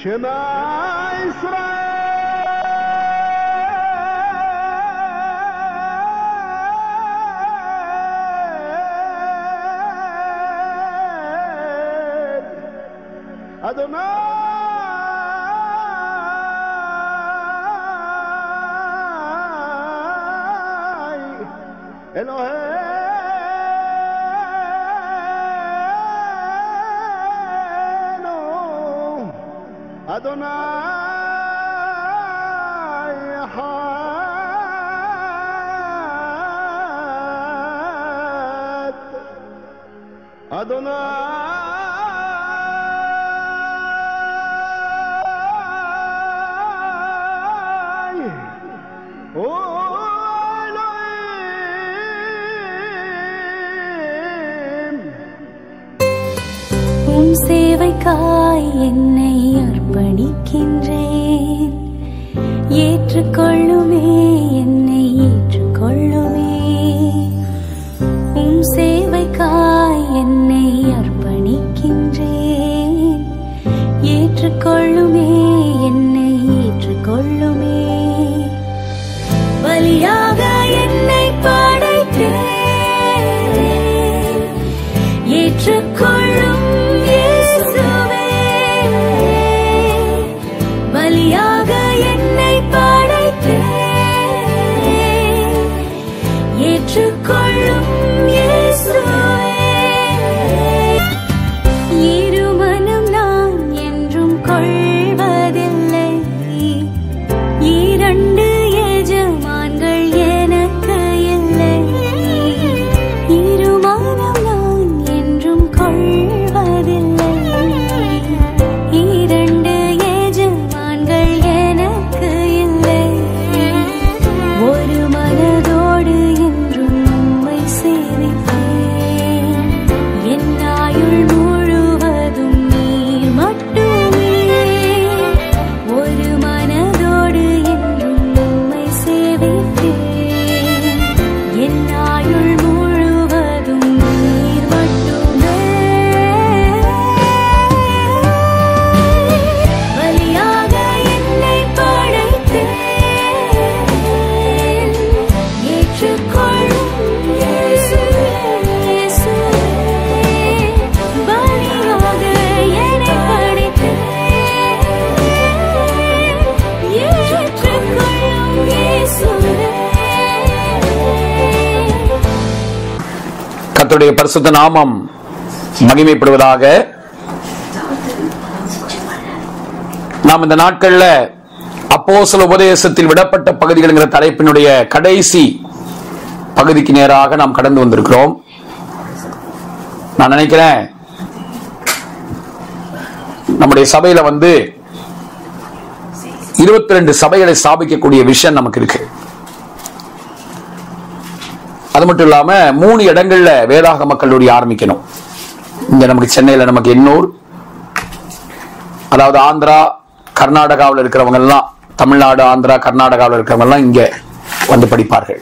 شنا إسرائيل أدوناي إلهينو أدوناي حد أدوناي إلهيم உம் சேவைக்காய் என்னை அர்ப்பணிக்கின்றேன் ஏற்றுக்கொள்ளுமே என்னை ஏற்றுக்கொள்ளுமே உம் சேவைக்காய் என்னை அர்ப்பணிக்கின்றேன் ஏற்றுக்கொள்ளுமே என்னை ஏற்றுக்கொள்ளுமே பலியாக என்னை படைத்தேன் ஏற்றுக்கொள்ளும் இயேசுவே பலியாக என்னை படைத்தேன் ஏற்றுக்கொள்ளும் இயேசுவே இருமனம் நான் என்றும் கொள்வதில்லை இரண்டு எஜமான்கள் எனக்கு இல்லை இருமனம் நான் என்றும் கொள்வதில்லை இரண்டு எஜமான்கள் எனக்கு இல்லை ஒரு மனதோடு என்றும் உம்மை சேவிப்பேன் என் ஆயுள் முழுவதும் நீர் மட்டுமே ஒரு மனதோடு என்றும் உம்மை சேவிப்பேன் என் ஆயுள் முழுவதும் நீர் மட்டுமே பலியாக என்னை படைத்தேன் ஏற்றுக்கொள்ளும் இயேசுவே, இயேசுவே. பலியாக என்னை படைத்தேன் ஏற்றுக்கொள்ளும் இயேசுவே. கர்த்தருடைய பரிசுத்த நாமம் மகிமைப்படுவதாக நாம் இந்த நாட்கள்ல அப்போஸ்தல உபதேசத்தில் விடப்பட்ட பகுதிகள்ங்கிற தலைப்பினுடைய கடைசி பகுதிக்கு நேராக நாம் கடந்து வந்திருக்கிறோம் நான் நினைக்கிறேன் நம்முடைய சபையில வந்து இருபத்தி ரெண்டு சபைகளை ஸ்தாபிக்கக்கூடிய விஷயம் நமக்கு இருக்கு அது மட்டும் இல்லாம மூணு இடங்கள்ல வேதாகம கல்லூரி ஆரம்பிக்கணும் இங்க நமக்கு சென்னையில நமக்கு எண்ணூர் அதாவது ஆந்திரா கர்நாடகாவில் இருக்கிறவங்க எல்லாம் தமிழ்நாடு ஆந்திரா கர்நாடகாவில் இருக்கிறவங்க எல்லாம் இங்க வந்து படிப்பார்கள்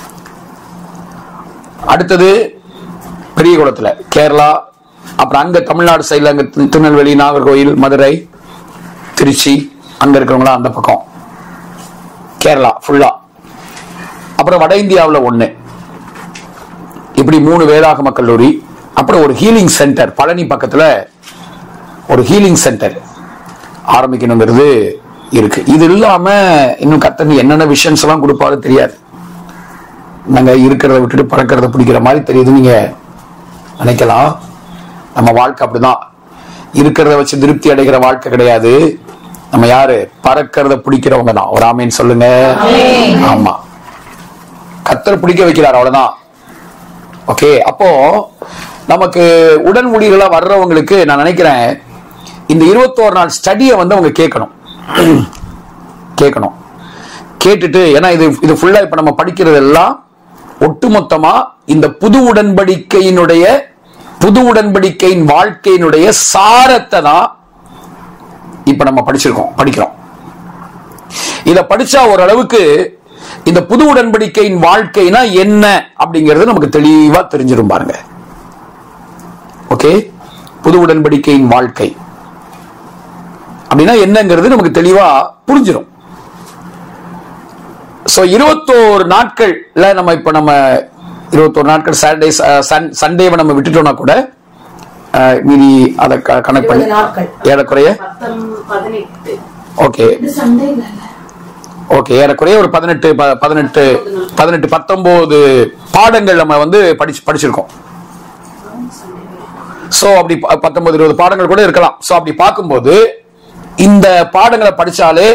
அடுத்தது பெரியகுளத்துல கேரளா அப்புறம் அங்க தமிழ்நாடு சைடுல அங்க தி- திருநெல்வேலி நாகர்கோயில் மதுரை திருச்சி அங்க இருக்கிறவங்களாம் அந்த பக்கம் கேரளா ஃபுல்லா அப்புறம் வட இந்தியாவுல ஒண்ணு இப்படி மூணு வேதாகம கல்லூரி அப்புறம் ஒரு ஹீலிங் சென்டர் பழனி பக்கத்துல ஒரு ஹீலிங் சென்டர் ஆரம்பிக்கணுங்கிறது இருக்கு இது இல்லாம இன்னும் கத்தனி என்னென்ன விஷயம்ஸ் எல்லாம் கொடுப்பாரு தெரியாது நாங்க இருக்கிறத விட்டுட்டு பறக்கிறத பிடிக்கிற மாதிரி தெரியுது நீங்க நினைக்கலாம் நம்ம வாழ்க்கை அப்படிதான் இருக்கிறத வச்சு திருப்தி அடைகிற வாழ்க்கை கிடையாது நம்ம யாரு பறக்கிறத பிடிக்கிறவங்க தான் ஒரு ஆமேன்னு சொல்லுங்க ஆமா கத்தரை பிடிக்க வைக்கிறார் அவ்வளவுதான் ஓகே அப்போ நமக்கு உடன் ஊழியர்களா வர்றவங்களுக்கு நான் நினைக்கிறேன் இந்த இருபத்தோரு நாள் ஸ்டடியை வந்து அவங்க கேட்கணும் கேட்கணும் கேட்டுட்டு ஏன்னா இது இது ஃபுல்லா இப்ப நம்ம படிக்கிறது எல்லாம் ஒட்டுமொத்தமா இந்த புது உடன்படிக்கையினுடைய புது உடன்படிக்கையின் வாழ்க்கையினுடைய சாரத்தை தான் இப்ப நம்ம படிச்சிருக்கோம் படிக்கிறோம் இத படிச்சா ஓரளவுக்கு இந்த புது உடன்படிக்கையின் வாழ்க்கைனா என்ன அப்படிங்கிறது நமக்கு தெளிவா தெரிஞ்சிரும் பாருங்க ஓகே புது உடன்படிக்கையின் வாழ்க்கை அப்படின்னா என்னங்கிறது நமக்கு தெளிவா புரிஞ்சிடும் சோ இருபத்தோரு நாட்கள்ல நம்ம இப்ப நம்ம இருபத்தோரு நாட்கள் சாட்டர்டே சண்டேவை நம்ம விட்டுட்டோம்னா கூட அஹ், மீதி அதை கனெக்ட் பண்ணி இருபது நாட்கள். ஏறக்குறைய பத்தொம் பதினெட்டு ஓகே ஓகே ஏறக்குறைய ஒரு பதினெட்டு ப- பதினெட்டு பதினெட்டு பத்தொன்பது பாடங்கள் நம்ம வந்து படிச்சு படிச்சிருக்கோம் சோ அப்படி ப- பத்தொன்பது இருபது பாடங்கள் கூட இருக்கலாம் சோ அப்படி பார்க்கும்போது இந்த பாடங்களை படிச்சாலே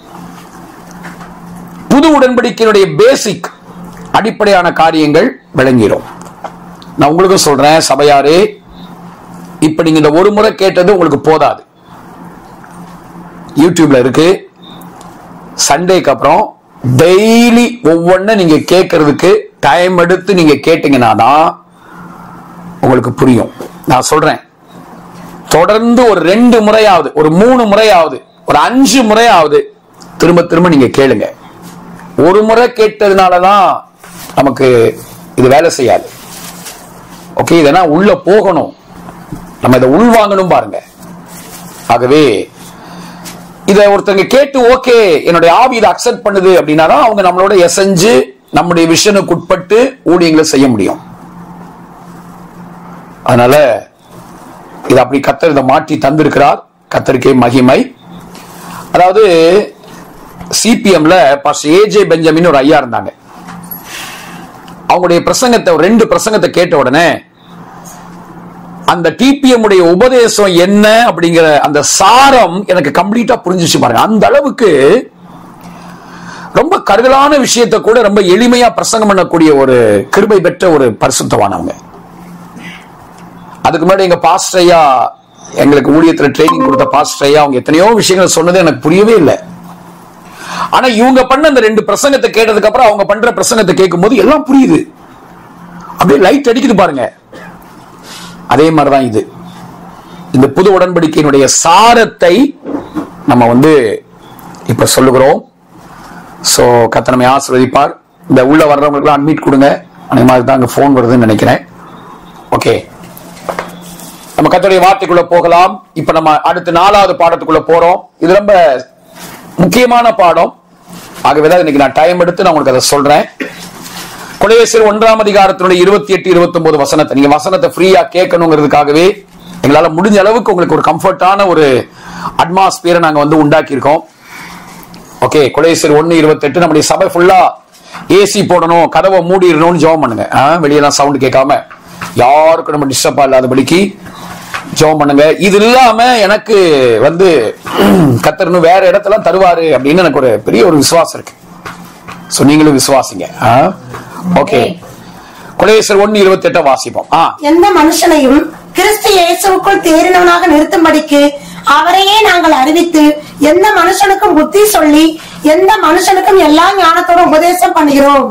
புது உடன்படிக்கையினுடைய பேசிக் அடிப்படையான காரியங்கள் விளங்கிரும் நான் உங்களுக்கும் சொல்றேன் சபையாரே இப்ப நீங்க இந்த ஒரு முறை கேட்டது உங்களுக்கு போதாது யூடியூப்ல இருக்கு சண்டேக்கு அப்புறம் டெய்லி ஒவ்வொன்றும் நீங்க கேட்கறதுக்கு டைம் எடுத்து நீங்க கேட்டீங்கன்னா தான் உங்களுக்கு புரியும் நான் சொல்றேன் தொடர்ந்து ஒரு ரெண்டு முறையாவது ஒரு மூணு முறையாவது ஒரு அஞ்சு முறையாவது திரும்ப திரும்ப நீங்க கேளுங்க ஒரு முறை கேட்டதுனாலதான் நமக்கு இது வேலை செய்யாது ஓகே இதெல்லாம் உள்ள போகணும் நம்ம இதை உள்வாங்கணும் பாருங்க ஆகவே இதை ஒருத்தங்க கேட்டு ஓகே என்னுடைய ஆவி இதை அக்செப்ட் பண்ணுது அப்படின்னா தான் அவங்க நம்மளோட எசைஞ்சு நம்முடைய விஷனுக்கு உட்பட்டு ஊழியங்களை செய்ய முடியும் அதனால இது அப்படி கத்தர் இதை மாற்றி தந்திருக்கிறார் கத்தருக்கே மகிமை அதாவது சிபிஎம்ல பாஸ்டர் ஏஜே பெஞ்சமின் ஒரு ஐயா இருந்தாங்க அவங்களுடைய பிரசங்கத்தை ஒரு ரெண்டு பிரசங்கத்தை கேட்ட உடனே அந்த டிபிஎம் உடைய உபதேசம் என்ன அப்படிங்கிற அந்த சாரம் எனக்கு கம்ப்ளீட்டா புரிஞ்சிச்சு பாருங்க அந்த அளவுக்கு ரொம்ப கருதலான விஷயத்தை கூட ரொம்ப எளிமையா பிரசங்கம் பண்ணக்கூடிய ஒரு கிருபை பெற்ற ஒரு பரிசுத்தவானவங்க அதுக்கு முன்னாடி எங்க பாஸ்டர் ஐயா எங்களுக்கு ஊழியத்துல ட்ரைனிங் கொடுத்த பாஸ்டர் ஐயா அவங்க எத்தனையோ விஷயங்கள் சொன்னது எனக்கு புரியவே இல்லை ஆனா இவங்க பண்ண அந்த ரெண்டு பிரசங்கத்தை கேட்டதுக்கு அப்புறம் அவங்க பண்ற பிரசங்கத்தை கேட்கும்போது எல்லாம் புரியுது அப்படியே லைட் அடிக்குது பாருங்க அதே மாதிரிதான் இது இந்த புது உடன்படிக்கையினுடைய சாரத்தை நம்ம வந்து இப்ப சொல்லுகிறோம் சோ கத்தனமை ஆசிர்வதிப்பார் இந்த உள்ள வர்றவங்களுக்கு அட்மிட் கொடுங்க அந்த மாதிரி தான் அங்க போன் வருதுன்னு நினைக்கிறேன் ஓகே நம்ம கத்தோடைய வார்த்தைக்குள்ள போகலாம் இப்ப நம்ம அடுத்த நாலாவது பாடத்துக்குள்ள போறோம் இது ரொம்ப முக்கியமான பாடம் ஆகவே தான் இன்னைக்கு நான் டைம் எடுத்து நான் உங்களுக்கு அதை சொல்றேன் கொலையேசர் ஒன்றாம் அதிகாரத்தினுடைய இருபத்தி எட்டு இருபத்தி ஒன்பது வசனத்தை நீங்க வசனத்தை ஃப்ரீயா கேட்கணுங்கிறதுக்காகவே எங்களால முடிஞ்ச அளவுக்கு உங்களுக்கு ஒரு கம்ஃபர்டான ஒரு அட்மாஸ்பியரை நாங்க வந்து உண்டாக்கி இருக்கோம் ஓகே கொலையேசர் ஒன்னு இருபத்தி எட்டு நம்முடைய சபை ஃபுல்லா ஏசி போடணும் கதவை மூடிடணும்னு ஜெபம் பண்ணுங்க ஆ, வெளியெல்லாம் சவுண்ட் கேட்காம யாருக்கும் நம்ம டிஸ்டர்பா இல்லாதபடிக்கு ஜெபம் பண்ணுங்க இது இல்லாம எனக்கு வந்து கத்தர்னு வேற இடத்துல தருவாரு அப்படின்னு எனக்கு ஒரு பெரிய ஒரு விசுவாசம் இருக்கு சோ நீங்களும் விசுவாசிங்க ஓகே கொலேசர் ஒன்னு இருபத்தி எட்ட வாசிப்போம் ஆ எந்த மனுஷனையும் கிறிஸ்து இயேசுவுக்குள் தேறினவனாக நிறுத்தும்படிக்கு அவரையே நாங்கள் அறிவித்து எந்த மனுஷனுக்கும் புத்தி சொல்லி எந்த மனுஷனுக்கும் எல்லா ஞானத்தோட உபதேசம் பண்ணுகிறோம்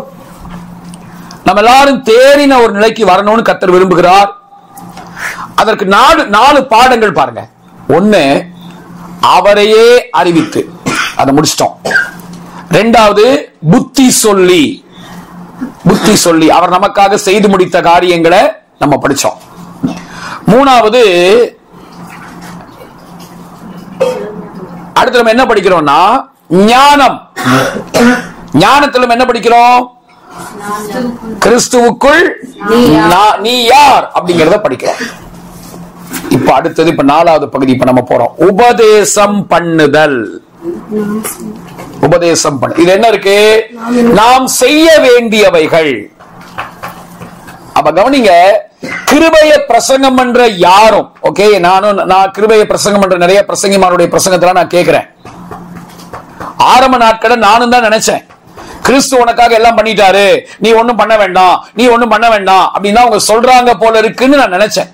நம்ம எல்லாரும் தேறின ஒரு நிலைக்கு வரணும்னு கத்தர் விரும்புகிறார் அதற்கு நாலு நாலு பாடங்கள் பாருங்க ஒண்ணு அவரையே அறிவித்து அதை முடிச்சிட்டோம் ரெண்டாவது புத்தி சொல்லி புத்தி சொல்லி அவர் நமக்காக செய்து முடித்த காரியங்களை நம்ம படிச்சோம் மூணாவது அடுத்து நம்ம என்ன படிக்கிறோம்னா ஞானம் ஞானத்துல நம்ம என்ன படிக்கிறோம் கிறிஸ்துவுக்குள் நா- நீ யார் அப்படிங்கறத படிக்கிறோம் இப்ப அடுத்தது இப்ப நாலாவது பகுதி இப்ப நம்ம போறோம் உபதேசம் பண்ணுதல் உபதேசம் பண்ணு இது என்ன இருக்கு நாம் செய்ய வேண்டியவைகள் அப்ப கவனிங்க கிருபைய பிரசங்கம் பண்ற யாரும் ஓகே நானும் நான் கிருபைய பிரசங்கம் பண்ற நிறைய பிரசங்கிமாருடைய பிரசங்கத்துல நான் கேட்கிறேன் ஆரம்ப நாட்கள நானும் தான் நினைச்சேன் கிறிஸ்து உனக்காக எல்லாம் பண்ணிட்டாரு நீ ஒண்ணும் பண்ண வேண்டாம் நீ ஒண்ணும் பண்ண வேண்டாம் அப்படின்னு அவங்க சொல்றாங்க போல இருக்குன்னு நான் நினைச்சேன்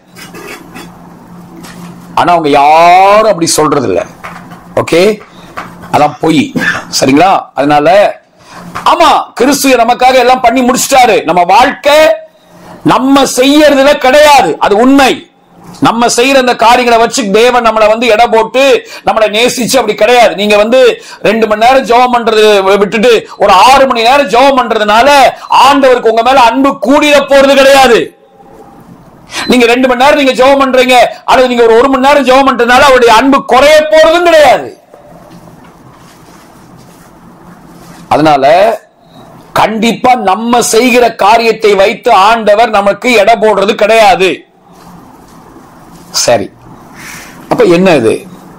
ஆனா அவங்க யாரும் அப்படி சொல்றது இல்ல ஓகே அதான் பொய் சரிங்களா அதனால ஆமா கிறிஸ்து நமக்காக எல்லாம் பண்ணி முடிச்சிட்டாரு நம்ம வாழ்க்கை நம்ம செய்யறதுல கிடையாது அது உண்மை நம்ம செய்யற அந்த காரியங்களை வச்சு தேவன் நம்மளை வந்து எடை போட்டு நம்மளை நேசிச்சு அப்படி கிடையாது நீங்க வந்து ரெண்டு மணி நேரம் ஜெபம் பண்றது விட்டுட்டு ஒரு ஆறு மணி நேரம் ஜெபம் பண்றதுனால ஆண்டவருக்கு உங்க மேல அன்பு கூடிட போறது கிடையாது நீங்க ரெண்டு மணி நேரம் நீங்க ஜெபம் பண்றீங்க அல்லது நீங்க ஒரு ஒரு மணி நேரம் ஜெபம் பண்றதுனால அவருடைய அன்பு குறைய போறதும் கிடையாது அதனால கண்டிப்பா நம்ம செய்கிற காரியத்தை வைத்து ஆண்டவர் நமக்கு எடை போடுறது கிடையாது சரி அப்ப என்ன இது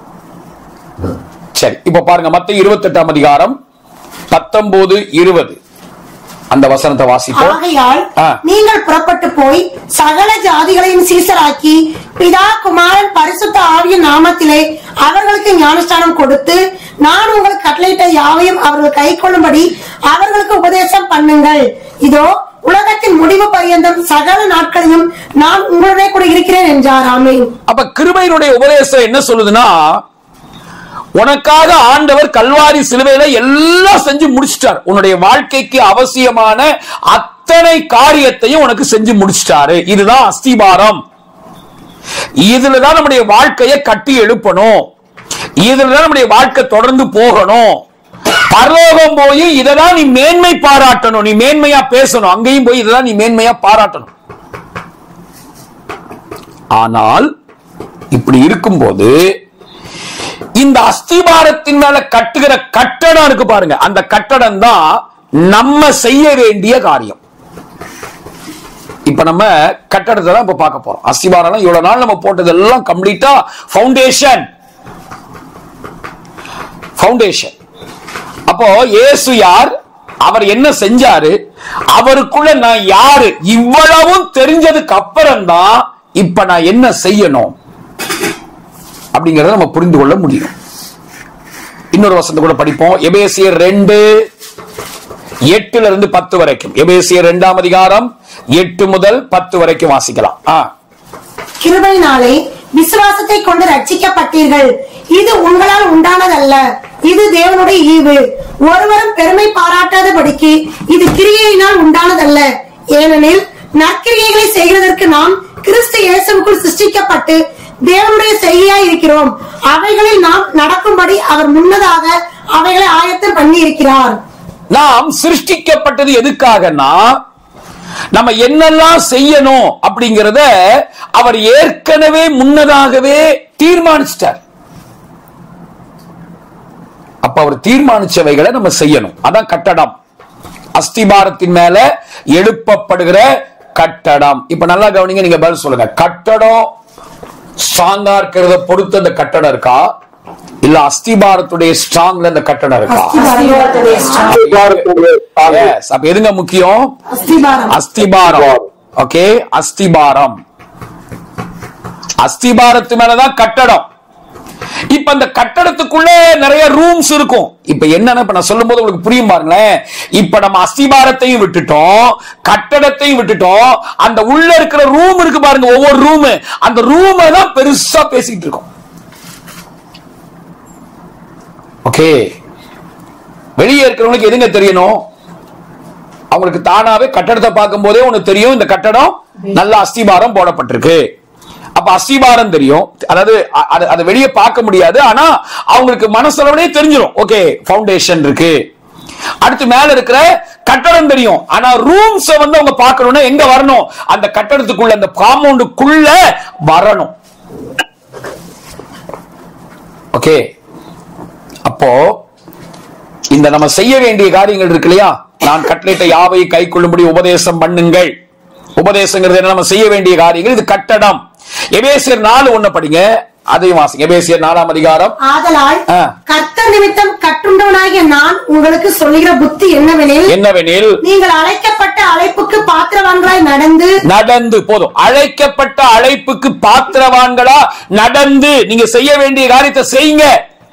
சரி இப்ப பாருங்க மத்த இருபத்தி எட்டாம் அதிகாரம் பத்தொன்பது இருபது அந்த வசனத்தை வாசிப்போம் ஆகையால் ஆ. நீங்கள் புறப்பட்டு போய் சகல ஜாதிகளையும் சீசராக்கி பிதா குமாரன் பரிசுத்த ஆவிய நாமத்திலே அவர்களுக்கு ஞானஸ்தானம் கொடுத்து நான் உங்களுக்கு கட்டளையிட்ட யாவையும் அவர்கள் கை கொள்ளும்படி அவர்களுக்கு உபதேசம் பண்ணுங்கள் இதோ உலகத்தின் முடிவு பரியந்தம் சகல நாட்களையும் நான் உங்களுடைய கூட இருக்கிறேன் என்றார் ஆமென் அப்ப கிருபையினுடைய உபதேசம் என்ன சொல்லுதுன்னா உனக்காக ஆண்டவர் கல்வாரி சிலுவையில எல்லாம் செஞ்சு முடிச்சிட்டார் உன்னுடைய வாழ்க்கைக்கு அவசியமான அத்தனை காரியத்தையும் உனக்கு செஞ்சு முடிச்சிட்டாரு இதுதான் அஸ்திபாரம் இதுலதான் நம்முடைய வாழ்க்கையை கட்டி எழுப்பணும் இதுலதான் நம்முடைய வாழ்க்கை தொடர்ந்து போகணும் பரலோகம் போய் இததான் நீ மேன்மை பாராட்டணும் நீ மேன்மையா பேசணும் அங்கேயும் போய் இததான் நீ மேன்மையா பாராட்டணும் ஆனால் இப்படி இருக்கும்போது இந்த அஸ்திபாரத்தின் மேல கட்டுகிற கட்டடம் இருக்கு பாருங்க அந்த கட்டடம் தான் நம்ம செய்ய வேண்டிய காரியம் இப்ப நம்ம கட்டடத்தை தான் இப்ப பார்க்க போறோம் அஸ்திபாரம் இவ்வளவு நாள் நம்ம போட்டதெல்லாம் கம்ப்ளீட்டா ஃபவுண்டேஷன் ஃபவுண்டேஷன் அப்போ இயேசு யார் அவர் என்ன செஞ்சாரு அவருக்குள்ள நான் யாரு இவ்வளவும் தெரிஞ்சதுக்கு அப்புறம் தான் இப்ப நான் என்ன செய்யணும் அப்படிங்கறத நம்ம புரிந்து கொள்ள முடியும் இன்னொரு வசனத்தை கூட படிப்போம் எபேசியர் ரெண்டு எட்டுல இருந்து பத்து வரைக்கும் எபேசியர் இரண்டாம் அதிகாரம் எட்டு முதல் பத்து வரைக்கும் வாசிக்கலாம் ஆ கிருபையினாலே விசுவாசத்தை கொண்டு ரட்சிக்கப்பட்டீர்கள் இது உங்களால் உண்டானதல்ல இது தேவனுடைய ஈவு ஒருவரும் பெருமை பாராட்டாதபடிக்கு இது கிரியையினால் உண்டானதல்ல ஏனெனில் நற்கிரியைகளை செய்கிறதற்கு நாம் கிறிஸ்து இயேசுவுக்குள் சிருஷ்டிக்கப்பட்டு தேவனுடைய செய்யாய் இருக்கிறோம் அவைகளில் நாம் நடக்கும்படி அவர் முன்னதாக அவைகளை ஆயத்தம் பண்ணி இருக்கிறார் நாம் சிருஷ்டிக்கப்பட்டது எதுக்காகனா நம்ம என்னெல்லாம் செய்யணும் அப்படிங்கறத அவர் ஏற்கனவே முன்னதாகவே தீர்மானிச்சிட்டார் அப்ப அவர் தீர்மானிச்சவைகளை நம்ம செய்யணும் அதான் கட்டடம் அஸ்திபாரத்தின் மேல எழுப்பப்படுகிற கட்டடம் இப்ப நல்லா கவனிங்க நீங்க பதில் சொல்லுங்க கட்டடம் ஸ்ட்ராங்கா இருக்கிறத பொறுத்து அந்த கட்டடம் இருக்கா இல்ல அஸ்திபாரத்துடைய ஸ்ட்ராங்ல அந்த கட்டடம் இருக்கா Yes. அப்ப எதுங்க முக்கியம் அஸ்திபாரம் அஸ்திபாரம் ஓகே அஸ்திபாரம் அஸ்திபாரத்து மேலதான் கட்டடம் இப்ப அந்த கட்டடத்துக்குள்ள நிறைய ரூம்ஸ் இருக்கும் இப்ப என்னன்னா இப்ப நான் சொல்லும் போது உங்களுக்கு புரியும் பாருங்களேன் இப்ப நம்ம அஸ்திபாரத்தையும் விட்டுட்டோம் கட்டடத்தையும் விட்டுட்டோம் அந்த உள்ள இருக்கிற ரூம் இருக்கு பாருங்க ஒவ்வொரு ரூம் அந்த ரூமை தான் பெருசா பேசிட்டு இருக்கோம் ஓகே வெளியே இருக்கிறவங்களுக்கு எதுங்க தெரியணும் அவங்களுக்கு தானாவே கட்டடத்தை பார்க்கும் போதே ஒண்ணு தெரியும் இந்த கட்டடம் நல்ல அஸ்திபாரம் போடப்பட்டிருக்கு அப்ப அஸ்திபாரம் தெரியும் அதாவது அ- அது- அதை வெளியே பார்க்க முடியாது ஆனா அவங்களுக்கு மனசளவுலயே தெரிஞ்சிடும் ஓகே ஃபவுண்டேஷன் இருக்கு அடுத்து மேல இருக்கிற கட்டடம் தெரியும் ஆனா ரூம்ஸ் வந்து அவங்க பார்க்கணும்னா எங்க வரணும் அந்த கட்டடத்துக்குள்ள அந்த காம்பவுண்டுக்குள்ள வரணும் ஓகே அப்போ இந்த நம்ம செய்ய வேண்டிய காரியங்கள் இருக்கு இல்லையா நான் கட்டளையிட்ட யாவை கை கொள்ளும்படி உபதேசம் பண்ணுங்கள் உபதேசங்கிறது என்ன நம்ம செய்ய வேண்டிய காரியங்கள் இது கட்டடம் எபேசியர் நாலு ஒண்ணு படிங்க அதையும் வாசிங்க எபேசியர் நாலாம் அதிகாரம் ஆதலால் ஆ. கர்த்தர் நிமித்தம் கட்டுண்டவனாகிய நான் உங்களுக்கு சொல்லுகிற புத்தி என்னவெனில் என்னவெனில் நீங்கள் அழைக்கப்பட்ட அழைப்புக்கு பாத்திரவான்களாய் நடந்து நடந்து போதும் அழைக்கப்பட்ட அழைப்புக்கு பாத்திரவான்களா நடந்து நீங்க செய்ய வேண்டிய காரியத்தை செய்யுங்க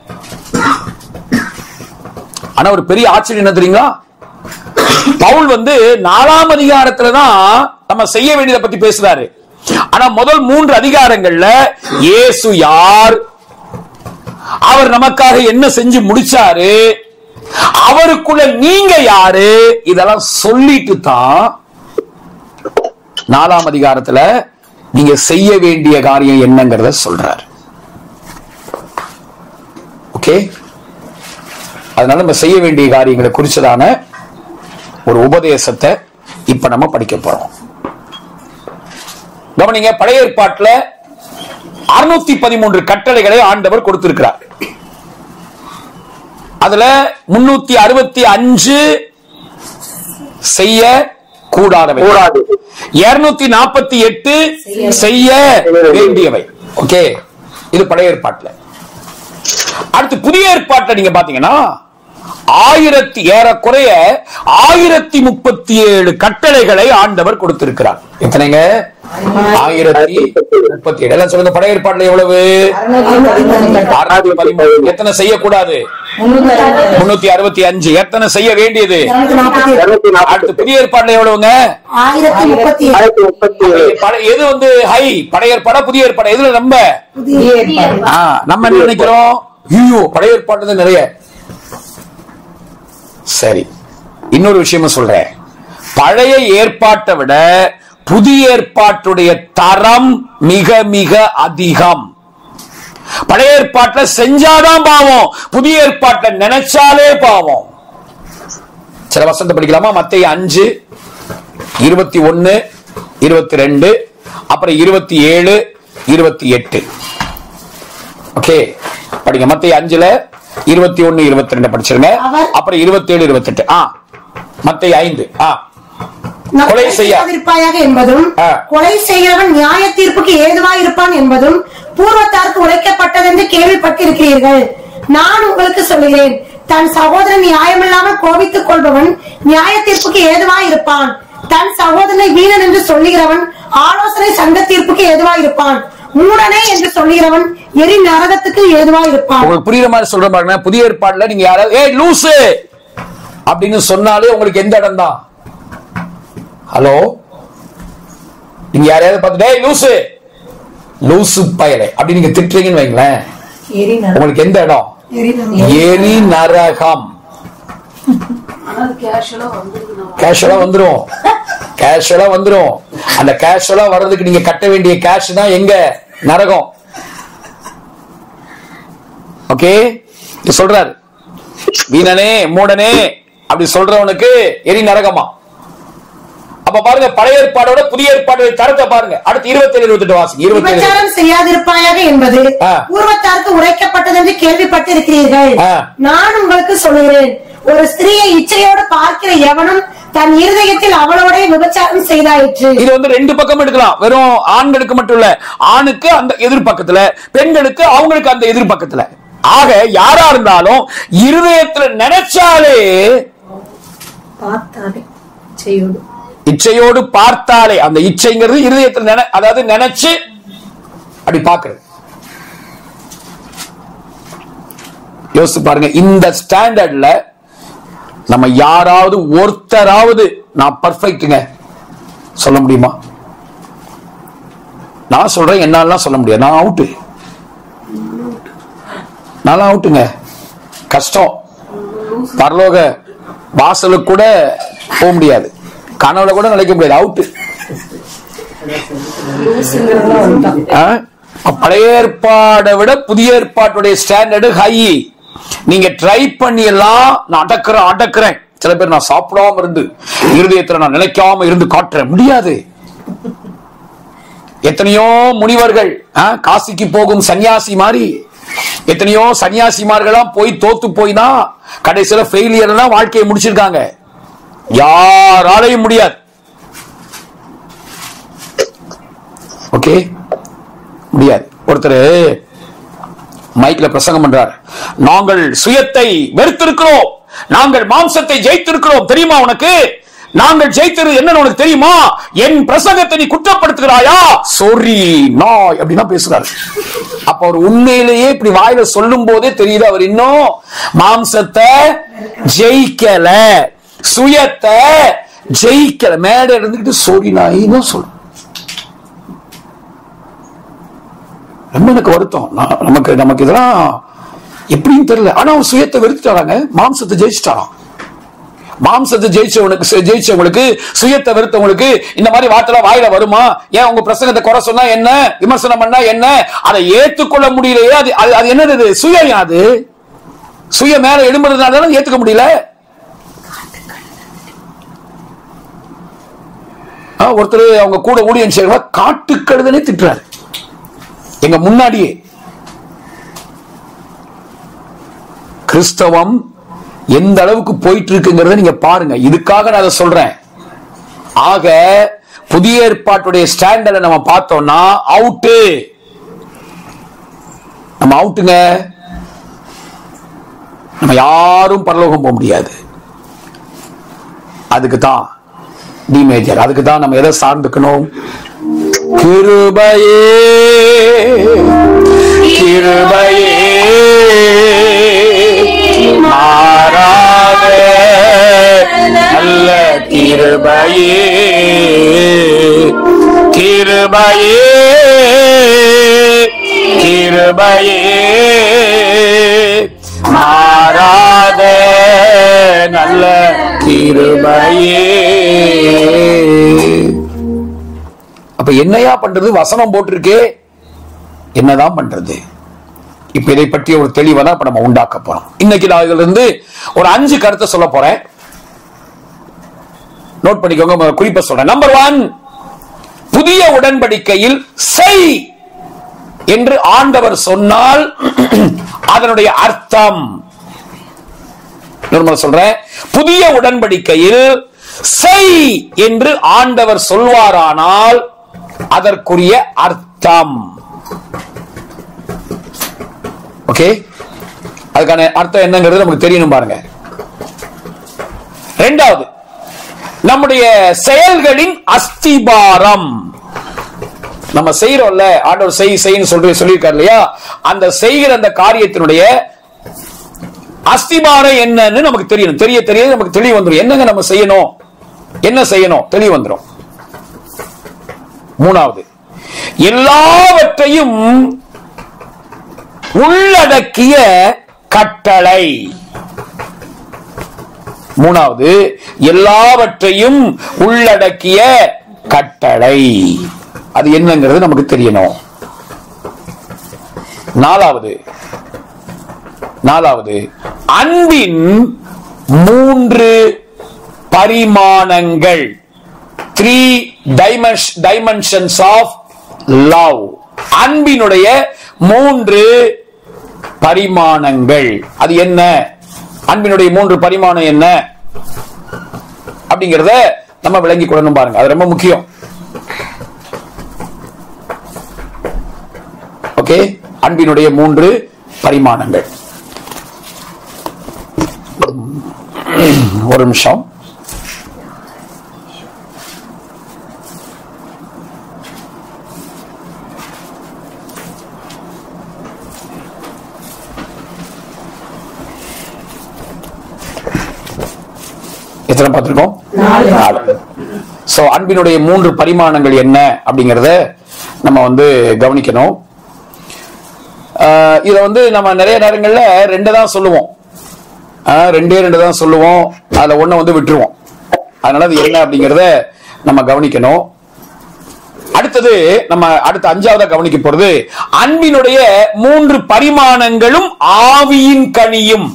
ஆனா ஒரு பெரிய ஆச்சரியம் என்ன தெரியுங்களா பவுல் வந்து நாலாம் அதிகாரத்துல தான் நம்ம செய்ய வேண்டியதை பத்தி பேசுறாரு ஆனா முதல் மூன்று அதிகாரங்கள்ல இயேசு யார் அவர் நமக்காக என்ன செஞ்சு முடிச்சாரு அவருக்குள்ள நீங்க யாரு இதெல்லாம் சொல்லிட்டு தான் நாலாம் அதிகாரத்துல நீங்க செய்ய வேண்டிய காரியம் என்னங்கிறத சொல்றாரு ஓகே அதனால நம்ம செய்ய வேண்டிய காரியங்களை குறிச்சதான ஒரு உபதேசத்தை இப்ப நம்ம படிக்க போறோம் கவனிங்க பழைய ஏற்பாட்டுல அறுநூத்தி பதிமூன்று கட்டளைகளை ஆண்டவர் கொடுத்திருக்கிறார் அதுல முன்னூத்தி அறுபத்தி அஞ்சு செய்ய கூடாதவை கூடாது இருநூத்தி நாற்பத்தி எட்டு செய்ய வேண்டியவை ஓகே இது பழைய ஏற்பாட்டுல அடுத்து புதிய ஏற்பாட்டுல நீங்க பாத்தீங்கன்னா ஆயிரத்தி ஏறக்குறைய ஆயிரத்தி முப்பத்தி ஏழு கட்டளைகளை ஆண்டவர் கொடுத்திருக்கிறார் எத்தனைங்க ஆயிரத்தி முப்பத்தி ஏழு எல்லாம் சொல்லுங்க பழைய ஏற்பாட்டுல எவ்வளவு அறுநூத்தி பதிமூணு. எத்தனை செய்யக்கூடாது முன்னூத்தி அறுபத்தி அஞ்சு எத்தனை செய்ய வேண்டியது இருநூத்தி நாற்பத்தி ஏழு. இருநூத்தி நாற்பத்தி அடுத்து புதிய ஏற்பாடுல எவ்வளவுங்க ஆயிரத்தி முப்பத்தி ஏழு. ஆயிரத்தி முப்பத்தி ஏழு பழைய- எது வந்து ஹை பழைய ஏற்பாடா புதிய ஏற்பாடு எதுல நம்ம ஆ, நம்ம என்ன நினைக்கிறோம் ஐயோ பழைய ஏற்பாடு தான் நிறைய சரி இன்னொரு விஷயமும் சொல்றேன் பழைய ஏற்பாட்டை விட புதிய ஏற்பாட்டுடைய தரம் மிக மிக அதிகம் பழைய ஏற்பாட்டுல செஞ்சாதான் பாவம் புதிய ஏற்பாட்டுல நினைச்சாலே பாவம் சில வசந்த படிக்கலாமா மத்திய அஞ்சு இருபத்தி ஒன்னு இருபத்தி ரெண்டு அப்புறம் இருபத்தி ஏழு இருபத்தி எட்டு ஓகே படிங்க மத்திய அஞ்சுல இருபத்தி ஒன்னு இருபத்தி ரெண்டு படிச்சிருங்க அவர் அப்புறம் இருபத்தி ஏழு இருபத்தி எட்டு ஆ மத்திய ஐந்து ஆ நான் கொலை கொலை செய்ய- செய்யாதிருப்பாயாக என்பதும் ஆ. கொலை செய்கிறவன் நியாய தீர்ப்புக்கு ஏதுவாய் இருப்பான் என்பதும் பூர்வத்தாருக்கு உரைக்கப்பட்டதென்று கேள்விப்பட்டிருக்கிறீர்கள் நான் உங்களுக்கு சொல்லுகிறேன் தன் சகோதரன் நியாயமில்லாமல் கோபித்துக் கொள்பவன் நியாய தீர்ப்புக்கு ஏதுவாய் இருப்பான் தன் சகோதரனை வீணன் என்று சொல்லுகிறவன் ஆலோசனை சங்க தீர்ப்புக்கு ஏதுவாய் இருப்பான் மூடனே என்று சொல்லுகிறவன் எரி நரகத்துக்கு ஏதுவாய் இருப்பான் உங்களுக்கு புரியுற மாதிரி சொல்ற பாருங்க புதிய ஏற்பாடுல நீங்க யாராவது ஏய் லூசு அப்படின்னு சொன்னாலே உங்களுக்கு எந்த இடம் தான் ஹலோ நீங்க யாரையாவது பார்த்துட்டு ஏய் லூசு லூசு பயலே அப்படி நீங்க திட்டுறீங்கன்னு வைங்களேன் உங்களுக்கு எந்த இடம் எரி நரகம் கேஷுவலா வந்துரும் கேஷுவலா வந்துரும் அந்த கேஷுவலா வர்றதுக்கு நீங்க கட்ட வேண்டிய கேஷ் தான் எங்க நரகம் ஓகே சொல்றாரு வீணனே மூடனே அப்படி சொல்றவனுக்கு எரி நரகமா அப்ப பாருங்க பழைய ஏற்பாடோட புதிய ஏற்பாடு தரத்தை பாருங்க அடுத்து இருபத்தி ஏழு இருபத்தி எட்டு வாசிங்க இருபத்தி ஏழு விபச்சாரம் செய்யாதிருப்பாயாக என்பது ஆ. பூர்வத்தாருக்கு உரைக்கப்பட்டது என்று கேள்விப்பட்டிருக்கிறீர்கள் ஆ. நான் உங்களுக்கு சொல்லுகிறேன் ஒரு ஸ்திரீயை இச்சையோடு பார்க்கிற எவனும் தன் இருதயத்தில் அவளோட விபச்சாரம் செய்தாயிற்று இது வந்து ரெண்டு பக்கம் எடுக்கலாம் வெறும் ஆண்களுக்கு மட்டும் இல்ல ஆணுக்கு அந்த எதிர்பக்கத்துல பெண்களுக்கு அவங்களுக்கு அந்த எதிர்பக்கத்துல ஆக யாரா இருந்தாலும் இருதயத்துல நினைச்சாலே பார்த்தாலே செய்யோடு இச்சையோடு பார்த்தாலே அந்த இச்சைங்கிறது இருதயத்தில் நினை அதாவது நினைச்சு அப்படி பாக்குறது யோசிச்சு பாருங்க இந்த ஸ்டாண்டர்ட்ல நம்ம யாராவது ஒருத்தராவது நான் பர்ஃபெக்ட்டுங்க சொல்ல முடியுமா நான் சொல்றேன் என்னாலாம் சொல்ல முடியாது நான் அவுட்டு நான் அவுட்டுங்க கஷ்டம் பரலோக வாசலுக்கு கூட போக முடியாது கனவுல கூட நினைக்க முடியாது அவுட்டு பழைய ஏற்பாடை விட புதிய ஏற்பாட்டுடைய ஸ்டாண்டர்டு ஹை நீங்க ட்ரை பண்ணி எல்லாம் நான் அடக்குறேன் அடக்குறேன் சில பேர் நான் சாப்பிடாம இருந்து இருதயத்துல நான் நினைக்காம இருந்து காட்டுறேன் முடியாது எத்தனையோ முனிவர்கள் ஆ, காசிக்கு போகும் சன்னியாசி மாதிரி எத்தனையோ சன்னியாசிமார்கள்லாம் போய் தோத்து போய் தான் கடைசியில ஃபெயிலியர் தான் வாழ்க்கையை முடிச்சிருக்காங்க யாராலையும் முடியாது ஓகே முடியாது ஒருத்தர் மைக்ல பிரசங்கம் பண்றார் நாங்கள் சுயத்தை வெறுத்திருக்கிறோம் நாங்கள் மாம்சத்தை ஜெயித்திருக்கிறோம் தெரியுமா உனக்கு நாங்கள் ஜெயித்தது என்னன்னு உனக்கு தெரியுமா என் பிரசங்கத்தை நீ குற்றப்படுத்துகிறாயா சொரி நாய் அப்படின்னா பேசுறாரு அப்ப அவர் உண்மையிலேயே இப்படி வாயில சொல்லும் போதே தெரியுது அவர் இன்னும் மாம்சத்தை ஜெயிக்கல சுயத்தை ஜெயிக்கல மேடை இருந்துகிட்டு சொரி நாயின்னு சொல்லும் ரொம்ப எனக்கு வருத்தம் நான் நமக்கு நமக்கு இதெல்லாம் எப்படின்னு தெரியல ஆனா அவன் சுயத்தை வெறுத்துட்டாராங்க மாம்சத்தை ஜெயிச்சுட்டாராம் மாம்சத்தை ஜெயிச்சவனுக்கு சு- ஜெயிச்சவங்களுக்கு சுயத்தை வெறுத்தவங்களுக்கு இந்த மாதிரி வார்த்தை வாயில வருமா ஏன் உங்க பிரசங்கத்தை குறை சொன்னா என்ன விமர்சனம் பண்ணா என்ன அதை ஏத்துக்கொள்ள முடியலையே அது அது- அது என்னது இது? சுயம் அது சுய மேல எழும்புறதுனால தானே ஏத்துக்க முடியல ஆ, ஒருத்தர் அவங்க கூட ஊழியம் செய்யறவங்க காட்டுக்கழுதனே திட்டுறாரு எங்க முன்னாடியே கிறிஸ்தவம் எந்த அளவுக்கு போயிட்டு இருக்குங்கிறத நீங்க பாருங்க இதுக்காக நான் அதை சொல்றேன் ஆக புதிய ஏற்பாட்டுடைய ஸ்டாண்டர்ட நம்ம பார்த்தோம்னா அவுட்டு நம்ம அவுட்டுங்க நம்ம யாரும் பரலோகம் போக முடியாது அதுக்கு தான் டி மேஜர் அதுக்கு தான் நம்ம எதை சார்ந்துக்கணும் கிருபையே கிருபையே மாறாத நல்ல கிருபையே கிருபையே கிருபையே மாறாத நல்ல கிருபையே அப்ப என்னையா பண்றது வசனம் போட்டிருக்கே என்னதான் பண்றது இப்ப இதை பற்றிய ஒரு தெளிவை தான் இப்ப நம்ம உண்டாக்க போறோம் இன்னைக்கு நான் இதுல இருந்து ஒரு அஞ்சு கருத்தை சொல்ல போறேன் நோட் பண்ணிக்கோங்க முதல்ல குறிப்பா சொல்றேன் நம்பர் ஒன் புதிய உடன்படிக்கையில் செய் என்று ஆண்டவர் சொன்னால் அதனுடைய அர்த்தம் இன்னொரு முறை சொல்றேன் புதிய உடன்படிக்கையில் செய் என்று ஆண்டவர் சொல்வாரானால் அதற்குரிய அர்த்தம் ஓகே அதுக்கான அர்த்தம் என்னங்கிறது நமக்கு தெரியணும் பாருங்க ரெண்டாவது நம்முடைய செயல்களின் அஸ்திபாரம் நம்ம செய்யறோம்ல ஆண்டவர் செய் செய்ன்னு சொல்லி சொல்லியிருக்காரு இல்லையா அந்த செய்கிற அந்த காரியத்தினுடைய அஸ்திபாரம் என்னன்னு நமக்கு தெரியணும் தெரிய தெரிய நமக்கு தெளிவு வந்துடும் என்னங்க நம்ம செய்யணும் என்ன செய்யணும் தெளிவு வந்துடும் மூணாவது எல்லாவற்றையும் உள்ளடக்கிய கட்டளை மூணாவது எல்லாவற்றையும் உள்ளடக்கிய கட்டளை அது என்னங்கிறது நமக்கு தெரியணும் நாலாவது நாலாவது அன்பின் மூன்று பரிமாணங்கள் த்ரீ டைமென்ஷன்ஸ் ஆஃப் லவ் அன்பினுடைய மூன்று பரிமாணங்கள் அது என்ன அன்பினுடைய மூன்று பரிமாணம் என்ன அப்படிங்கறத நம்ம விளங்கி கொள்ளணும் பாருங்க அது ரொம்ப முக்கியம் ஓகே அன்பினுடைய மூன்று பரிமாணங்கள் ஒரு நிமிஷம் எத்தனை பார்த்திருக்கோம் நாலு சோ அன்பினுடைய மூன்று பரிமாணங்கள் என்ன அப்படிங்கறத நம்ம வந்து கவனிக்கணும் ஆஹ் இத வந்து நம்ம நிறைய நேரங்கள்ல ரெண்டு தான் சொல்லுவோம் ஆஹ் ரெண்டே ரெண்டு தான் சொல்லுவோம் அதுல ஒண்ண வந்து விட்டுருவோம் அதனால அது என்ன அப்படிங்கறத நம்ம கவனிக்கணும் அடுத்தது நம்ம அடுத்த அஞ்சாவதா கவனிக்க போறது அன்பினுடைய மூன்று பரிமாணங்களும் ஆவியின் கனியும்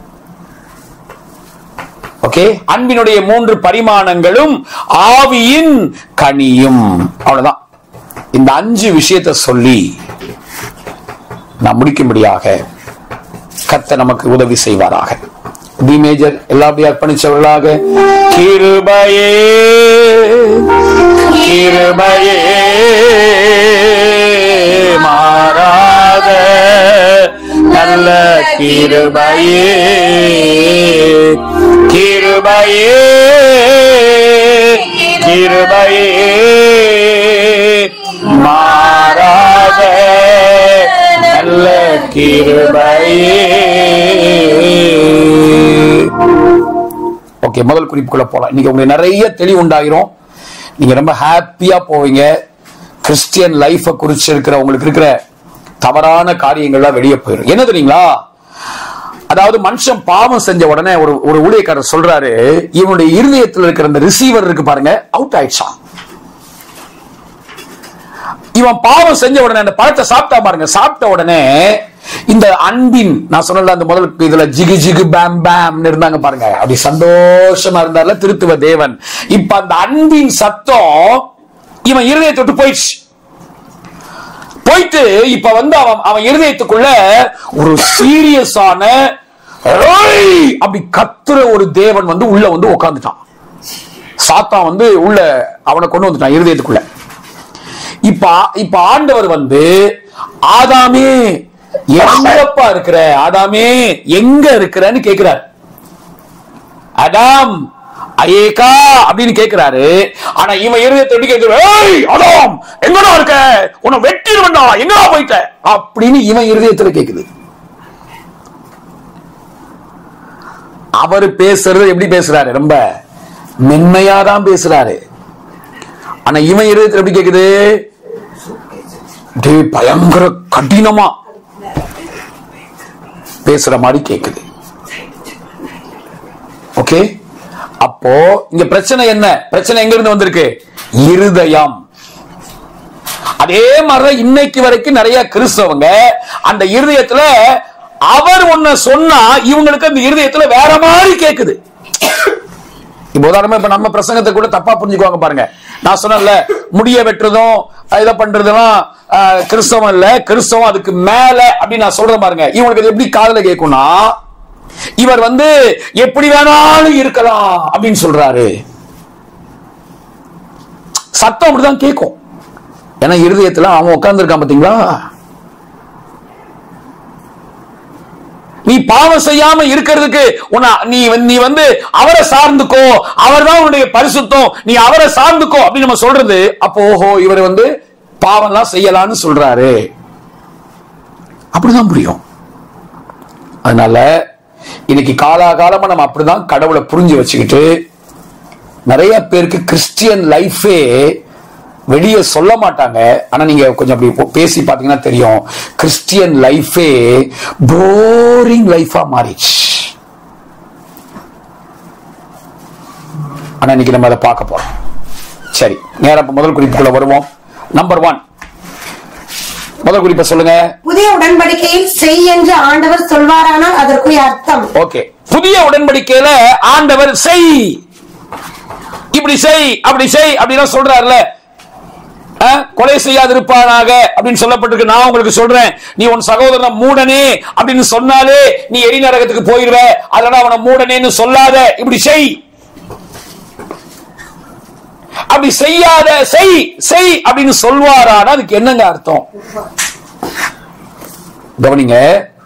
ஓகே அன்பினுடைய மூன்று பரிமாணங்களும் ஆவியின் கனியும் அவ்வளவுதான் இந்த அஞ்சு விஷயத்தை சொல்லி நான் முடிக்கும்படியாக கத்த நமக்கு உதவி செய்வாராக டி மேஜர் எல்லா அப்படியே அர்ப்பணிச்சவர்களாக கிருபையே கிருபையே மாறாத நல்ல கிருபையே கிருபையே கிருபையே மாறாத நல்ல கிருபையே ஓகே முதல் குறிப்புக்குள்ள போலாம் இன்னைக்கு உங்களுக்கு நிறைய தெளிவு உண்டாயிரும் நீங்க ரொம்ப ஹாப்பியா போவீங்க கிறிஸ்டியன் லைஃப குறிச்சு இருக்கிற உங்களுக்கு இருக்கிற தவறான காரியங்கள்லாம் வெளியே போயிடும் என்ன தெரியுங்களா அதாவது மனுஷன் பாவம் செஞ்ச உடனே ஒரு ஒரு ஊழியக்காரர் சொல்றாரு இவனுடைய இருதயத்தில் இருக்கிற அந்த ரிசீவர் இருக்கு பாருங்க அவுட் ஆயிடுச்சான் இவன் பாவம் செஞ்ச உடனே அந்த பழத்தை சாப்பிட்டா பாருங்க சாப்பிட்ட உடனே இந்த அன்பின் நான் சொன்னல அந்த முதல் இதுல ஜிகு ஜிகு பேம் பேம் இருந்தாங்க பாருங்க அப்படி சந்தோஷமா இருந்தார்ல திருத்துவ தேவன் இப்ப அந்த அன்பின் சத்தம் இவன் இருதயத்தை விட்டு போயிடுச்சு போயிட்டு இப்ப வந்து அவன் அவன் இருதயத்துக்குள்ள ஒரு சீரியஸான அப்படி கத்துற ஒரு தேவன் வந்து உள்ள வந்து உட்கார்ந்துட்டான் சாத்தான் வந்து உள்ள அவனை கொண்டு வந்துட்டான் இருதயத்துக்குள்ள இப்ப இப்ப ஆண்டவர் வந்து ஆதாமே எங்கப்பா இருக்கிற ஆதாமே எங்க இருக்கிறன்னு கேக்குறாரு அடாம் அயேகா அப்படின்னு கேக்குறாரு ஆனா இவன் இருதயத்தை எப்படி கேக்குற ஏய் அதாம் எங்கடா இருக்க உன்னை வெட்டிடுவா எங்கடா போயிட்ட அப்படின்னு இவன் இருதயத்துல கேக்குது அவர் பேசுறது எப்படி பேசுறாரு ரொம்ப மென்மையா தான் பேசுறாரு ஆனா இவன் இருதயத்துல எப்படி கேக்குது டேய் பயங்கர கடினமா பேசுற மாதிரி கேக்குது ஓகே அப்போ இங்க பிரச்சனை என்ன பிரச்சனை எங்க இருந்து வந்திருக்கு இருதயம் அதே மாதிரிதான் இன்னைக்கு வரைக்கும் நிறைய கிறிஸ்தவங்க அந்த இருதயத்துல அவர் ஒன்ன சொன்னா இவங்களுக்கு அந்த இருதயத்துல வேற மாதிரி கேக்குது இப்ப உதாரணமா இப்ப நம்ம பிரசங்கத்தை கூட தப்பா புரிஞ்சுக்குவாங்க பாருங்க நான் சொன்னேன்ல முடிய வெட்டுறதும் இதை பண்றதெல்லாம் ஆஹ், கிறிஸ்தவம் இல்ல கிறிஸ்தவம் அதுக்கு மேல அப்படின்னு நான் சொல்றேன் பாருங்க இவங்களுக்கு அது எப்படி காதுல கேட்கும்னா இவர் வந்து எப்படி வேணாலும் இருக்கலாம் அப்படின்னு சொல்றாரு சத்தம் அப்படிதான் கேட்கும் ஏன்னா இருதயத்துல அவன் உட்கார்ந்துருக்கான் பாத்தீங்களா நீ பாவம் செய்யாம இருக்கிறதுக்கு உன்னை நீ வந்து- நீ வந்து அவரை சார்ந்துக்கோ அவர்தான் உன்னுடைய பரிசுத்தம் நீ அவரை சார்ந்துக்கோ அப்படின்னு நம்ம சொல்றது அப்போ ஓஹோ இவர் வந்து பாவம்லாம் செய்யலாம்னு சொல்றாரு அப்படிதான் புரியும் அதனால இன்னைக்கு காலாகாலமா நம்ம அப்படிதான் கடவுளை புரிஞ்சு வச்சுக்கிட்டு நிறைய பேருக்கு கிறிஸ்டியன் லைஃபே வெளியே சொல்ல மாட்டாங்க ஆனா நீங்க கொஞ்சம் அப்படி போ- பேசி பாத்தீங்கன்னா தெரியும் கிறிஸ்டியன் லைஃபே போரிங் லைஃபா மாறிடுச்சு ஆனா இன்னைக்கு நம்ம அதை பார்க்க போறோம் சரி நேரா இப்ப முதல் குறிப்புக்குள்ள வருவோம் நம்பர் ஒன் முதல் குறிப்பை சொல்லுங்க புதிய உடன்படிக்கையில் செய் என்று ஆண்டவர் சொல்வாரானால் அதற்குரிய அர்த்தம் ஓகே புதிய உடன்படிக்கையில ஆண்டவர் செய் இப்படி செய் அப்படி செய் அப்படிலாம் சொல்றாருல அஹ், கொலை செய்யாதிருப்பானாக அப்படின்னு சொல்லப்பட்டிருக்கு நான் உங்களுக்கு சொல்றேன் நீ உன் சகோதரன் மூடனே அப்படின்னு சொன்னாலே நீ எரி நரகத்துக்கு போயிருவ அதனால அவனை மூடனேன்னு சொல்லாத இப்படி செய் அப்படி செய்யாத செய் செய் அப்படின்னு சொல்வாரானா அதுக்கு என்னங்க அர்த்தம் கவனிங்க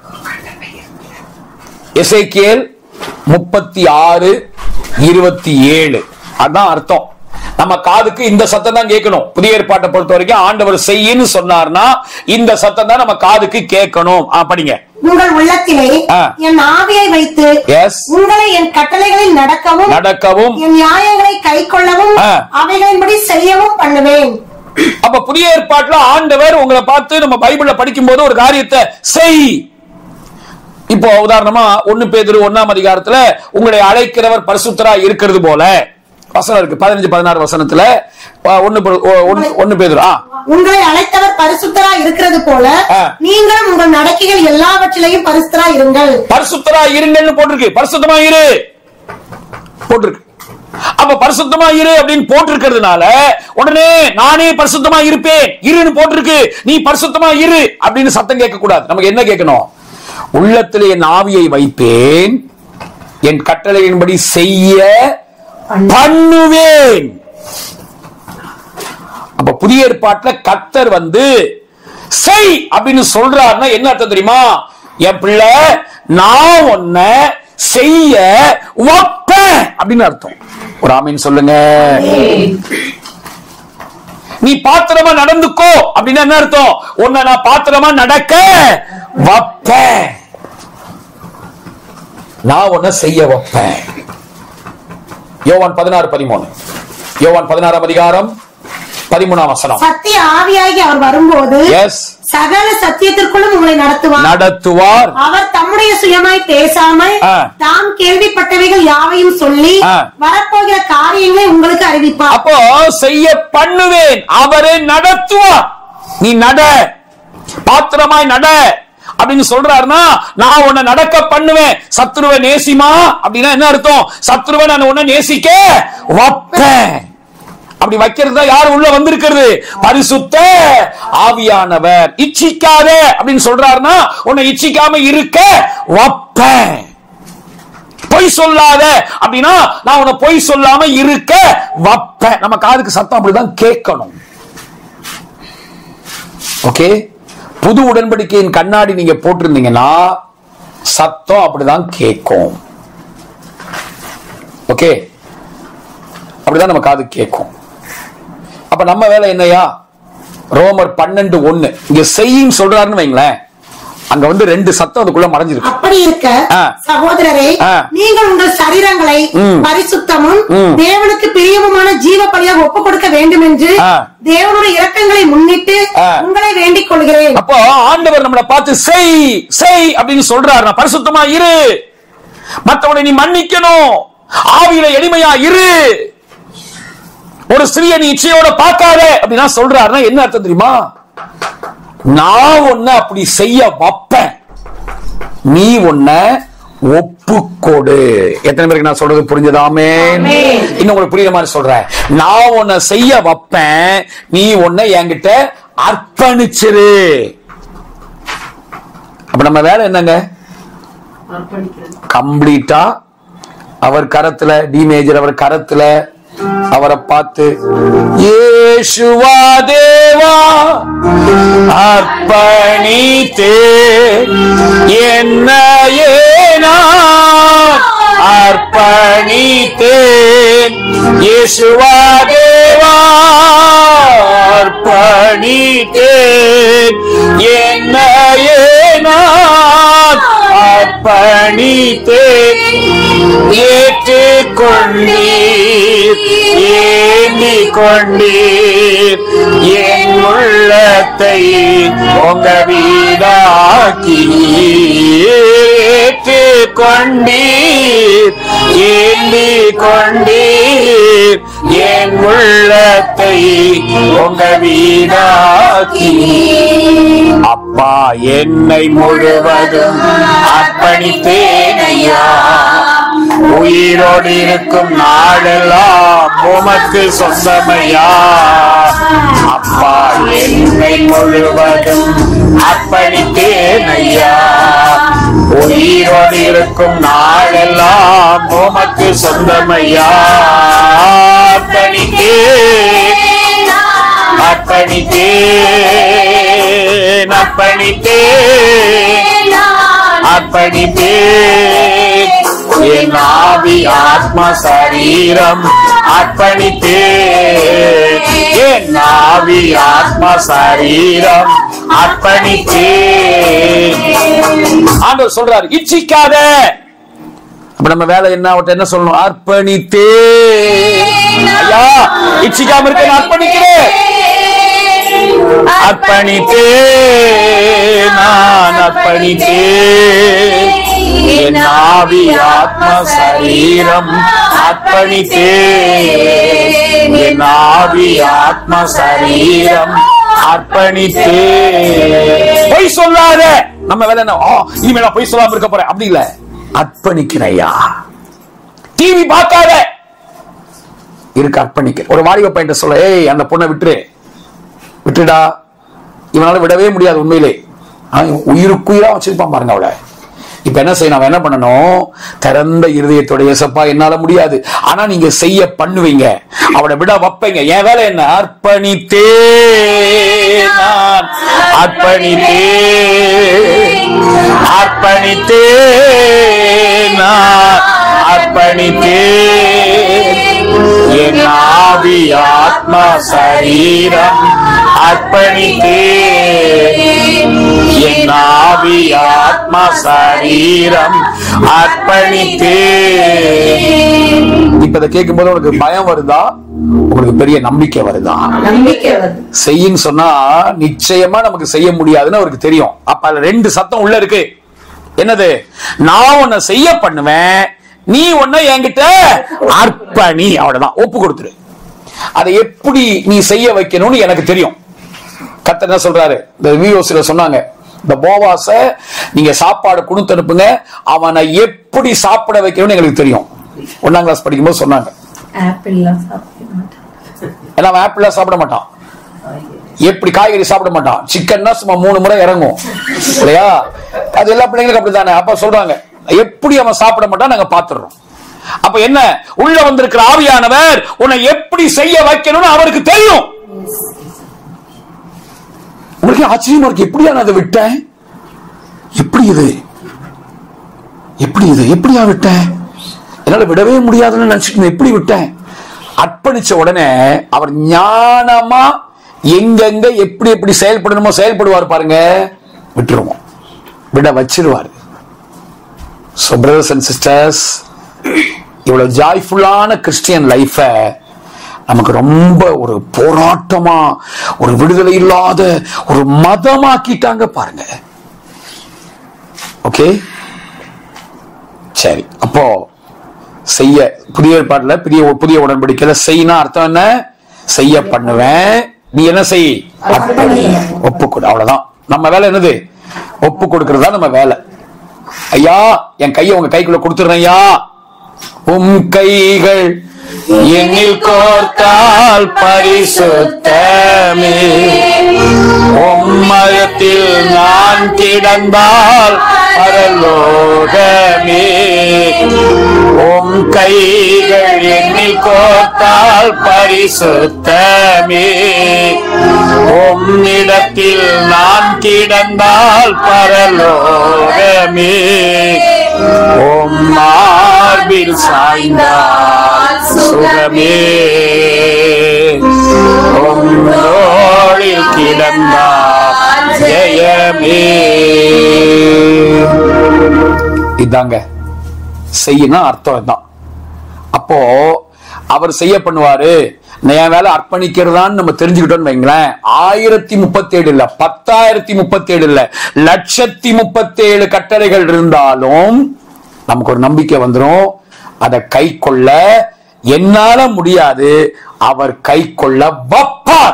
எசேக்கியேல் முப்பத்தி ஆறு இருபத்தி ஏழு அதான் அர்த்தம் நம்ம காதுக்கு இந்த சத்தம் தான் கேட்கணும் புதிய ஏற்பாட்டை பொறுத்த வரைக்கும் ஆண்டவர் செய்யின்னு சொன்னார்னா இந்த சத்தம் தான் நம்ம காதுக்கு கேட்கணும் ஆ, படிங்க உங்கள் உள்ளத்திலே ஆ. என் ஆவியை வைத்து எஸ் உங்களை என் கட்டளைகளில் நடக்கவும் நடக்கவும் என் நியாயங்களை கை கொள்ளவும் ஆ. அவைகளின்படி செய்யவும் பண்ணுவேன் அப்ப புதிய ஏற்பாட்டுல ஆண்டவர் உங்களை பார்த்து நம்ம பைபிள்ல படிக்கும் போது ஒரு காரியத்தை செய் இப்போ உதாரணமா ஒன்னு பேதுரு ஒன்னாம் அதிகாரத்துல உங்களை அழைக்கிறவர் பரிசுத்தரா இருக்கிறது போல வசனம் இருக்கு பதினஞ்சு பதினாறு வசனத்துல அஹ், ஒன்னு பே- ஒ- ஒன்னு- ஒன்னு பேதுரு ஆ உங்களை அழைத்தவர் பரிசுத்தரா இருக்கிறது போல ஆ. நீங்களும் உங்கள் நடக்கைகள் எல்லாவற்றிலையும் பரிசுத்தரா இருங்கள் பரிசுத்தரா இருங்கன்னு போட்டிருக்கு பரிசுத்தமா இரு போட்டிருக்கு அப்ப பரிசுத்தமா இரு அப்படின்னு போட்டிருக்கிறதுனால உடனே நானே பரிசுத்தமா இருப்பேன் இருன்னு போட்டிருக்கு நீ பரிசுத்தமா இரு அப்படின்னு சத்தம் கேட்க கூடாது நமக்கு என்ன கேட்கணும் உள்ளத்திலே என் ஆவியை வைப்பேன் என் கட்டளையின்படி செய்ய பண்ணுவேன் அப்ப புதிய ஏற்பாட்டுல கத்தர் வந்து செய் அப்படின்னு சொல்றாருன்னா என்ன அர்த்தம் தெரியுமா என் பிள்ளை நான் உன்னை செய்ய வைப்பேன் அப்படின்னு அர்த்தம் ஒரு ஆமீன் சொல்லுங்க நீ பாத்திரமா நடந்துக்கோ அப்படின்னு என்ன அர்த்தம் உன்னை நான் பாத்திரமா நடக்க வைப்பேன் நான் உன்னை செய்ய வைப்பேன் யோவான் பதினாறு பதிமூணு யோவான் பதினாறாம் அதிகாரம் பதிமூணாம் வசனம் சத்திய ஆவியாகி அவர் வரும்போது எஸ் சகல சத்தியத்திற்குள்ளும் உங்களை நடத்துவார் நடத்துவார் அவர் தம்முடைய சுயமாய் பேசாமல் ஆ. தாம் கேள்விப்பட்டவைகள் யாவையும் சொல்லி ஆ. வரப்போகிற காரியங்களை உங்களுக்கு அறிவிப்பார் அப்போ செய்ய பண்ணுவேன் அவரே நடத்துவார் நீ நட பாத்திரமாய் நட அப்படின்னு சொல்றாருன்னா நான் உன்னை நடக்க பண்ணுவேன் சத்ருவை நேசிமா அப்படின்னா என்ன அர்த்தம் சத்ருவை நான் உன்னை நேசிக்க வைப்பேன் அப்படி வைக்கிறது தான் யார் உள்ள வந்திருக்கிறது பரிசுத்த ஆவியானவர் இச்சிக்காத அப்படின்னு சொல்றாருன்னா உன்னை இச்சிக்காம இருக்க வைப்பேன் பொய் சொல்லாத அப்படின்னா நான் உன்னை பொய் சொல்லாம இருக்க வைப்பேன் நம்ம காதுக்கு சத்தம் அப்படிதான் கேட்கணும் ஓகே புது உடன்படிக்கையின் கண்ணாடி நீங்க போட்டிருந்தீங்கன்னா சத்தம் அப்படிதான் கேட்கும் ஓகே அப்படிதான் நம்ம காது கேட்கும் அப்ப நம்ம வேலை என்னையா ரோமர் பன்னெண்டு ஒண்ணு இங்க செய்யும் சொல்றாருன்னு வைங்களேன் அங்க வந்து ரெண்டு சத்தம் அதுக்குள்ள மறைஞ்சிருக்கு அப்படி இருக்க ஆ. சகோதரரே ஆ. நீங்கள் உங்கள் சரீரங்களை ம். பரிசுத்தமும் ம். தேவனுக்கு பிரியமுமான ஜீவ பலியாக ஒப்புக் கொடுக்க வேண்டும் என்று ஆ. தேவனுடைய இரக்கங்களை முன்னிட்டு ஆ. உங்களை வேண்டிக் கொள்கிறேன் அப்போ ஆண்டவர் நம்மளை பார்த்து செய் செய் அப்படின்னு சொல்றாரு நான் பரிசுத்தமா இரு மத்தவனை நீ மன்னிக்கணும் ஆவியில எளிமையா இரு ஒரு ஸ்திரியை நீ இச்சையோட பார்க்காத அப்படின்னா சொல்றாருன்னா என்ன அர்த்தம் தெரியுமா நான் உன்னை அப்படி செய்ய வைப்பேன் நீ உன்னை ஒப்புக்கொடு எத்தனை பேருக்கு நான் சொல்றது புரிஞ்சதாமே இன்னும் உங்களுக்கு புரியுற மாதிரி சொல்றேன் நான் உன்னை செய்ய வைப்பேன் நீ உன்னை என்கிட்ட அர்ப்பணிச்சிரு அப்ப நம்ம வேலை என்னங்க கம்ப்ளீட்டா அவர் கரத்துல டி மேஜர் அவர் கரத்துல அவரை பார்த்து ஏசுவா தேவா அர்ப்பணித்தே என்ன ஏனா அர்ப்பணித்தேன் இயேசுவா தேவா அர்ப்பணித்தேன் என்ன ஏனான் அர்ப்பணித்தேன் ஏற்றுக்கொண்டீர் ஏந்திக் கொண்டீர் என் உள்ளத்தை உங்க வீடாக்கி ஏற்றுக்கொண்டீர் ஏந்திக் கொண்டீர் என் உள்ளத்தை உங்க வீடாக்கி அப்பா என்னை முழுவதும் அர்ப்பணித்தேன் ஐயா உயிரோடு இருக்கும் நாளெல்லாம் உமக்கு சொந்தமையா அப்பா என்னை முழுவதும் அர்ப்பணித்தேன் ஐயா உயிரோடு இருக்கும் நாளெல்லாம் உமக்கு சொந்தமையா அர்ப்பணித்தேன் அர்ப்பணித்தேன் அர்ப்பணித்தேன் அர்ப்பணித்தேன் என் ஆவி ஆத்ம சரீரம் அர்ப்பணித்தேன் என் ஆவி ஆத்ம சரீரம் அர்ப்பணித்தேன் ஆண்டவர் சொல்றாரு இச்சிக்காத அப்ப நம்ம வேலை என்ன அவர்ட்ட என்ன சொல்லணும் அர்ப்பணித்தே ஐயா இச்சிக்காம இருக்க நான் அர்ப்பணிக்கிறேன் அர்ப்பணித்தே நான் அர்ப்பணித்தே என் ஆவி ஆத்ம சரீரம் அர்ப்பணித்தே என் ஆவி ஆத்ம சரீரம் அர்ப்பணித்தே பொய் சொல்லாத நம்ம வேலை என்ன ஆ, இனிமே நான் பொய் சொல்லாம இருக்க போறேன் அப்படி இல்ல அர்ப்பணிக்கிறையா டிவி பார்க்காத இருக்கு அர்ப்பணிக்க ஒரு வாலிப பையன் சொல்ல ஏய் அந்த பொண்ணை விட்டுரு விட்டுடா இவனால விடவே முடியாது உண்மையிலே ஆனா, இவன் உயிருக்குயிரா வச்சிருப்பான் பாருங்க அவளை இப்ப என்ன செய்யணும் அவன் என்ன பண்ணணும் திறந்த இருதயத்தோட ஏசப்பா என்னால முடியாது ஆனா நீங்க செய்ய பண்ணுவீங்க அவளை விட வைப்பீங்க என் வேலை என்ன அர்ப்பணித்தே நான் அர்ப்பணித்தே அர்ப்பணித்தே நான் அர்ப்பணித்தே என் ஆவி ஆத்ம சரீரம் அர்ப்பணித்தே என் ஆவி ஆத்ம சரீரம் அர்ப்பணித்தே இப்ப இதை கேட்கும் போது உனக்கு பயம் வருதா உங்களுக்கு பெரிய நம்பிக்கை வருதா நம்பிக்கை வருது செய்யின்னு சொன்னா நிச்சயமா நமக்கு செய்ய முடியாதுன்னு அவருக்கு தெரியும் அப்ப அதுல ரெண்டு சத்தம் உள்ள இருக்கு என்னது நான் உன்னை செய்ய பண்ணுவேன் நீ உன்னை என்கிட்ட அர்ப்பணி அவ்வளவுதான் ஒப்பு கொடுத்துரு அதை எப்படி நீ செய்ய வைக்கணும்னு எனக்கு தெரியும் கத்த என்ன சொல்றாரு இந்த விஓசில சொன்னாங்க இந்த போவாச நீங்க சாப்பாடு கொடுத்து அனுப்புங்க அவனை எப்படி சாப்பிட வைக்கணும்னு எங்களுக்கு தெரியும் ஒன்னாம் கிளாஸ் படிக்கும்போது சொன்னாங்க ஆப்பிள்லாம் சாப்பிட மாட்டேன் ஏன்னா அவன் ஆப்பிள் சாப்பிட மாட்டான் எப்படி காய்கறி சாப்பிட மாட்டான் சிக்கன்னா சும்மா மூணு முறை இறங்கும் இல்லையா அது எல்லா பிள்ளைங்களுக்கும் அப்படித்தானே அப்ப சொல்றாங்க எப்படி அவன் சாப்பிட மாட்டான் நாங்க பாத்துறோம் அப்ப என்ன உள்ள வந்திருக்கிற ஆவியானவர் உன்னை எப்படி செய்ய வைக்கணும்னு அவருக்கு தெரியும் உங்களுக்கு ஆச்சரியமா இருக்கு எப்படியா நான் அதை விட்டேன் எப்படி இது எப்படி இது எப்படியா விட்டேன் என்னால விடவே முடியாதுன்னு நினைச்சிட்டு இருந்தேன். எப்படி விட்டேன் அர்ப்பணிச்ச உடனே அவர் ஞானமா எங்கெங்க எப்படி எப்படி செயல்படணுமோ செயல்படுவார் பாருங்க விட்டுருவோம் விட வச்சிருவார் So brothers and sisters இவ்வளவு ஜாய்ஃபுல்லான கிறிஸ்டியன் லைஃப நமக்கு ரொம்ப ஒரு போராட்டமா ஒரு விடுதலை இல்லாத ஒரு மதமாக்கிட்டாங்க பாருங்க ஓகே சரி அப்போ செய்ய புதிய ஏற்பாட்டுல புதிய புதிய உடன்படிக்கையில செய்யினா அர்த்தம் என்ன செய்ய பண்ணுவேன் நீ என்ன செய் ஒப்பு கொடு அவ்வளவுதான் நம்ம வேலை என்னது ஒப்பு கொடுக்கிறது தான் நம்ம வேலை ஐயா என் கையை உங்க கைக்குள்ள கொடுத்துறேன் ஐயா உம் கைகள் என்னில் கோர்த்தால் பரிசுத்தமே உம்மயத்தில் நான் கிடந்தால் பரலோகமே உம் கைகள் என்னில் கோர்த்தால் பரிசுத்தமே உம்மிடத்தில் நான் கிடந்தால் பரலோகமே உம் மார்பில் சாய்ந்தால் சுகமே உம் தோளில் கிடந்தால் ஜெயமே இதாங்க செய்யணும் அர்த்தம் தான் அப்போ அவர் செய்ய பண்ணுவாரு என் வேலை அர்ப்பணிக்கிறதான்னு நம்ம தெரிஞ்சுக்கிட்டோம்னு வைங்களேன் ஆயிரத்தி முப்பத்தி ஏழு இல்ல பத்தாயிரத்தி முப்பத்தி ஏழு இல்ல லட்சத்தி முப்பத்தி ஏழு கட்டளைகள் இருந்தாலும் நமக்கு ஒரு நம்பிக்கை வந்துரும் அதை கை கொள்ள என்னால முடியாது அவர் கை கொள்ள வப்பார்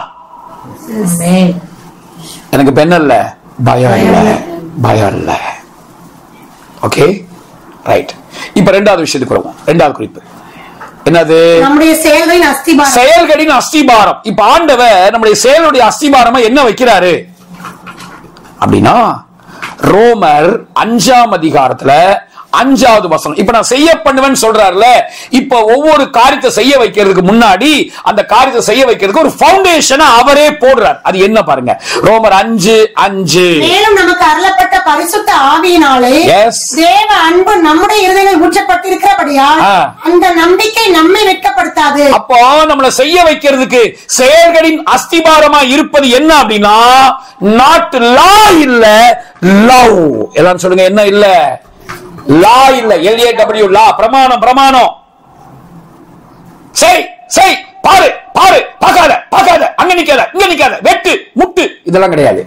எனக்கு இப்ப என்ன இல்ல பயம் இல்ல பயம் இல்ல ஓகே ரைட் இப்ப ரெண்டாவது விஷயத்துக்கு வருவோம் ரெண்டாவது குறிப்பு என்னது நம்முடைய செயல்களின் அஸ்திபாரம் செயல்களின் அஸ்திபாரம் இப்ப ஆண்டவர் நம்முடைய செயலுடைய அஸ்திபாரமா என்ன வைக்கிறாரு அப்படின்னா ரோமர் அஞ்சாம் அதிகாரத்துல அஞ்சாவது வசனம் இப்ப நான் செய்ய பண்ணுவேன்னு சொல்றாருல இப்ப ஒவ்வொரு காரியத்தை செய்ய வைக்கிறதுக்கு முன்னாடி அந்த காரியத்தை செய்ய வைக்கிறதுக்கு ஒரு பவுண்டேஷனை அவரே போடுறார் அது என்ன பாருங்க ரோமர் அஞ்சு அஞ்சு மேலும் நமக்கு அருளப்பட்ட பரிசுத்த ஆவியினாலே Yes. தேவ அன்பு நம்முடைய இருதயங்கள் ஊற்றப்பட்டிருக்கிறபடியால் ஆ. அந்த நம்பிக்கை நம்மை வெட்கப்படுத்தாது அப்போ நம்மள செய்ய வைக்கிறதுக்கு செயல்களின் அஸ்திபாரமா இருப்பது என்ன அப்படின்னா நாட் லா இல்ல லவ் எல்லாரும் சொல்லுங்க என்ன இல்ல லா இல்ல எல்ஏ டபிள்யூ லா பிரமாணம் பிரமாணம் செய் செய் பாரு பாரு பார்க்காத பார்க்காத அங்க நிக்காத இங்க நிக்காத வெட்டு முட்டு இதெல்லாம் கிடையாது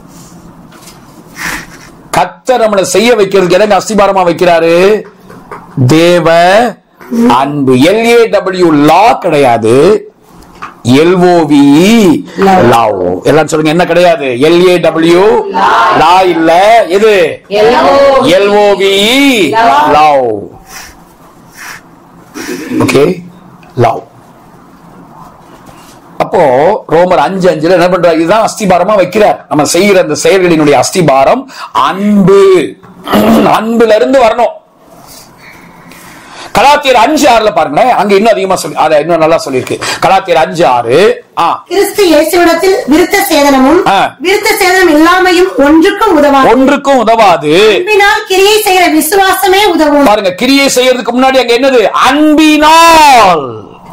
கத்தர் நம்மளை செய்ய வைக்கிறதுக்கு எதங்க அஸ்திபாரமா வைக்கிறாரு தேவ அன்பு எல்ஏ டபிள்யூ லா கிடையாது எல்ஓவி லவ் எல்லாம் சொல்லுங்க என்ன கிடையாது எல்ஏ டபிள்யூ லா இல்ல எது எல்ஓவி லவ் ஓகே லவ் அப்போ ரோமர் அஞ்சு அஞ்சுல என்ன பண்றாரு இதுதான் அஸ்திபாரமா வைக்கிறார் நம்ம செய்யற அந்த செயல்களினுடைய அஸ்திபாரம் அன்பு அன்புல இருந்து வரணும் கலாத்தியர் அஞ்சு ஆறுல பாருங்களேன் அங்க இன்னும் அதிகமா சொல்லி அதை இன்னும் நல்லா சொல்லியிருக்கு கலாத்தியர் அஞ்சு ஆறு ஆ கிறிஸ்து இயேசுவிடத்தில் விருத்த சேதனமும் ஆ. விருத்த சேதனம் இல்லாமையும் ஒன்றுக்கும் உதவாது ஒன்றுக்கும் உதவாது அன்பினால் கிரியை செய்கிற விசுவாசமே உதவும் பாருங்க கிரியை செய்யறதுக்கு முன்னாடி அங்க என்னது அன்பினால்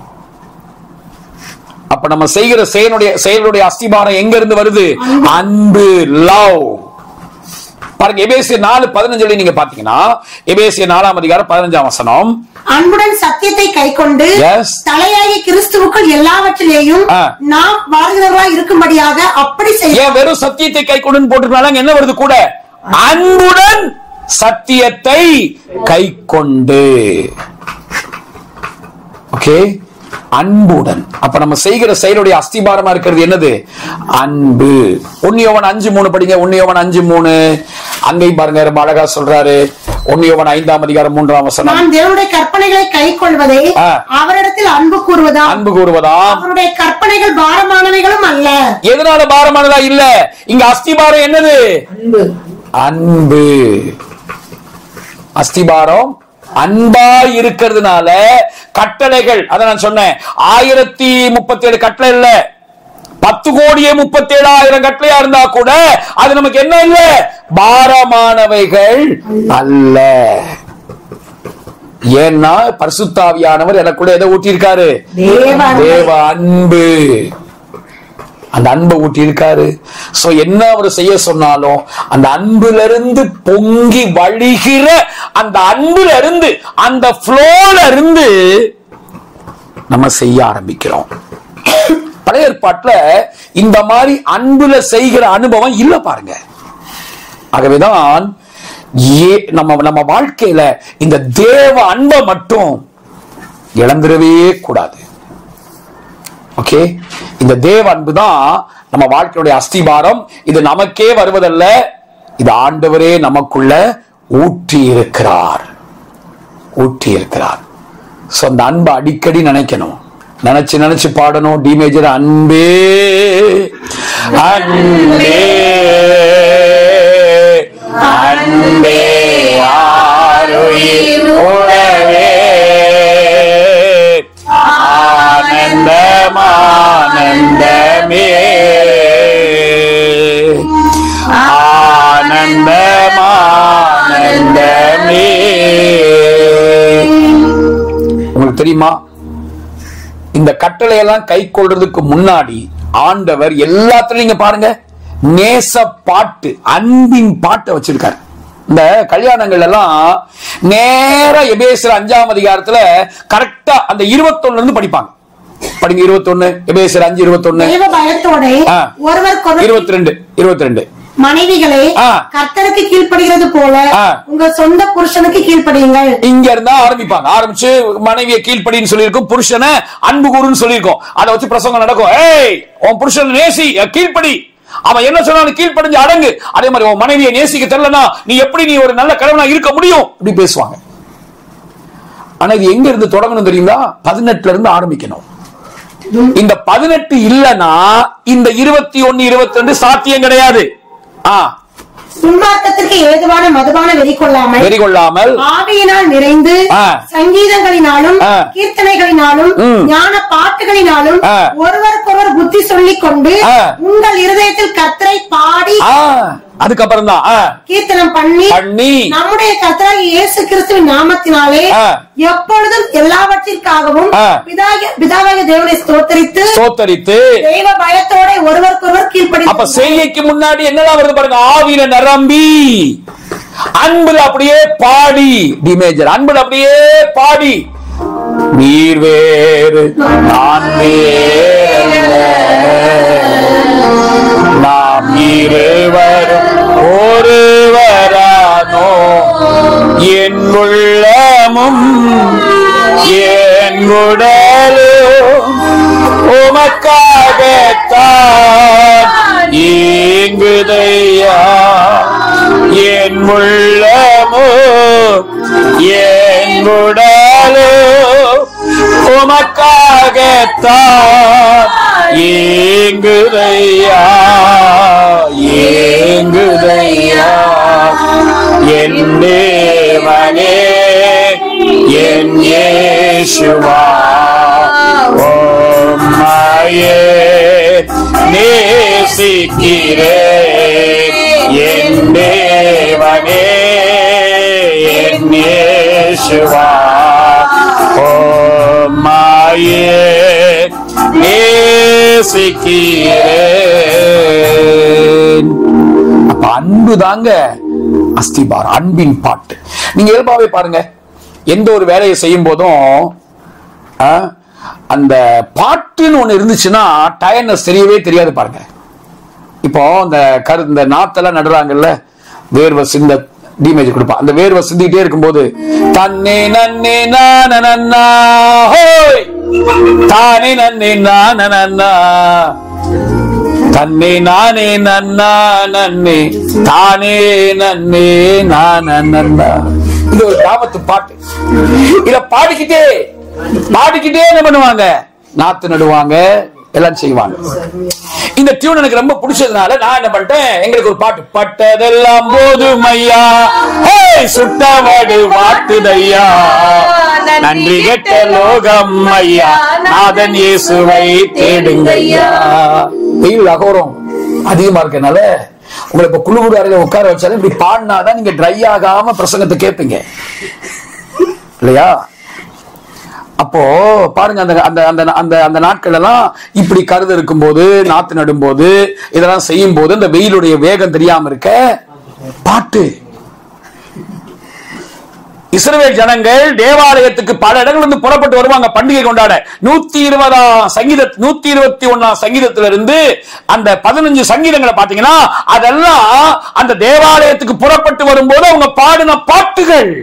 அப்ப நம்ம செய்கிற செயலுடைய செயலுடைய அஸ்திபாரம் எங்க இருந்து வருது அன்பு லவ் பாருங்க எபேசியர் நாலு பதினஞ்சுல நீங்க பாத்தீங்கன்னா எபேசியர் நாலாம் அதிகாரம் பதினஞ்சாம் வசனம் அன்புடன் சத்தியத்தை கைக்கொண்டு Yes. தலையாகிய கிறிஸ்துவுக்குள் எல்லாவற்றிலேயும் ஆ. நாம் வாழ்கிறவர்களாய் இருக்கும்படியாக அப்படி செய்ய ஏன் வெறும் சத்தியத்தை கை கொண்டு போட்டுருந்தாலும் என்ன வருது கூட அன்புடன் சத்தியத்தை கை கொண்டு ஓகே அன்புடன் அப்ப நம்ம செய்கிற செயலுடைய அஸ்திபாரமா இருக்கிறது என்னது அன்பு உன்னியவன் அஞ்சு மூணு படிங்க உன்னியவன் அஞ்சு மூணு அங்கேயும் பாருங்க ரொம்ப அழகா சொல்றாரு உன்னியவன் ஐந்தாம் அதிகாரம் மூன்றாம் வசனம் நான் தேவனுடைய கற்பனைகளை கை கொள்வதே ஆ. அவரிடத்தில் அன்பு கூறுவதா அன்பு கூறுவதாம் அவருடைய கற்பனைகள் பாரமானவைகளும் அல்ல எதனால பாரமானதா இல்ல இங்க அஸ்திபாரம் என்னது அன்பு அன்பு அஸ்திபாரம் அன்பா இருக்கிறதுனால கட்டளைகள் அத நான் சொன்னேன் ஆயிரத்தி முப்பத்தி ஏழு கட்டளை இல்ல பத்து கோடியே முப்பத்தி ஏழாயிரம் கட்டளையா இருந்தா கூட அது நமக்கு என்ன இல்ல பாரமானவைகள் அல்ல ஏன்னா பரிசுத்தாவியானவர் எனக்குள்ள எதை ஊட்டியிருக்காரு தேவ அன்பு. தேவ அன்பு அந்த அன்பை ஊட்டி இருக்காரு சோ என்ன அவர் செய்ய சொன்னாலும் அந்த அன்புல இருந்து பொங்கி வழிகிற அந்த அன்புல இருந்து அந்த ஃப்ளோல இருந்து நம்ம செய்ய ஆரம்பிக்கிறோம் பழைய ஏற்பாட்டுல இந்த மாதிரி அன்புல செய்கிற அனுபவம் இல்ல பாருங்க ஆகவேதான் ஏ நம்ம நம்ம வாழ்க்கையில இந்த தேவ அன்பை மட்டும் இழந்துடவே கூடாது ஓகே இந்த தேவ அன்பு தான் நம்ம வாழ்க்கையுடைய அஸ்திபாரம் இது நமக்கே வருவதல்ல இது ஆண்டவரே நமக்குள்ள ஊற்றி இருக்கிறார் ஊற்றி இருக்கிறார் சோ அந்த அன்பை அடிக்கடி நினைக்கணும் நினைச்சு நினைச்சு பாடணும் டி மேஜர் அன்பே அன்பே அன்பே ஆருயிர் உறவே ஆனந்தமானந்தமே ஆனந்தமானந்தமே உங்களுக்கு தெரியுமா இந்த கட்டளையெல்லாம் கை கொள்றதுக்கு முன்னாடி ஆண்டவர் எல்லாத்துலயும் நீங்க பாருங்க நேச பாட்டு அன்பின் பாட்டை வச்சிருக்காரு இந்த கல்யாணங்கள் எல்லாம் நேரா எபேசர் அஞ்சாம் அதிகாரத்துல கரெக்டா அந்த இருபத்தொன்னுல இருந்து படிப்பாங்க படிங்க இருபத்தொன்னு எபேசர் அஞ்சு இருபத்தொன்னு தேவ பயத்தோட ஆ. ஒருவர் இருபத்தி ரெண்டு இருபத்தி ரெண்டு மனைவிகளே ஆ. கர்த்தருக்கு கீழ்ப்படுகிறது போல ஆ. உங்க சொந்த புருஷனுக்கு கீழ்ப்படியுங்கள் இங்க இருந்தா ஆரம்பிப்பாங்க ஆரம்பிச்சு மனைவியை கீழ்ப்படின்னு சொல்லியிருக்கோம் புருஷனை அன்பு கூறுன்னு சொல்லியிருக்கோம் அதை வச்சு பிரசங்கம் நடக்கும் ஏய் உன் புருஷன் நேசி அஹ், கீழ்ப்படி அவன் என்ன சொன்னாலும் கீழ்ப்படிஞ்சு அடங்கு அதே மாதிரி உன் மனைவியை நேசிக்க தெரியலனா நீ எப்படி நீ ஒரு நல்ல கணவனா இருக்க முடியும் இப்படி பேசுவாங்க ஆனா இது எங்க இருந்து தொடங்கணும் தெரியுங்களா பதினெட்டுல இருந்து ஆரம்பிக்கணும் இந்த பதினெட்டு இல்லனா இந்த இருபத்தி ஒன்னு இருபத்தி ரெண்டு சாத்தியம் கிடையாது ஆ துன்மார்க்கத்திற்கு ஏதுவான மதுபான வெறி கொள்ளாமல் வெறி கொள்ளாமல் ஆவியினால் நிறைந்து ஆ. சங்கீதங்களினாலும் ஆ. கீர்த்தனைகளினாலும் ம். ஞான பாட்டுகளினாலும் ஆ. ஒருவருக்கொருவர் புத்தி சொல்லிக் கொண்டு ஆ. உங்கள் இருதயத்தில் கர்த்தரை பாடி ஆ அதுக்கப்புறம் தான் ஆ கீர்த்தனம் பண்ணி பண்ணி நம்முடைய கர்த்தராகிய இயேசு கிறிஸ்துவின் நாமத்தினாலே ஆ. எப்பொழுதும் எல்லாவற்றிற்காகவும் ஆ. பிதாய- பிதாவாகிய தேவனை ஸ்தோத்தரித்து சோத்தரித்து தெய்வ பயத்தோட ஒருவருக்கொருவர் கீழ்ப்படி அப்ப செய்கைக்கு முன்னாடி என்னதான் வருது பாருங்க ஆவியில நிரம்பி அன்புல அப்படியே பாடி டிமேஜர் அன்புல அப்படியே பாடி நீர் வேறு நான் வேறு நாம் இருவரும் ஒருவரானோ என் உள்ளமும் என் உடலும் உமக்காகத்தான் இங்குதையா என் உள்ளமோ என் உடலோ உமக்காகத்தான் ஏங்குதையா ஏங்குதையா என் தேவனே என் இயேசுவா உம்மையே நேசிக்கிறே என் தேவனே என் இயேசுவா உம்மையே நேசிக்கிறேன் அப்ப அன்பு தாங்க அஸ்திபாரம் அன்பின் பாட்டு நீங்க இயல்பாவே பாருங்க எந்த ஒரு வேலையை செய்யும் போதும் ஆ, அந்த பாட்டுன்னு ஒண்ணு இருந்துச்சுன்னா டயர்னஸ் தெரியவே தெரியாது பாருங்க இப்போ இந்த கரு இந்த நாத்தெல்லாம் நடுறாங்கல்ல வேர்வை சிந்த டீமேஜ் கொடுப்பா அந்த வேர்வை சிந்திக்கிட்டே இருக்கும்போது தன்னே நன்னே நான நன்னா ஹோய் தானே நன்னே நான நன்னா தன்னே நானே நன்னா நன்னே தானே நன்னே நான நன்னா இது ஒரு கிராமத்து பாட்டு இத பாடிக்கிட்டே பாடிக்கிட்டே என்ன பண்ணுவாங்க நாத்து நடுவாங்க எல்லாம் செய்வாங்க இந்த டியூன் எனக்கு ரொம்ப பிடிச்சதுனால நான் என்ன பண்ணிட்டேன் எங்களுக்கு ஒரு பாட்டு பட்டதெல்லாம் போதும் ஐயா ஹே, சுட்டவடு வாட்டுதையா நன்றி கெட்ட லோகம் ஐயா நாதன் இயேசுவை தேடுங்கய்யா வெயில் அகோரம் அதிகமா இருக்கனால உங்களை இப்ப குழு குழு அறையில உட்கார வச்சாலும் இப்படி பாடினாதான் நீங்க ட்ரை ஆகாம பிரசங்கத்தை கேட்பீங்க இல்லையா அப்போ பாருங்க அந்த அந்த அந்த அந்த அந்த நாட்கள் எல்லாம் இப்படி கருது இருக்கும்போது நாத்து நடும்போது இதெல்லாம் செய்யும் போது இந்த வெயிலுடைய வேகம் தெரியாம இருக்க பாட்டு இஸ்ரவேல் ஜனங்கள் தேவாலயத்துக்கு பல இடங்கள் இருந்து புறப்பட்டு வருவாங்க பண்டிகை கொண்டாட நூத்தி இருபதாம் சங்கீத நூத்தி இருபத்தி ஒன்னாம் சங்கீதத்துல இருந்து அந்த பதினஞ்சு சங்கீதங்களை பாத்தீங்கன்னா அதெல்லாம் அந்த தேவாலயத்துக்கு புறப்பட்டு வரும்போது அவங்க பாடின பாட்டுகள்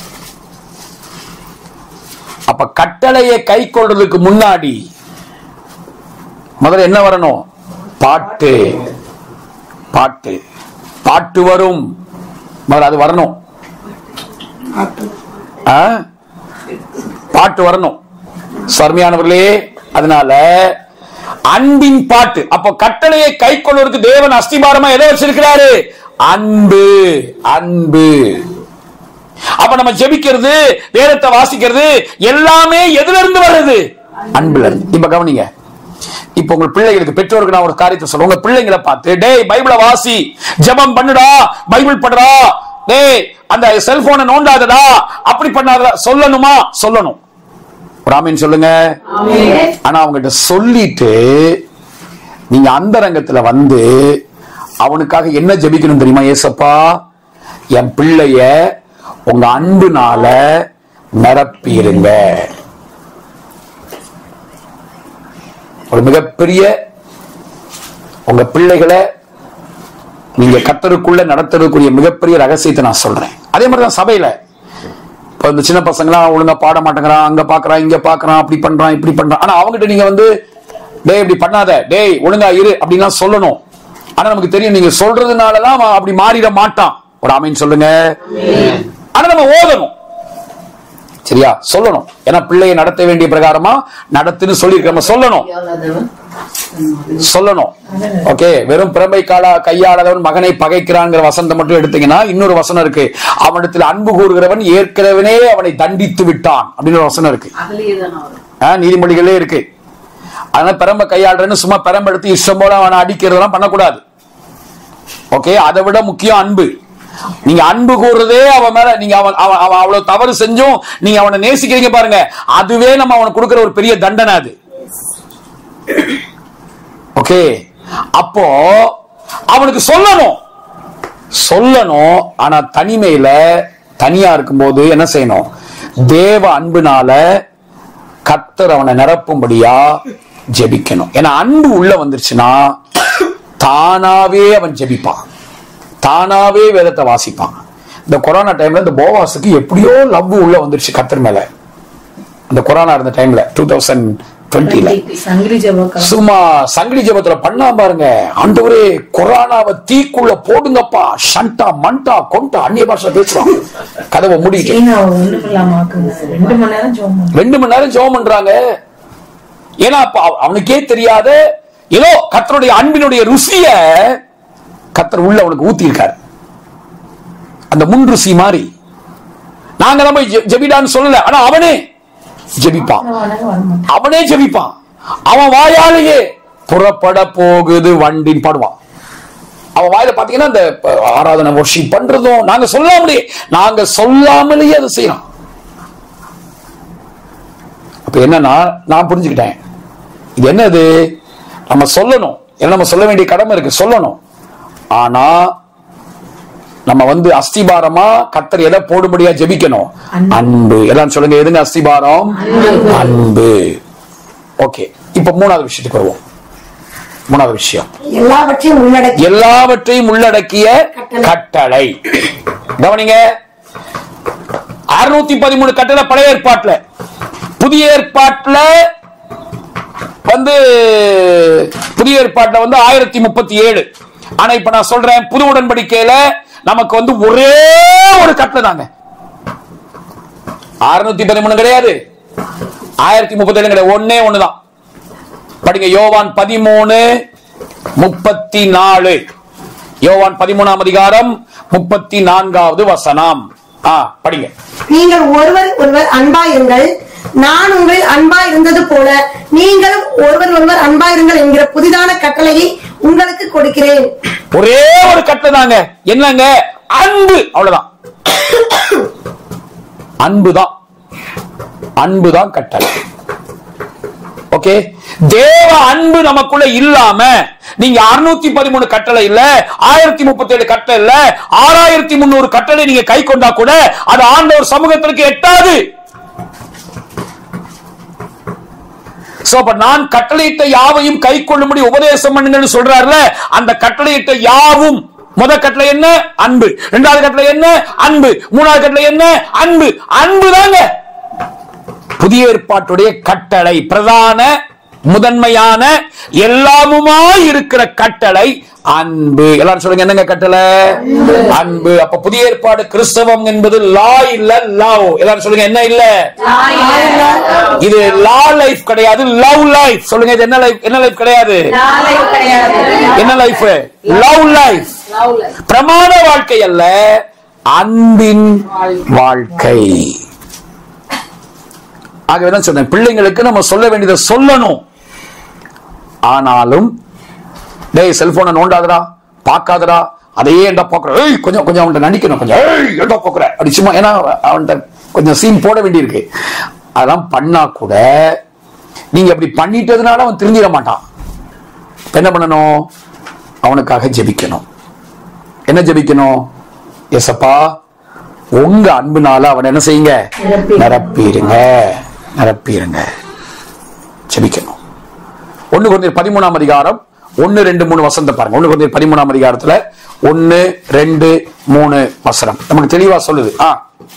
அப்ப கட்டளையை கை கொள்றதுக்கு முன்னாடி முதல்ல என்ன வரணும் பாட்டு பாட்டு பாட்டு வரும் முதல்ல அது வரணும் ஆ? பாட்டு வரணும் சர்மையானவர்களே அதனால அன்பின் பாட்டு அப்போ கட்டளையை கை கொள்வதற்கு தேவன் அஸ்திபாரமா எதை வச்சிருக்கிறாரு அன்பு அன்பு அப்ப நம்ம ஜெபிக்கிறது வேதத்தை வாசிக்கிறது எல்லாமே எதுல இருந்து வருது அன்புல இருந்து இப்ப கவனிங்க இப்ப உங்க பிள்ளைகளுக்கு பெற்றோருக்கு நான் ஒரு காரியத்தை சொல்றேன் உங்க பிள்ளைங்களை பார்த்து டேய் பைபிளை வாசி ஜெபம் பண்ணுடா பைபிள் படுறா டேய் அந்த செல்போனை நோண்டாதடா அப்படி பண்ணாதடா சொல்லணுமா சொல்லணும் ஒரு ஆமீன் சொல்லுங்க ஆனா அவங்ககிட்ட சொல்லிட்டு நீங்க அந்த ரங்கத்துல வந்து அவனுக்காக என்ன ஜெபிக்கணும் தெரியுமா ஏசப்பா என் பிள்ளைய உங்க அன்புனால நிரப்பிருங்க ஒரு மிகப்பெரிய உங்க பிள்ளைகளை நீங்க கத்தருக்குள்ள நடத்துறதுக்குரிய மிகப்பெரிய ரகசியத்தை நான் சொல்றேன் அதே மாதிரிதான் சபையில இப்ப இந்த சின்ன பசங்களாம் ஒழுங்கா பாட மாட்டேங்கிறான் அங்க பாக்குறான் இங்க பாக்குறான் அப்படி பண்றான் இப்படி பண்றான் ஆனா அவங்ககிட்ட நீங்க வந்து டேய் இப்படி பண்ணாத டேய் ஒழுங்கா இரு அப்படின்லாம் சொல்லணும் ஆனா நமக்கு தெரியும் நீங்க சொல்றதுனாலதான் அவன் அப்படி மாறிட மாட்டான் ஒரு ஆமீன் சொல்லுங்க ஆனா நம்ம ஓதணும் சரியா சொல்லணும் ஏன்னா பிள்ளையை நடத்த வேண்டிய பிரகாரமா நடத்துன்னு சொல்லியிருக்க நம்ம சொல்லணும் சொல்லணும் ஓகே வெறும் பிறமை காலா கையாளவன் மகனை பகைக்கிறான்ங்கிற வசனத்தை மட்டும் எடுத்தீங்கன்னா இன்னொரு வசனம் இருக்கு அவனிடத்தில் அன்பு கூறுகிறவன் ஏற்கனவே அவனை தண்டித்து விட்டான் அப்படின்னு ஒரு வசனம் இருக்கு ஆ, நீதிமொழிகளே இருக்கு அதனால பெரம்ப கையாளுறேன்னு சும்மா பெரம்ப எடுத்து இஷ்டம் போல அவனை அடிக்கிறதெல்லாம் பண்ணக்கூடாது ஓகே அதை விட முக்கியம் அன்பு நீங்க அன்பு கூறுறதே அவன் மேல நீங்க அவன் அவன் அவன் அவ்வளவு தவறு செஞ்சும் நீங்க அவனை நேசிக்கிறீங்க பாருங்க அதுவே நம்ம அவனுக்கு கொடுக்கிற ஒரு பெரிய தண்டனை அது ஓகே அப்போ அவனுக்கு சொல்லணும் சொல்லணும் ஆனா தனிமையில தனியா இருக்கும்போது என்ன செய்யணும் தேவ அன்புனால கத்தர் அவனை நிரப்பும்படியா ஜெபிக்கணும் ஏன்னா அன்பு உள்ள வந்துருச்சுன்னா தானாவே அவன் ஜெபிப்பான் தானாவே வேதத்தை வாசிப்பான் இந்த கொரோனா டைம்ல இந்த போவாஸுக்கு எப்படியோ லவ் உள்ள வந்துருச்சு கத்தர் மேல இந்த கொரோனா இருந்த டைம்ல டூ தௌசண்ட் டுவெண்ட்டில சங்கிலி ஜபக்கா சும்மா சங்கிலி ஜபத்துல பண்ணா பாருங்க ஆண்டவரே கொரோனாவை தீக்குள்ள போடுங்கப்பா ஷண்டா மண்டா கொண்டா அந்நிய பாஷை பேசுறான் கதவை மூடிட்டு சீனா ஒண்ணும் இல்லாம ஆக்குங்க ரெண்டு மணி நேரம் ஜோம் பண்ணு. ரெண்டு மணி நேரம் ஜெபம் பண்றாங்க ஏன்னா அப்ப அவ- அவனுக்கே தெரியாத ஏதோ கர்த்தருடைய அன்பினுடைய ருசிய கத்தர் உள்ள அவனுக்கு ஊத்தி இருக்காரு அந்த முன் ருசி மாதிரி நாங்க தான் போய் ஜெ- ஜெபிடான்னு சொல்லல ஆனா அவனே ஜெபிப்பான் வணங்க வர மாட்டேன் அவனே ஜெபிப்பான் அவன் வாயாலேயே புறப்பட போகுது வண்டின்னு பாடுவான் அவன் வாயில பாத்தீங்கன்னா இந்த ப- ஆராதனை worship பண்றதும் நாங்க சொல்லாமலே நாங்க சொல்லாமலேயே அதை செய்யறோம் அப்ப என்னன்னா நான் புரிஞ்சுக்கிட்டேன் இது என்னது நம்ம சொல்லணும் ஏன்னா நம்ம சொல்ல வேண்டிய கடமை இருக்கு சொல்லணும் ஆனா நம்ம வந்து அஸ்திபாரமா கத்தர் எதை போடும்படியா ஜெபிக்கணும் அன்பு எல்லாம் சொல்லுங்க எதுங்க அஸ்திபாரம் அன்பு ஓகே இப்ப மூணாவது விஷயத்துக்கு வருவோம் மூணாவது விஷயம் எல்லாவற்றையும் உள்ளடக்கி எல்லாவற்றையும் உள்ளடக்கிய கட்டளை கவனிங்க அறுநூத்தி பதிமூணு கட்டளை பழைய ஏற்பாட்டுல புதிய ஏற்பாட்டுல வந்து புதிய ஏற்பாட்டுல வந்து ஆயிரத்தி முப்பத்தி ஏழு ஆனா இப்ப நான் சொல்றேன் புது உடன்படிக்கையில நமக்கு வந்து ஒரே ஒரு கட்டளை தாங்க அறுநூத்தி பதிமூணு கிடையாது ஆயிரத்தி முப்பத்தி ஏழு கிடையாது ஒன்னே ஒண்ணுதான் படிங்க யோவான் பதிமூணு முப்பத்தி நாலு யோவான் பதிமூணாம் அதிகாரம் முப்பத்தி நான்காவது வசனம் ஆ படிங்க நீங்கள் ஒருவர் ஒருவர் அன்பாயிருங்கள் நான் உங்களில் அன்பாய் இருந்தது போல நீங்களும் ஒருவர் ஒருவர் அன்பாயிருங்கள் என்கிற புதிதான கட்டளையை உங்களுக்கு கொடுக்கிறேன் ஒரே ஒரு கட்டளை தாங்க என்னங்க அன்பு அவ்வளவுதான் அன்புதான் அன்புதான் கட்டளை ஓகே தேவ அன்பு நமக்குள்ள இல்லாம நீங்க அறுநூத்தி பதிமூணு கட்டளை இல்ல ஆயிரத்தி முப்பத்தி ஏழு கட்டளை இல்ல ஆறாயிரத்தி முன்னூறு கட்டளை நீங்க கை கொண்டா கூட அது ஆண்டவர் சமூகத்திற்கு எட்டாது சோ அப்ப நான் கட்டளையிட்ட யாவையும் கை கொள்ளும்படி உபதேசம் பண்ணுங்கன்னு சொல்றாருல அந்த கட்டளையிட்ட யாவும் முத கட்டளை என்ன அன்பு இரண்டாவது கட்டளை என்ன அன்பு மூணாவது கட்டளை என்ன அன்பு அன்பு தாங்க புதிய ஏற்பாட்டுடைய கட்டளை பிரதான முதன்மையான எல்லாமுமாய் இருக்கிற கட்டளை அன்பு எல்லாரும் சொல்லுங்க என்னங்க கட்டளை அன்பு அப்ப புதிய ஏற்பாடு கிறிஸ்தவம் என்பது லா இல்ல லவ் எல்லாரும் சொல்லுங்க என்ன இல்ல இது லா லைஃப் கிடையாது லவ் லைஃப் சொல்லுங்க இது என்ன லைஃப் என்ன லைஃப் கிடையாது என்ன லைஃப் லவ் லைஃப் பிரமாண வாழ்க்கை அல்ல அன்பின் வாழ்க்கை ஆகவேதான் சொன்னேன் பிள்ளைங்களுக்கு நம்ம சொல்ல வேண்டியதை சொல்லணும் ஆனாலும் டேய் செல்போனை நோண்டாதடா பார்க்காதடா அதையே ஏன்டா பாக்குற ஏய் கொஞ்சம் கொஞ்சம் அவன்கிட்ட நடிக்கணும் கொஞ்சம் ஏய் ஏன்டா பாக்குற அப்படி சும்மா ஏன்னா அவன்கிட்ட கொஞ்சம் சீன் போட வேண்டியிருக்கு அதெல்லாம் பண்ணா கூட நீங்க அப்படி பண்ணிட்டதுனால அவன் திருந்திட மாட்டான் இப்ப என்ன பண்ணணும் அவனுக்காக ஜெபிக்கணும் என்ன ஜெபிக்கணும் எசப்பா உங்க அன்புனால அவன் என்ன செய்யுங்க நிரப்பிடுங்க நிரப்பிடுங்க ஜெபிக்கணும் ஒண்ணு கொஞ்சம் பதிமூணாம் அதிகாரம் ஒன்னு ரெண்டு மூணு வசந்த பாருங்க ஒண்ணு கொஞ்சம் பதிமூணாம் அதிகாரத்துல ஒன்னு ரெண்டு மூணு வசனம் நமக்கு தெளிவா சொல்லுது ஆ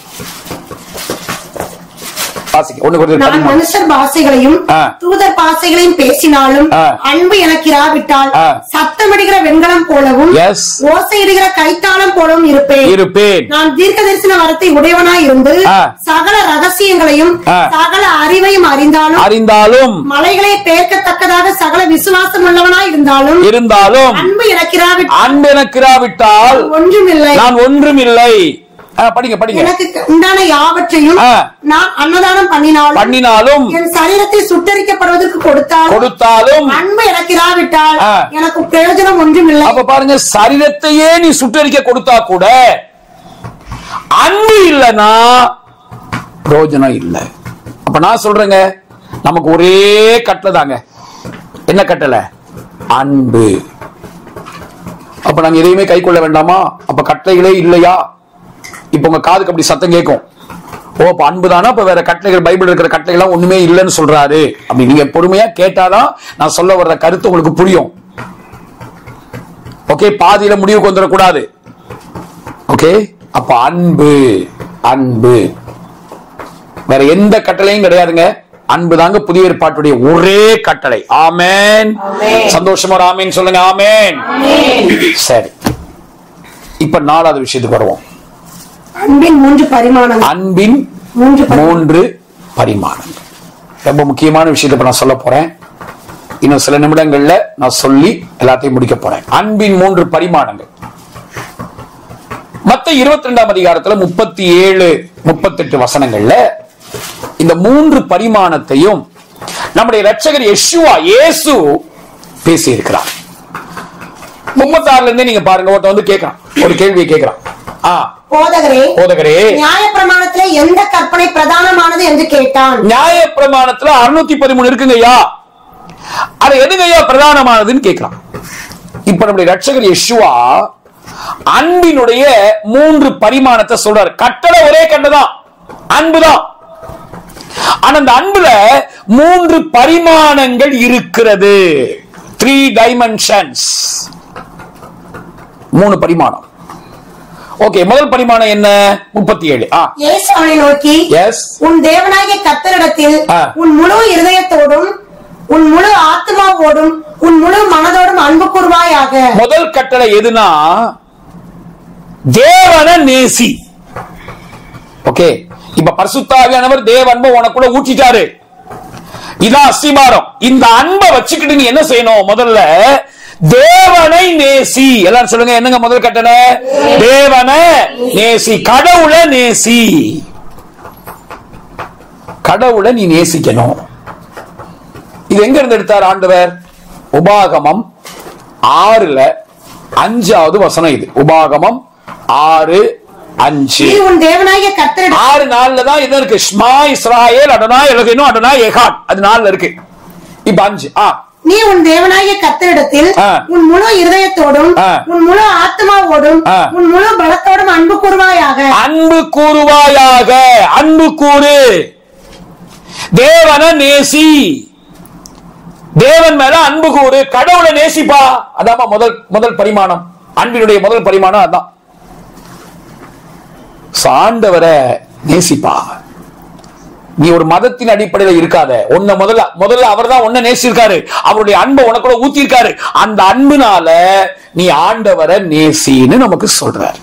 வாசிக்க ஒண்ணு கொஞ்சம் நான் பதிமூணு மனுஷர் பாஷைகளையும் ஆ. தூதர் பாஷைகளையும் பேசினாலும் ஆ. அன்பு எனக்கு இராவிட்டால் ஆ. சத்தமிடுகிற வெண்கலம் போலவும் Yes. ஓசையிடுகிற கைத்தாளம் போலவும் இருப்பேன் இருப்பேன் நான் தீர்க்க தரிசன வரத்தை உடையவனாய் இருந்து ஆ. சகல ரகசியங்களையும் ஆ. சகல அறிவையும் அறிந்தாலும் அறிந்தாலும் மலைகளை பெயர்க்கத்தக்கதாக சகல விசுவாசம் உள்ளவனாய் இருந்தாலும் இருந்தாலும் அன்பு எனக்கு இராவிட்டால் அன்பு எனக்கு இராவிட்டால் ஒன்றுமில்லை நான் ஒன்றும் இல்லை படிங்க படிங்க எனக்கு உண்டான யாவற்றையும் ஆ. நான் அன்னதானம் பண்ணினாலும் பண்ணினாலும் என் சரீரத்தை சுட்டரிக்கப்படுவதற்கு கொடுத்தால் கொடுத்தாலும் அன்பு எனக்கு இராவிட்டால் ஆ. எனக்கு பிரயோஜனம் ஒன்றுமில்லை அப்ப பாருங்க சரீரத்தையே நீ சுட்டரிக்க கொடுத்தா கூட அன்பு இல்லைன்னா பிரயோஜனம் இல்லை அப்ப நான் சொல்றேங்க நமக்கு ஒரே கட்டளை தாங்க என்ன கட்டளை அன்பு அப்ப நாங்க எதையுமே கை கொள்ள வேண்டாமா அப்ப கட்டளைகளே இல்லையா இப்ப உங்க காதுக்கு அப்படி சத்தம் கேட்கும் ஓ அப்ப அன்பு தானா அப்ப வேற கட்டளைகள் பைபிள் இருக்கிற கட்டளைகள் ஒண்ணுமே இல்லைன்னு சொல்றாரு அப்படி நீங்க பொறுமையா கேட்டாதான் நான் சொல்ல வர்ற கருத்து உங்களுக்கு புரியும் ஓகே பாதியில முடிவுக்கு வந்துடக்கூடாது ஓகே அப்ப அன்பு அன்பு வேற எந்த கட்டளையும் கிடையாதுங்க அன்பு தாங்க புதிய ஏற்பாட்டுடைய ஒரே கட்டளை ஆமென் சந்தோஷமா ஒரு ஆமேன் சொல்லுங்க ஆமென் சரி இப்ப நாலாவது விஷயத்துக்கு வருவோம் அன்பின் மூன்று பரிமாணங்கள் அன்பின் மூன்று பரி- மூன்று பரிமாணங்கள் ரொம்ப முக்கியமான விஷயத்தை இப்ப நான் சொல்ல போறேன் இன்னும் சில நிமிடங்கள்ல நான் சொல்லி எல்லாத்தையும் முடிக்க போறேன் அன்பின் மூன்று பரிமாணங்கள் மத்த இருபத்தி ரெண்டாம் அதிகாரத்துல முப்பத்தி ஏழு முப்பத்தெட்டு வசனங்கள்ல இந்த மூன்று பரிமாணத்தையும் நம்முடைய இரட்சகர் யெஷுவா இயேசு பேசி இருக்கிறார் முப்பத்தாறுல இருந்தே நீங்க பாருங்க ஒருத்தன் வந்து கேட்கறான் ஒரு கேள்வியை கேட்கறான் ஆ போதகரே போதகரே நியாய பிரமாணத்திலே எந்த கற்பனை பிரதானமானது என்று கேட்டான் நியாய பிரமாணத்துல அறுநூத்தி பதிமூணு இருக்குங்க ஐயா அது எதுங்க ஐயா பிரதானமானதுன்னு கேட்கிறான் இப்ப நம்முடைய ரட்சகர் யெஷுவா அன்பினுடைய மூன்று பரிமாணத்தை சொல்றாரு கட்டளை ஒரே கட்டதான் அன்புதான் ஆனா அந்த அன்புல மூன்று பரிமாணங்கள் இருக்கிறது த்ரீ டைமென்ஷன்ஸ் மூணு பரிமாணம் ஓகே முதல் பரிமாணம் என்ன முப்பத்தி ஏழு ஆ இயேசு அவனை நோக்கி எஸ் உன் தேவனாகிய கத்தரிடத்தில் ஆ. உன் முழு இருதயத்தோடும் உன் முழு ஆத்மாவோடும் உன் முழு மனதோடும் அன்பு கூறுவாயாக முதல் கட்டளை எதுனா தேவன நேசி ஓகே இப்ப பரிசுத்தாவியானவர் தேவ அன்பை உனக்குள்ள ஊற்றிட்டாரு இதான் அஸ்திபாரம் இந்த அன்பை வச்சுக்கிட்டு நீ என்ன செய்யணும் முதல்ல தேவனை நேசி எல்லாரும் சொல்லுங்க என்னங்க முதல் கட்டளை தேவனை நேசி கடவுளை நேசி கடவுளை நீ நேசிக்கணும் இது எங்க இருந்து எடுத்தார் ஆண்டவர் உபாகமம் ஆறுல அஞ்சாவது வசனம் இது உபாகமம் ஆறு அஞ்சு நீ உன் தேவனாகிய கர்த்தரிடம் ஆறு நாள்ல தான் இது இருக்கு ஸ்மா இஸ்ராயேல் அடனா எலகினோ அடனா எகான் அது நாள்ல இருக்கு இப்ப அஞ்சு ஆ நீ உன் தேவனாகிய கர்த்தரிடத்தில் ஆ. உன் முழு இருதயத்தோடும் ஆ. உன் முழு ஆத்மாவோடும் ஆ. உன் முழு பலத்தோடும் அன்பு கூறுவாயாக அன்பு கூறுவாயாக அன்பு கூறு தேவன நேசி தேவன் மேல அன்பு கூறு கடவுளை நேசிப்பா அதாம்மா முதல் முதல் பரிமாணம் அன்பினுடைய முதல் பரிமாணம் அதான் சாண்டவரை நேசிப்பா நீ ஒரு மதத்தின் அடிப்படையில் இருக்காத உன்னை முதல்ல முதல்ல அவர் தான் உன்னை நேசிருக்காரு அவருடைய அன்பை உனக்குள்ள ஊத்திருக்காரு அந்த அன்புனால நீ ஆண்டவரை நேசின்னு நமக்கு சொல்றார்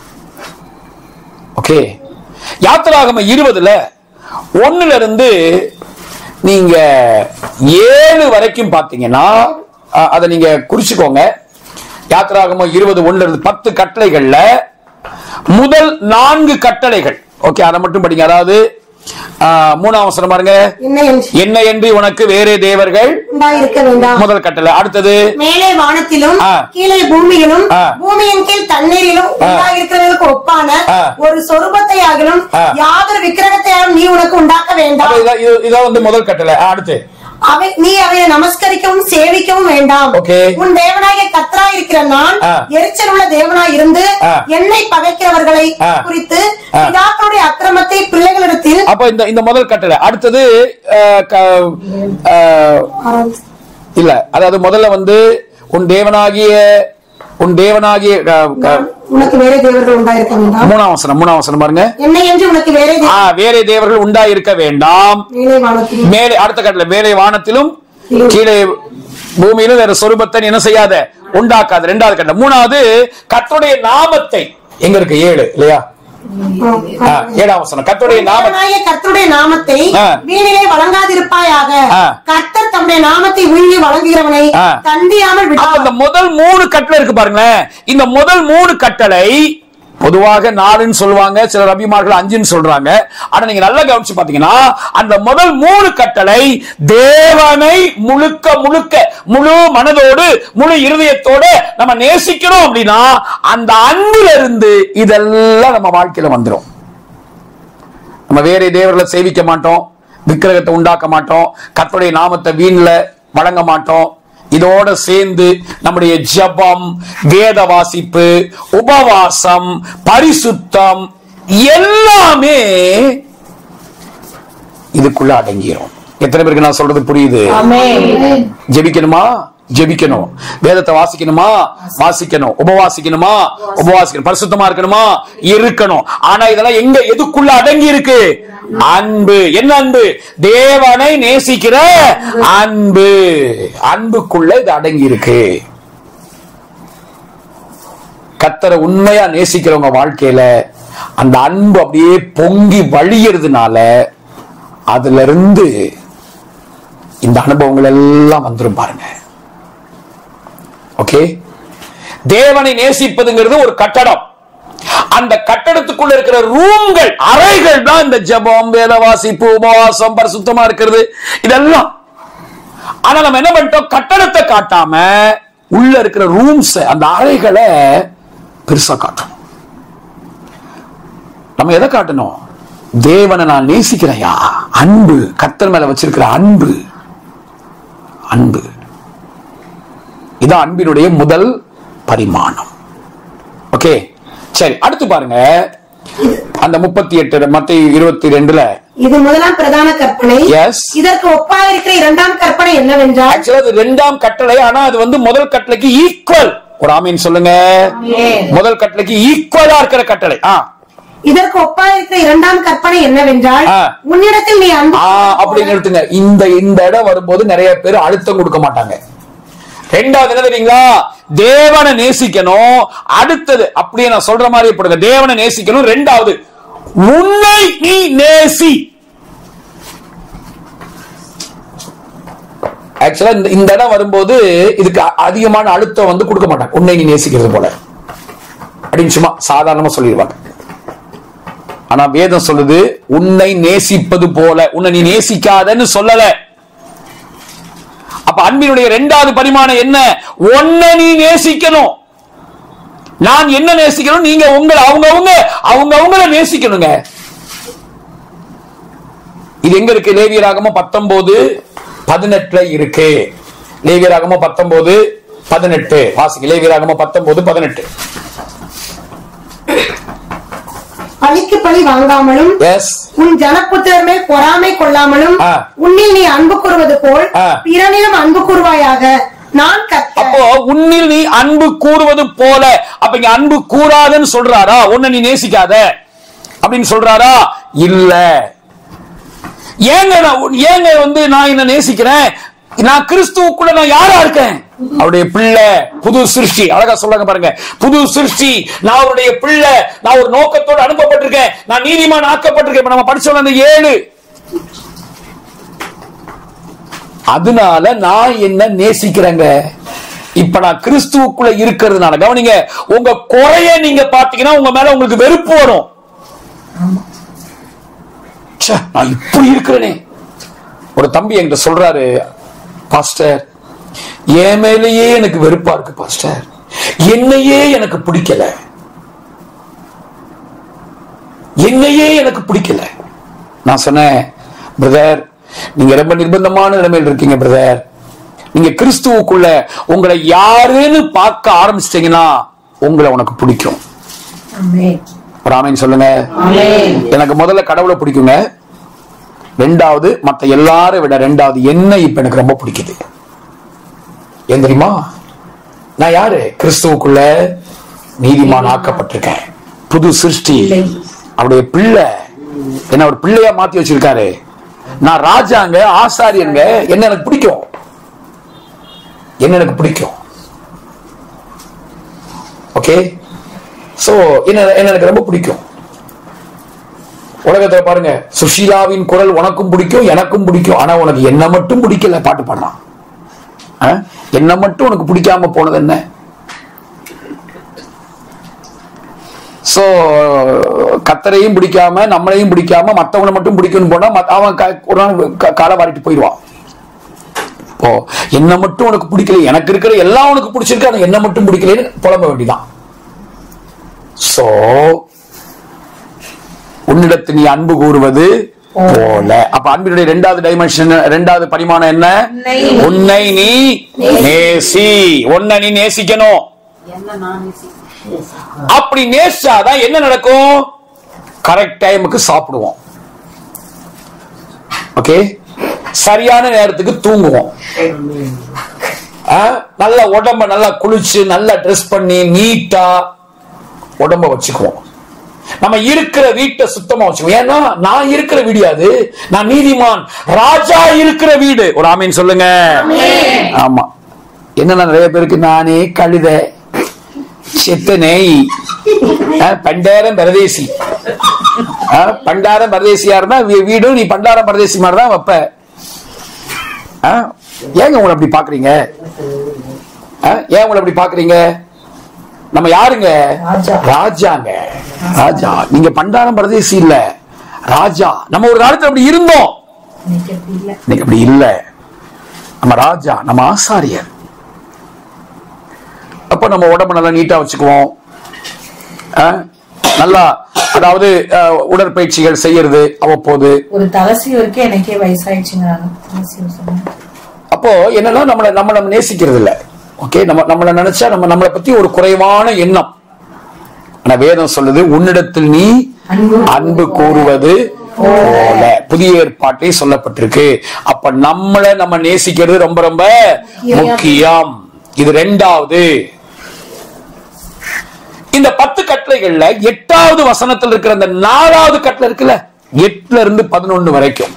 ஓகே யாத்திராகம இருபதுல ஒண்ணுல இருந்து நீங்க ஏழு வரைக்கும் பாத்தீங்கன்னா அஹ், அதை நீங்க குறிச்சுக்கோங்க யாத்திராகம இருபது ஒண்ணுல இருந்து பத்து கட்டளைகள்ல முதல் நான்கு கட்டளைகள் ஓகே அதை மட்டும் படிங்க அதாவது அஹ், மூணாம் வசனம் பாருங்க என்ன என்று என்ன என்று உனக்கு வேறே தேவர்கள் உண்டாயிருக்க வேண்டாம் முதல் கட்டளை அடுத்தது மேலே வானத்திலும் ஆ. கீழே பூமியிலும் ஆ. பூமியின் கீழ் தண்ணீரிலும் உண்டாயிருக்கிறவர்களுக்கு ஒப்பான ஆ. ஒரு சொரூபத்தை ஆகிலும் ஆ. யாதொரு விக்கிரகத்தையாலும் நீ உனக்கு உண்டாக்க அப்ப வேண்டாம் இதான் இது- இதான் வந்து முதல் கட்டளை ஆ, அடுத்து அவை நீ அவையை நமஸ்கரிக்கவும் சேவிக்கவும் வேண்டாம் Okay. உன் தேவனாகிய கத்தராய் இருக்கிற நான் ஆ. எரிச்சல் உள்ள தேவனாய் இருந்து ஆ. என்னை பகைக்கிறவர்களை ஆ. குறித்து ஆ. பிதாக்களுடைய அக்கிரமத்தை பிள்ளைகளிடத்தில் அப்ப இந்த இந்த முதல் கட்டளை அடுத்தது அஹ், க- அஹ், இல்ல அதாவது முதல்ல வந்து உன் தேவனாகிய உன் தேவனாகிய அஹ், க- உனக்கு வேற தேவர்கள் உண்டாயிருக்க வேண்டாம் மூணாம் வசனம் மூணாம் வசனம் பாருங்க என்னை என்று உனக்கு வேற ஆ, வேறே தேவர்கள் உண்டாயிருக்க வேண்டாம் மேலே வானத்தில் மேலே அடுத்த கட்டளை மேலே வானத்திலும் கீழே பூமியிலும் வேற சொரூபத்தை நீ என்ன செய்யாத உண்டாக்காத ரெண்டாவது கட்டளை மூணாவது கர்த்தருடைய நாமத்தை எங்க இருக்கு ஏழு இல்லையா ஆ, ஏழாம் வசனம் கர்த்தருடைய நாமத்தை தேவனாகிய கர்த்தருடைய நாமத்தை ஆ. வீணிலே வழங்காதிருப்பாயாக ஆ. கர்த்தர் தம்முடைய நாமத்தை வீணி வழங்குகிறவனை ஆ. தண்டியாமல் அப்ப விட்டார் இந்த முதல் மூணு கட்டளை இருக்கு பாருங்களேன் இந்த முதல் மூணு கட்டளை பொதுவாக நாலுன்னு சொல்லுவாங்க சிலர் அபிமார்கள் அஞ்சுன்னு சொல்றாங்க ஆனா நீங்க நல்லா கவனிச்சு பாத்தீங்கன்னா அந்த முதல் மூணு கட்டளை தேவனை முழுக்க முழுக்க முழு மனதோடு முழு இருதயத்தோட நம்ம நேசிக்கணும் அப்படின்னா அந்த அன்புல இருந்து இதெல்லாம் நம்ம வாழ்க்கையில வந்துரும் நம்ம வேற தேவர்களை சேவிக்க மாட்டோம் விக்கிரகத்தை உண்டாக்க மாட்டோம் கர்த்தருடைய நாமத்தை வீண்ல வழங்க மாட்டோம் இதோட சேர்ந்து நம்முடைய ஜெபம் வேத வாசிப்பு உபவாசம் பரிசுத்தம் எல்லாமே இதுக்குள்ள அடங்கிரும் எத்தனை பேருக்கு நான் சொல்றது புரியுது ஜெபிக்கணுமா ஜெபிக்கணும் வேதத்தை வாசிக்கணுமா வாசிக்கணும் உபவாசிக்கணுமா உபவாசிக்கணும் பரிசுத்தமா இருக்கணுமா இருக்கணும் ஆனா இதெல்லாம் எங்க எதுக்குள்ள அடங்கி இருக்கு அன்பு என்ன அன்பு தேவனை நேசிக்கிற அன்பு அன்புக்குள்ள இது அடங்கி இருக்கு கத்தரை உண்மையா நேசிக்கிறவங்க வாழ்க்கையில அந்த அன்பு அப்படியே பொங்கி வழியறதுனால அதுல இருந்து இந்த அனுபவங்கள் எல்லாம் வந்துரும் பாருங்க ஓகே தேவனை நேசிப்பதுங்கிறது ஒரு கட்டடம் அந்த கட்டடத்துக்குள்ள இருக்கிற ரூம்கள் அறைகள் தான் இந்த ஜெபம் வேத வாசிப்பு உபவாசம் பரிசுத்தமா இருக்கிறது இதெல்லாம் ஆனா நம்ம என்ன பண்ணிட்டோம் கட்டடத்தை காட்டாம உள்ள இருக்கிற ரூம்ஸ் அந்த அறைகளை பெருசா காட்டணும் நம்ம எதை காட்டணும் தேவனை நான் நேசிக்கிறேன்யா அன்பு கர்த்தர் மேல வச்சிருக்கிற அன்பு அன்பு இதான் அன்பினுடைய முதல் பரிமாணம் ஓகே சரி அடுத்து பாருங்க அந்த முப்பத்தி எட்டு மத்திய இருபத்தி ரெண்டுல இது முதலாம் பிரதான கற்பனை Yes. இதற்கு ஒப்பாயிருக்கிற இரண்டாம் கற்பனை என்னவென்றால் ஆக்சுவலா அது ரெண்டாம் கட்டளை ஆனா அது வந்து முதல் கட்டளைக்கு ஈக்குவல் ஒரு ஆமீன் சொல்லுங்க முதல் கட்டளைக்கு ஈக்குவலா இருக்கிற கட்டளை ஆ இதற்கு ஒப்பாயிருக்கிற இரண்டாம் கற்பனை என்னவென்றால் ஆ. உன்னிடத்தில் நீ அன்பு ஆ, அப்படின்னு எடுத்துங்க இந்த இந்த இடம் வரும்போது நிறைய பேர் அழுத்தம் கொடுக்க மாட்டாங்க ரெண்டாவது என்ன தெரியுங்களா தேவனை நேசிக்கணும் அடுத்தது அப்படியே நான் சொல்ற மாதிரி போடுங்க தேவனை நேசிக்கணும் ரெண்டாவது உன்னை நீ நேசி ஆக்சுவலா இந்த இந்த இடம் வரும்போது இதுக்கு அ- அதிகமான அழுத்தம் வந்து கொடுக்க மாட்டாங்க உன்னை நீ நேசிக்கிறது போல அப்படின்னு சும்மா சாதாரணமா சொல்லிடுவாங்க ஆனா வேதம் சொல்லுது உன்னை நேசிப்பது போல உன்னை நீ நேசிக்காதன்னு சொல்லல அப்ப அன்பினுடைய இரண்டாவது பரிமாணம் என்ன உன்னை நீ நேசிக்கணும் நான் என்ன நேசிக்கணும் நீங்க உங்களை அவங்க அவங்க அவங்க அவங்கள நேசிக்கணுங்க இது எங்க இருக்கு லேவியராகமம் பத்தொன்பது பதினெட்டுல இருக்கு லேவியராகமம் பத்தொன்பது பதினெட்டு வாசிக்க லேவியராகமம் பத்தொன்பது பதினெட்டு பழிக்கு பழி வாங்காமலும் எஸ் உன் ஜனப்புத்திரர் மேல் பொறாமை கொள்ளாமலும் ஆ. உன்னில் நீ அன்பு கூறுவது போல் ஆ. பிறனிடம் அன்பு கூறுவாயாக நான் கத்த அப்போ உன்னில் நீ அன்பு கூறுவது போல அப்ப இங்க அன்பு கூறாதன்னு சொல்றாரா உன்னை நீ நேசிக்காத அப்படின்னு சொல்றாரா இல்ல ஏங்க நான் உன்- ஏங்க வந்து நான் என்ன நேசிக்கிறேன் நான் கிறிஸ்துவுக்குள்ள நான் யாரா இருக்கேன் அவருடைய பிள்ளை புது சிருஷ்டி அழகா சொல்றாங்க பாருங்க புது சிருஷ்டி நான் அவருடைய பிள்ளை நான் ஒரு நோக்கத்தோடு அனுப்பப்பட்டிருக்கேன் நான் நீதிமான் ஆக்கப்பட்டிருக்கேன் இப்ப நம்ம படிச்சோம் அந்த ஏழு அதனால நான் என்ன நேசிக்கிறேங்க இப்ப நான் கிறிஸ்துவுக்குள்ள இருக்கிறதுனால கவனிங்க உங்க குறைய நீங்க பாத்தீங்கன்னா உங்க மேல உங்களுக்கு வெறுப்பு வரும் ச்சே, நான் இப்படி இருக்கிறேனே ஒரு தம்பி என்கிட்ட சொல்றாரு பாஸ்டர் என் மேலேயே எனக்கு வெறுப்பா இருக்கு பாஸ்டர் என்னையே எனக்கு பிடிக்கல என்னையே எனக்கு பிடிக்கல நான் சொன்னேன் பிரதர் நீங்க ரொம்ப நிர்பந்தமான நிலைமையில் இருக்கீங்க பிரதர் நீங்க கிறிஸ்துவுக்குள்ள உங்களை யாருன்னு பார்க்க ஆரம்பிச்சிட்டீங்கன்னா உங்களை உனக்கு பிடிக்கும் ஆமென். ஒரு ஆமீன் சொல்லுங்க ஆமென். எனக்கு முதல்ல கடவுளை பிடிக்குங்க ரெண்டாவது மத்த எல்லாரை விட ரெண்டாவது என்ன இப்ப எனக்கு ரொம்ப பிடிக்குது ஏன் தெரியுமா நான் யாரு கிறிஸ்துவுக்குள்ள நீதிமான் ஆக்கப்பட்டிருக்கேன் புது சிருஷ்டி பிள்ளை. அவருடைய பிள்ளை என்ன ஒரு பிள்ளையா மாத்தி வச்சிருக்காரு நான் ராஜாங்க ஆசாரியங்க என்ன எனக்கு பிடிக்கும் என்ன எனக்கு பிடிக்கும் ஓகே சோ என்ன என்ன எனக்கு ரொம்ப பிடிக்கும் உலகத்துல பாருங்க சுஷீலாவின் குரல் உனக்கும் பிடிக்கும் எனக்கும் பிடிக்கும் ஆனா உனக்கு என்ன மட்டும் பிடிக்கல பாட்டு பாடுறான் ஆ? என்ன மட்டும் உனக்கு பிடிக்காம போனது என்ன சோ கத்தரையும் பிடிக்காம நம்மளையும் பிடிக்காம மத்தவங்களை மட்டும் பிடிக்கும்னு போனா மத்த- அவன் க- ஒரு நாள் க- காலை வாரிட்டு போயிடுவான் இப்போ என்ன மட்டும் உனக்கு பிடிக்கல எனக்கு இருக்கிற எல்லாம் உனக்கு பிடிச்சிருக்கு ஆனா என்ன மட்டும் பிடிக்கலன்னு புலம்ப வேண்டிதான் சோ உன்னிடத்து நீ அன்பு கூறுவது போல அப்ப அன்பினுடைய இரண்டாவது டைமென்ஷன் இரண்டாவது பரிமாணம் என்ன உன்னை- உன்னை நீ நேசி உன்னை நீ நேசிக்கணும் அப்படி நேசிச்சாதான் என்ன நடக்கும் கரெக்ட் டைமுக்கு சாப்பிடுவோம் ஓகே சரியான நேரத்துக்கு தூங்குவோம் ஆ, நல்லா உடம்ப நல்லா குளிச்சு நல்லா ட்ரெஸ் பண்ணி நீட்டா உடம்ப வச்சுக்குவோம் நம்ம இருக்கிற வீட்டை சுத்தமா வச்சுக்குவோம் ஏன்னா நான் இருக்கிற வீடு அது நான் நீதிமான் ராஜா இருக்கிற வீடு ஒரு ஆமீன் சொல்லுங்க ஆமா என்னன்னா நிறைய பேருக்கு நானே கழுத செத்த நெய் ஆ, பண்டாரம் பரதேசி ஆ, பண்டாரம் பரதேசியா இருந்தா வீ- வீடும் நீ பண்டாரம் பரதேசி மாதிரி தான் வைப்ப ஆ, ஏங்க உங்களை அப்படி பாக்குறீங்க ஆ, ஏன் உங்களை அப்படி பாக்குறீங்க நம்ம யாருங்க ராஜா. ராஜாங்க ராஜா நீங்க பண்டாரம் பரதேசி இல்ல ராஜா நம்ம ஒரு காலத்துல அப்படி இருந்தோம் இன்னைக்கு அப்படி இல்ல இன்னைக்கு அப்படி இல்ல நம்ம ராஜா நம்ம ஆசாரியர் அப்ப நம்ம உடம்ப நல்லா நீட்டா வச்சுக்குவோம் ஆ? நல்லா அதாவது அஹ், உடற்பயிற்சிகள் செய்யறது அவ்வப்போது ஒரு தலசிவருக்கு எனக்கே வயசாயிடுச்சுங்க தலசிவர் சொன்னாங்க அப்போ என்னன்னா நம்மள நம்மள நேசிக்கிறது இல்ல ஓகே நம்ம நம்மள நினைச்சா நம்ம நம்மளை பத்தி ஒரு குறைவான எண்ணம் ஆனா வேதம் சொல்லுது உன்னிடத்தில் நீ அன்பு அன்பு கூறுவது போல புதிய ஏற்பாட்டை சொல்லப்பட்டிருக்கு அப்ப நம்மள நம்ம நேசிக்கிறது ரொம்ப ரொம்ப முக்கியம் இது ரெண்டாவது இந்த பத்து கட்டளை கட்டளைகள்ல எட்டாவது வசனத்தில் இருக்கிற அந்த நாலாவது கட்டளை இருக்குல்ல எட்டுல இருந்து பதினொன்னு வரைக்கும்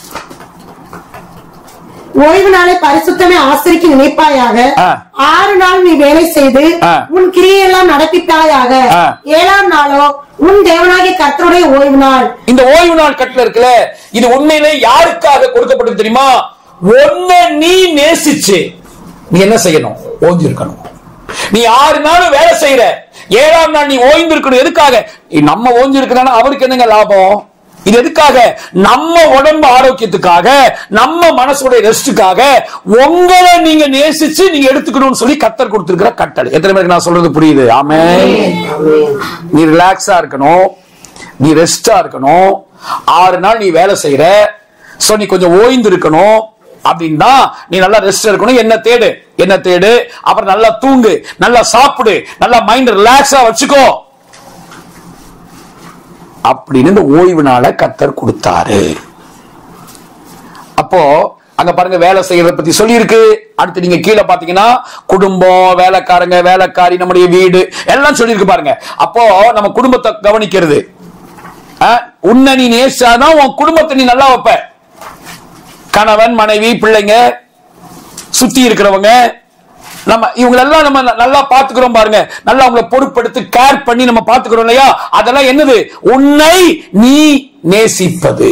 ஓய்வு நாளை பரிசுத்தமே ஆசிரிக்க நினைப்பாயாக ஆ. ஆறு நாள் நீ வேலை செய்து ஆ. உன் கிரியையெல்லாம் நடப்பிப்பாயாக ஆ. ஏழாம் நாளோ உன் தேவனாகிய கர்த்தருடைய ஓய்வு நாள் இந்த ஓய்வு நாள் கட்டளை இருக்குல்ல இது உண்மையிலே யாருக்காக கொடுக்கப்பட்டது தெரியுமா ஒன்ன நீ நேசிச்சு நீ என்ன செய்யணும் ஓய்ந்திருக்கணும் நீ ஆறு நாள் வேலை செய்யற ஏழாம் நாள் நீ ஓய்ந்திருக்கணும் எதுக்காக நம்ம ஓய்ந்திருக்கனா அவருக்கு என்னங்க லாபம் இது எதுக்காக நம்ம உடம்பு ஆரோக்கியத்துக்காக நம்ம மனசுடைய ரெஸ்டுக்காக உங்களை நீங்க நேசிச்சு நீங்க எடுத்துக்கணும்னு சொல்லி கத்தர் கொடுத்திருக்கிற கட்டளை எத்தனை பேருக்கு நான் சொல்றது புரியுது ஆமே நீ ரிலாக்ஸா இருக்கணும் நீ ரெஸ்டா இருக்கணும் ஆறு நாள் நீ வேலை செய்யற சோ நீ கொஞ்சம் ஓய்ந்து இருக்கணும் அப்படின்னா நீ நல்லா ரெஸ்ட் இருக்கணும் என்ன தேடு என்ன தேடு அப்புறம் நல்லா தூங்கு நல்லா சாப்பிடு நல்லா மைண்ட் ரிலாக்ஸா வச்சுக்கோ அப்படின்னு இந்த ஓய்வு நாளை கத்தர் கொடுத்தாரு அப்போ அங்க பாருங்க வேலை செய்யறத பத்தி சொல்லியிருக்கு அடுத்து நீங்க கீழே பாத்தீங்கன்னா குடும்பம் வேலைக்காரங்க வேலைக்காரி நம்முடைய வீடு எல்லாம் சொல்லியிருக்கு பாருங்க அப்போ நம்ம குடும்பத்தை கவனிக்கிறது அஹ், உன்னை நீ நேசிச்சாதான் உன் குடும்பத்தை நீ நல்லா வைப்ப கணவன் மனைவி பிள்ளைங்க சுத்தி இருக்கிறவங்க நம்ம இவங்களெல்லாம் நம்ம ந- நல்லா பாத்துக்கிறோம் பாருங்க நல்லா அவங்கள பொறுப்படுத்தி கேர் பண்ணி நம்ம பாத்துக்கிறோம் இல்லையா அதெல்லாம் என்னது உன்னை நீ நேசிப்பது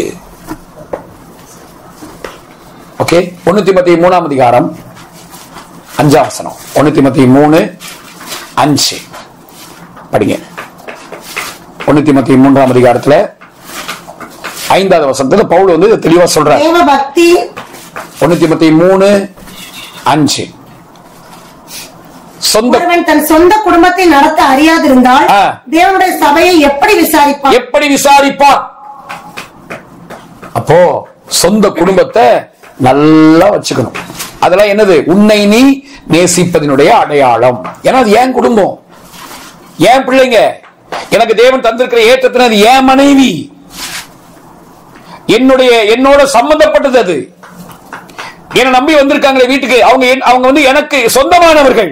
ஓகே ஒண்ணு திமுத்தி மூணாம் அதிகாரம் அஞ்சாம் வசனம் ஒண்ணு திமுத்தி மூணு அஞ்சு படிங்க ஒண்ணு திமுத்தி மூன்றாம் அதிகாரத்துல ஐந்தாவது வசனத்துல பவுல் வந்து இதை தெளிவா சொல்றாரு தேவ பக்தி ஒண்ணு திமுத்தி மூணு அஞ்சு சொந்த ஒருவன் தன் சொந்த குடும்பத்தை நடத்த அறியாதிருந்தால் ஆ. தேவனுடைய சபையை எப்படி விசாரிப்பான் எப்படி விசாரிப்பான் அப்போ சொந்த குடும்பத்தை நல்லா வச்சுக்கணும் அதெல்லாம் என்னது உன்னை நீ நேசிப்பதனுடைய அடையாளம் ஏன்னா அது ஏன் குடும்பம் ஏன் பிள்ளைங்க எனக்கு தேவன் தந்திருக்கிற ஏற்றத்தின அது ஏன் மனைவி என்னுடைய என்னோட சம்பந்தப்பட்டது அது என்னை நம்பி வந்திருக்காங்களே வீட்டுக்கு அவங்க என்- அவங்க வந்து எனக்கு சொந்தமானவர்கள்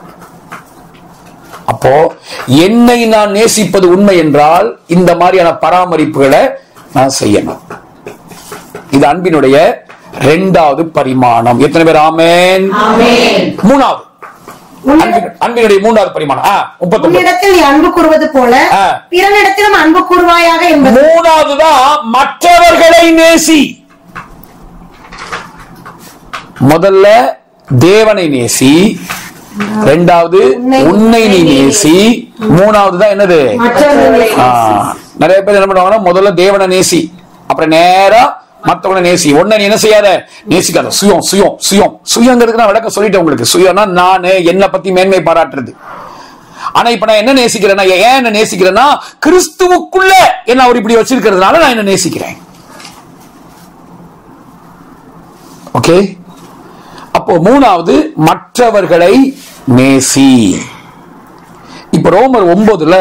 அப்போ என்னை நான் நேசிப்பது உண்மை என்றால் இந்த மாதிரியான பராமரிப்புகளை நான் செய்யணும் இது அன்பினுடைய இரண்டாவது பரிமாணம் எத்தனை பேர் ஆமேன் மூணாவது அன்பின்- அன்பினுடைய மூன்றாவது பரிமாணம் ஆ, முப்பத்தொன்பது உன்னிடத்தில் நீ அன்பு கூறுவது போல ஆ. பிறனிடத்திலும் அன்பு கூறுவாயாக என்பது மூணாவதுதான் மற்றவர்களை நேசி முதல்ல தேவனை நேசி ரெண்டாவது உன்னை நீ நேசி மூணாவது தான் என்னது மற்றவர்களை ஆ, நிறைய பேர் என்ன பண்ணுவாங்கன்னா முதல்ல தேவனை நேசி அப்புறம் நேரா மத்தவங்களை நேசி ஒன்ன நீ என்ன செய்யாத நேசிக்காத சுயம் சுயம் சுயம் சுயங்கிறதுக்கு நான் விளக்க சொல்லிட்டேன் உங்களுக்கு சுயம்னா நானு என்னை பத்தி மேன்மை பாராட்டுறது ஆனா இப்ப நான் என்ன நேசிக்கிறேன்னா ஏன் என்ன நேசிக்கிறேன்னா கிறிஸ்துவுக்குள்ள என்ன அவர் இப்படி வச்சிருக்கிறதுனால நான் என்ன நேசிக்கிறேன் ஓகே அப்போ மூணாவது மற்றவர்களை நேசி இப்ப ரோமர் ஒன்பதுல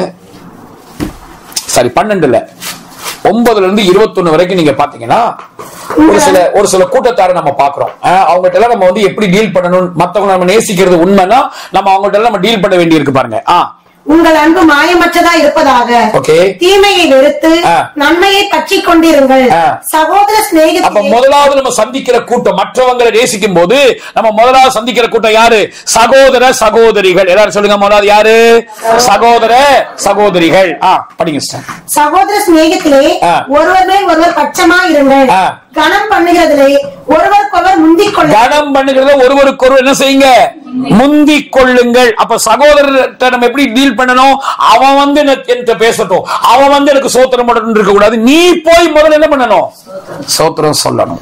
சாரி பன்னெண்டுல ஒன்பதுல இருந்து இருபத்தொன்னு வரைக்கும் நீங்க பாத்தீங்கன்னா ஒரு சில ஒரு சில கூட்டத்தாரை நம்ம பாக்குறோம் அவங்ககிட்ட எல்லாம் நம்ம வந்து எப்படி டீல் பண்ணணும் மத்தவங்க நம்ம நேசிக்கிறது உண்மைன்னா நம்ம அவங்ககிட்ட எல்லாம் நம்ம டீல் பண்ண வேண்டியிருக்கு பாருங்க ஆ உங்கள் அன்பு மாயமற்றதா இருப்பதாக ஓகே தீமையை வெறுத்து ஆ. நன்மையை பற்றி கொண்டிருங்கள் ஆ. சகோதர அப்ப சிநேகத்தை முதலாவது நம்ம சந்திக்கிற கூட்டம் மற்றவங்களை நேசிக்கும் போது நம்ம முதலாவது சந்திக்கிற கூட்டம் யாரு சகோதர சகோதரிகள் எல்லாரும் சொல்லுங்க முதலாவது யாரு சகோதர சகோதரிகள் ஆ படிங்க sister. சகோதர சிநேகத்திலே ஆ. ஒருவர் மேல் ஒருவர் பட்சமா இருங்கள் ஆ. கனம் பண்ணுகிறதிலே ஒருவருக்கொருவர் முந்திக் கொள்ள கனம் பண்ணுகிறத ஒருவருக்கொருவர் என்ன செய்யுங்க முந்திக் கொள்ளுங்கள் அப்ப சகோதரர்கிட்ட நம்ம எப்படி டீல் பண்ணணும் அவன் வந்து எனக்கு- என்கிட்ட பேசட்டும் அவன் வந்து எனக்கு சோத்திரம் பண்ணணும் இருக்க கூடாது நீ போய் முதல்ல என்ன பண்ணணும் சோத்திரம் சொல்லணும்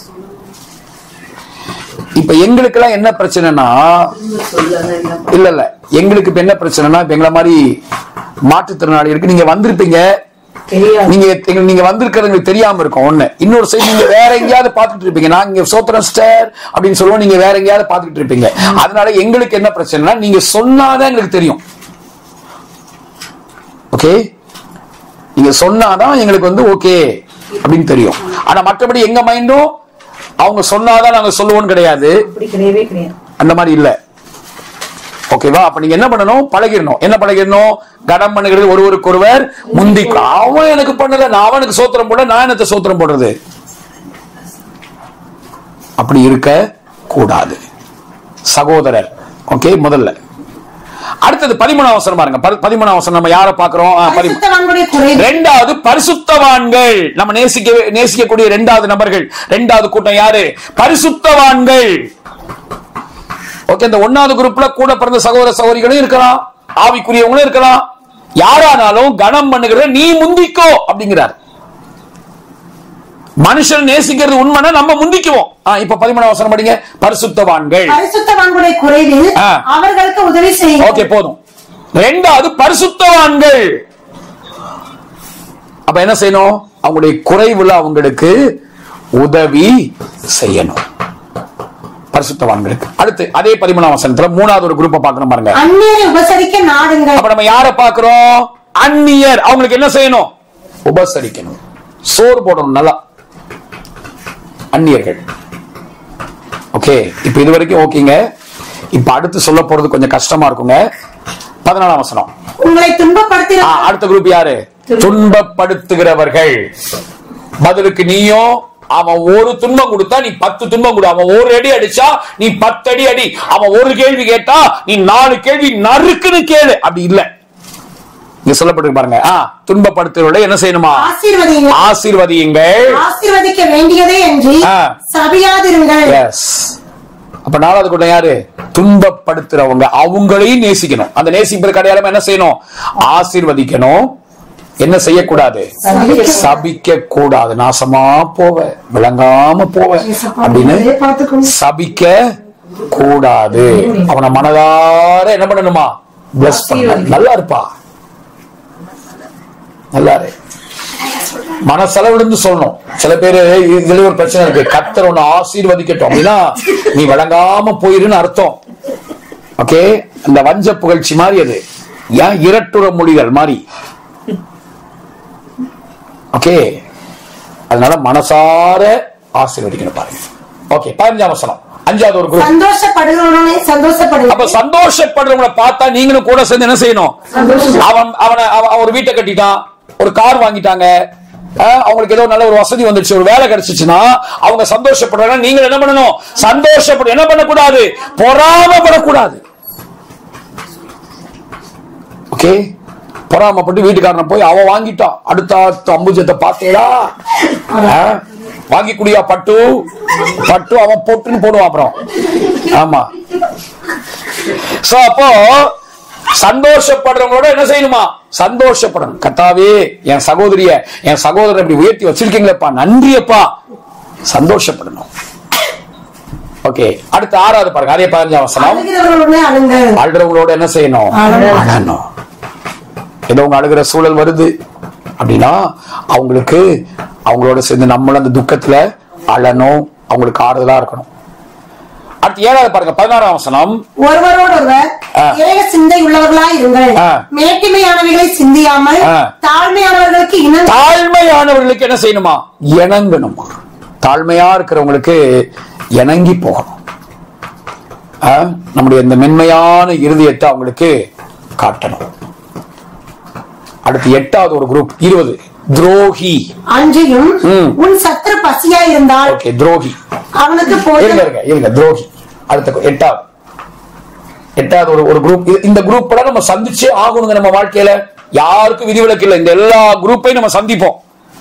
இப்ப எங்களுக்கெல்லாம் என்ன பிரச்சனைனா இல்ல இல்ல எங்களுக்கு இப்ப என்ன பிரச்சனைனா இப்ப எங்களை மாதிரி மாற்றுத்திறனாளி இருக்கு நீங்க வந்திருப்பீங்க நீங்க எங்க- நீங்க வந்திருக்கிறது எங்களுக்கு தெரியாம இருக்கும் ஒண்ணு இன்னொரு சைடு நீங்க வேற எங்கேயாவது பாத்துட்டு இருப்பீங்க நான் இங்க சோத்திரம் ஸ்டார் அப்படின்னு சொல்லுவோம் நீங்க வேற எங்கேயாவது பாத்துக்கிட்டு இருப்பீங்க அதனால எங்களுக்கு என்ன பிரச்சனைனா நீங்க சொன்னாதான் எங்களுக்கு தெரியும் ஓகே நீங்க சொன்னாதான் எங்களுக்கு வந்து ஓகே அப்படின்னு தெரியும் ஆனா மற்றபடி எங்க மைண்டும் அவங்க சொன்னாதான் நாங்க சொல்லுவோம் கிடையாது அப்படி கிடையவே கிடையாது அந்த மாதிரி இல்ல ஓகேவா அப்ப நீங்க என்ன பண்ணணும் பழகிடணும் என்ன பழகிடணும் கடம் பண்ணுகிறது ஒருவருக்கு ஒருவர் முந்தி அவன் எனக்கு பண்ணல நான் அவனுக்கு சோத்திரம் போட நான் என்னத்த சோத்திரம் போடுறது அப்படி இருக்க கூடாது சகோதரர் ஓகே முதல்ல அடுத்தது பதிமூணாம் அவசரம் பாருங்க பதி- பதிமூணாம் அவசரம் நம்ம யாரை பாக்குறோம் ஆ, பதிமூ- பரிசுத்தவான்களுடைய குறைவு ரெண்டாவது பரிசுத்தவான்கள் நம்ம நேசிக்க நேசிக்கக்கூடிய ரெண்டாவது நபர்கள் ரெண்டாவது கூட்டம் யாரு பரிசுத்தவான்கள் ஓகே இந்த ஒன்னாவது குரூப்ல கூட பிறந்த சகோதர சகோதரிகளும் இருக்கலாம் ஆவிக்குரியவங்களும் இருக்கலாம் யாரானாலும் கனம் பண்ணுகிறத நீ முந்திக்கோ அப்படிங்கிறார் மனுஷன் நேசிக்கிறது உண்மைன்னா நம்ம முந்திக்குவோம் ஆ, இப்ப பதிமூணாம் வசனம் படிங்க பரிசுத்தவான்கள் பரிசுத்தவான்களுடைய குறைவில் ஆ. அவர்களுக்கு உதவி செய்யும் ஓகே போதும் ரெண்டாவது பரிசுத்தவான்கள் அப்ப என்ன செய்யணும் அவங்களுடைய குறைவுல அவங்களுக்கு உதவி செய்யணும் பரிசுத்தவான்களுக்கு அடுத்து அதே பதிமூணாம் வசனத்துல மூணாவது ஒரு குரூப்பை பார்க்கணும் பாருங்க அந்நியரை உபசரிக்க நாடுங்கள் அப்ப நம்ம யாரை பார்க்கிறோம் அந்நியர் அவங்களுக்கு என்ன செய்யணும் உபசரிக்கணும் சோறு போடணும் நல்லா அந்நியர்கள் ஓகே இப்ப இது வரைக்கும் ஓகேங்க இப்ப அடுத்து சொல்ல போறது கொஞ்சம் கஷ்டமா இருக்குங்க பதினாலாம் வசனம் உங்களை துன்பப்படுத்தின ஆ, அடுத்த குரூப் யாரு துன்பப்படுத்துகிறவர்கள் பதிலுக்கு நீயும் அவன் ஒரு துன்பம் கொடுத்தா நீ பத்து துன்பம் கொடு அவன் ஒரு அடி அடிச்சா நீ பத்து அடி அடி அவன் ஒரு கேள்வி கேட்டா நீ நாலு கேள்வி நறுக்குன்னு கேளு அப்படி இல்ல இங்க சொல்லப்பட்டு பாருங்க ஆ துன்பப்படுத்துகிறவர்களை என்ன செய்யணுமா ஆசீர்வதியுங்கள் ஆசீர்வதியுங்கள் ஆசீர்வதிக்க வேண்டியதே என்று ஆ. சபியாதிருங்கள் எஸ் அப்ப நாலாவது கூட்டம் யாரு துன்பப்படுத்துறவங்க அவங்களையும் நேசிக்கணும் அந்த நேசிப்பதற்கு அடையாளம் என்ன செய்யணும் ஆசீர்வதிக்கணும் என்ன செய்யக்கூடாது சபிக்க கூடாது நாசமா போவ விளங்காம போவ அப்படின்னு பார்த்துக்கணும் சபிக்க கூடாது அவனை மனதார என்ன பண்ணணுமா பிளஸ் பண்ண நல்லா இருப்பா நல்லா இரு மனசளவிலிருந்து சொல்லணும் சில பேரு இதுல ஒரு பிரச்சனை இருக்கு கத்தர் உன்னை ஆசீர்வதிக்கட்டும் அப்படின்னா நீ விளங்காம போயிருன்னு அர்த்தம் ஓகே அந்த வஞ்ச புகழ்ச்சி மாதிரி அது ஏன் இரட்டுற மொழிகள் மாதிரி ஓகே அதனால மனசார ஆசீர்வதிக்கணும் பாருங்க ஓகே பதினஞ்சாம் வசனம் அஞ்சாவது ஒரு குரூப் சந்தோஷப்படுகிறவனே அப்ப சந்தோஷப்படுங்க சந்தோஷப்படுறவங்களை பார்த்தா நீங்களும் கூட சேர்ந்து என்ன செய்யணும் அவன் அவனை அவன் அவன் ஒரு வீட்டை கட்டிட்டான் ஒரு கார் வாங்கிட்டாங்க அஹ், அவங்களுக்கு ஏதோ நல்ல ஒரு வசதி வந்துச்சு ஒரு வேலை கிடைச்சிச்சுன்னா அவங்க சந்தோஷப்படுறாங்க நீங்கள் என்ன பண்ணணும் சந்தோஷப்பட என்ன பண்ணக்கூடாது பொறாமப்படக்கூடாது ஓகே பொறாமப்பட்டு வீட்டுக்காரனை போய் அவன் வாங்கிட்டான் அடுத்த அடுத்த அம்புஜத்தை பார்த்தேடா அஹ், வாங்கி குடியா பட்டு பட்டு அவன் பொட்டுன்னு போடுவான் அப்புறம் ஆமா சோ அப்போ சந்தோஷப்படுறவங்களோட என்ன செய்யணுமா சந்தோஷப்படணும் கத்தாவே என் சகோதரிய என் சகோதரர் இப்படி உயர்த்தி வச்சிருக்கீங்களேப்பா நன்றியப்பா சந்தோஷப்படணும் ஓகே அடுத்து ஆறாவது பாருங்க அதே பதினஞ்சாம் வசனம் அழுகிறவர்களுடனே அழுங்கள் அழுறவங்களோட என்ன செய்யணும் அழணும் ஏதோ உங்க அழுகிற சூழல் வருது அப்படின்னா அவங்களுக்கு அவங்களோட சேர்ந்து நம்மளும் அந்த துக்கத்துல அழணும் அவங்களுக்கு ஆறுதலா இருக்கணும் அடுத்து ஏழாவது பாருங்க பதினாறாம் வசனம் ஒருவரோடொருவர் ஆ. ஏக சிந்தை உள்ளவர்களாய் இருங்கள் ஆ. மேட்டிமையானவைகளை சிந்தியாமல் ஆ. தாழ்மையானவர்களுக்கு இனம் தாழ்மையானவர்களுக்கு என்ன செய்யணுமா இணங்கணுமா தாழ்மையா இருக்கிறவங்களுக்கு இணங்கி போகணும் ஆ? நம்முடைய இந்த மென்மையான இருதயத்தை அவங்களுக்கு காட்டணும் அடுத்து எட்டாவது ஒரு குரூப் இருபது துரோகி அன்றியும் ம். உன் சத்துரு பசியா இருந்தால் ஓகே துரோகி அவனுக்கு இருங்க போதும் இருங்க இருங்க துரோகி அடுத்த கு- எட்டாவது எட்டாவது ஒரு ஒரு குரூப் இந்த குரூப் நம்ம சந்திச்சே ஆகணுங்க நம்ம வாழ்க்கையில யாருக்கும் விதிவிலக்கு இல்லை இந்த எல்லா குரூப்பையும் நம்ம சந்திப்போம்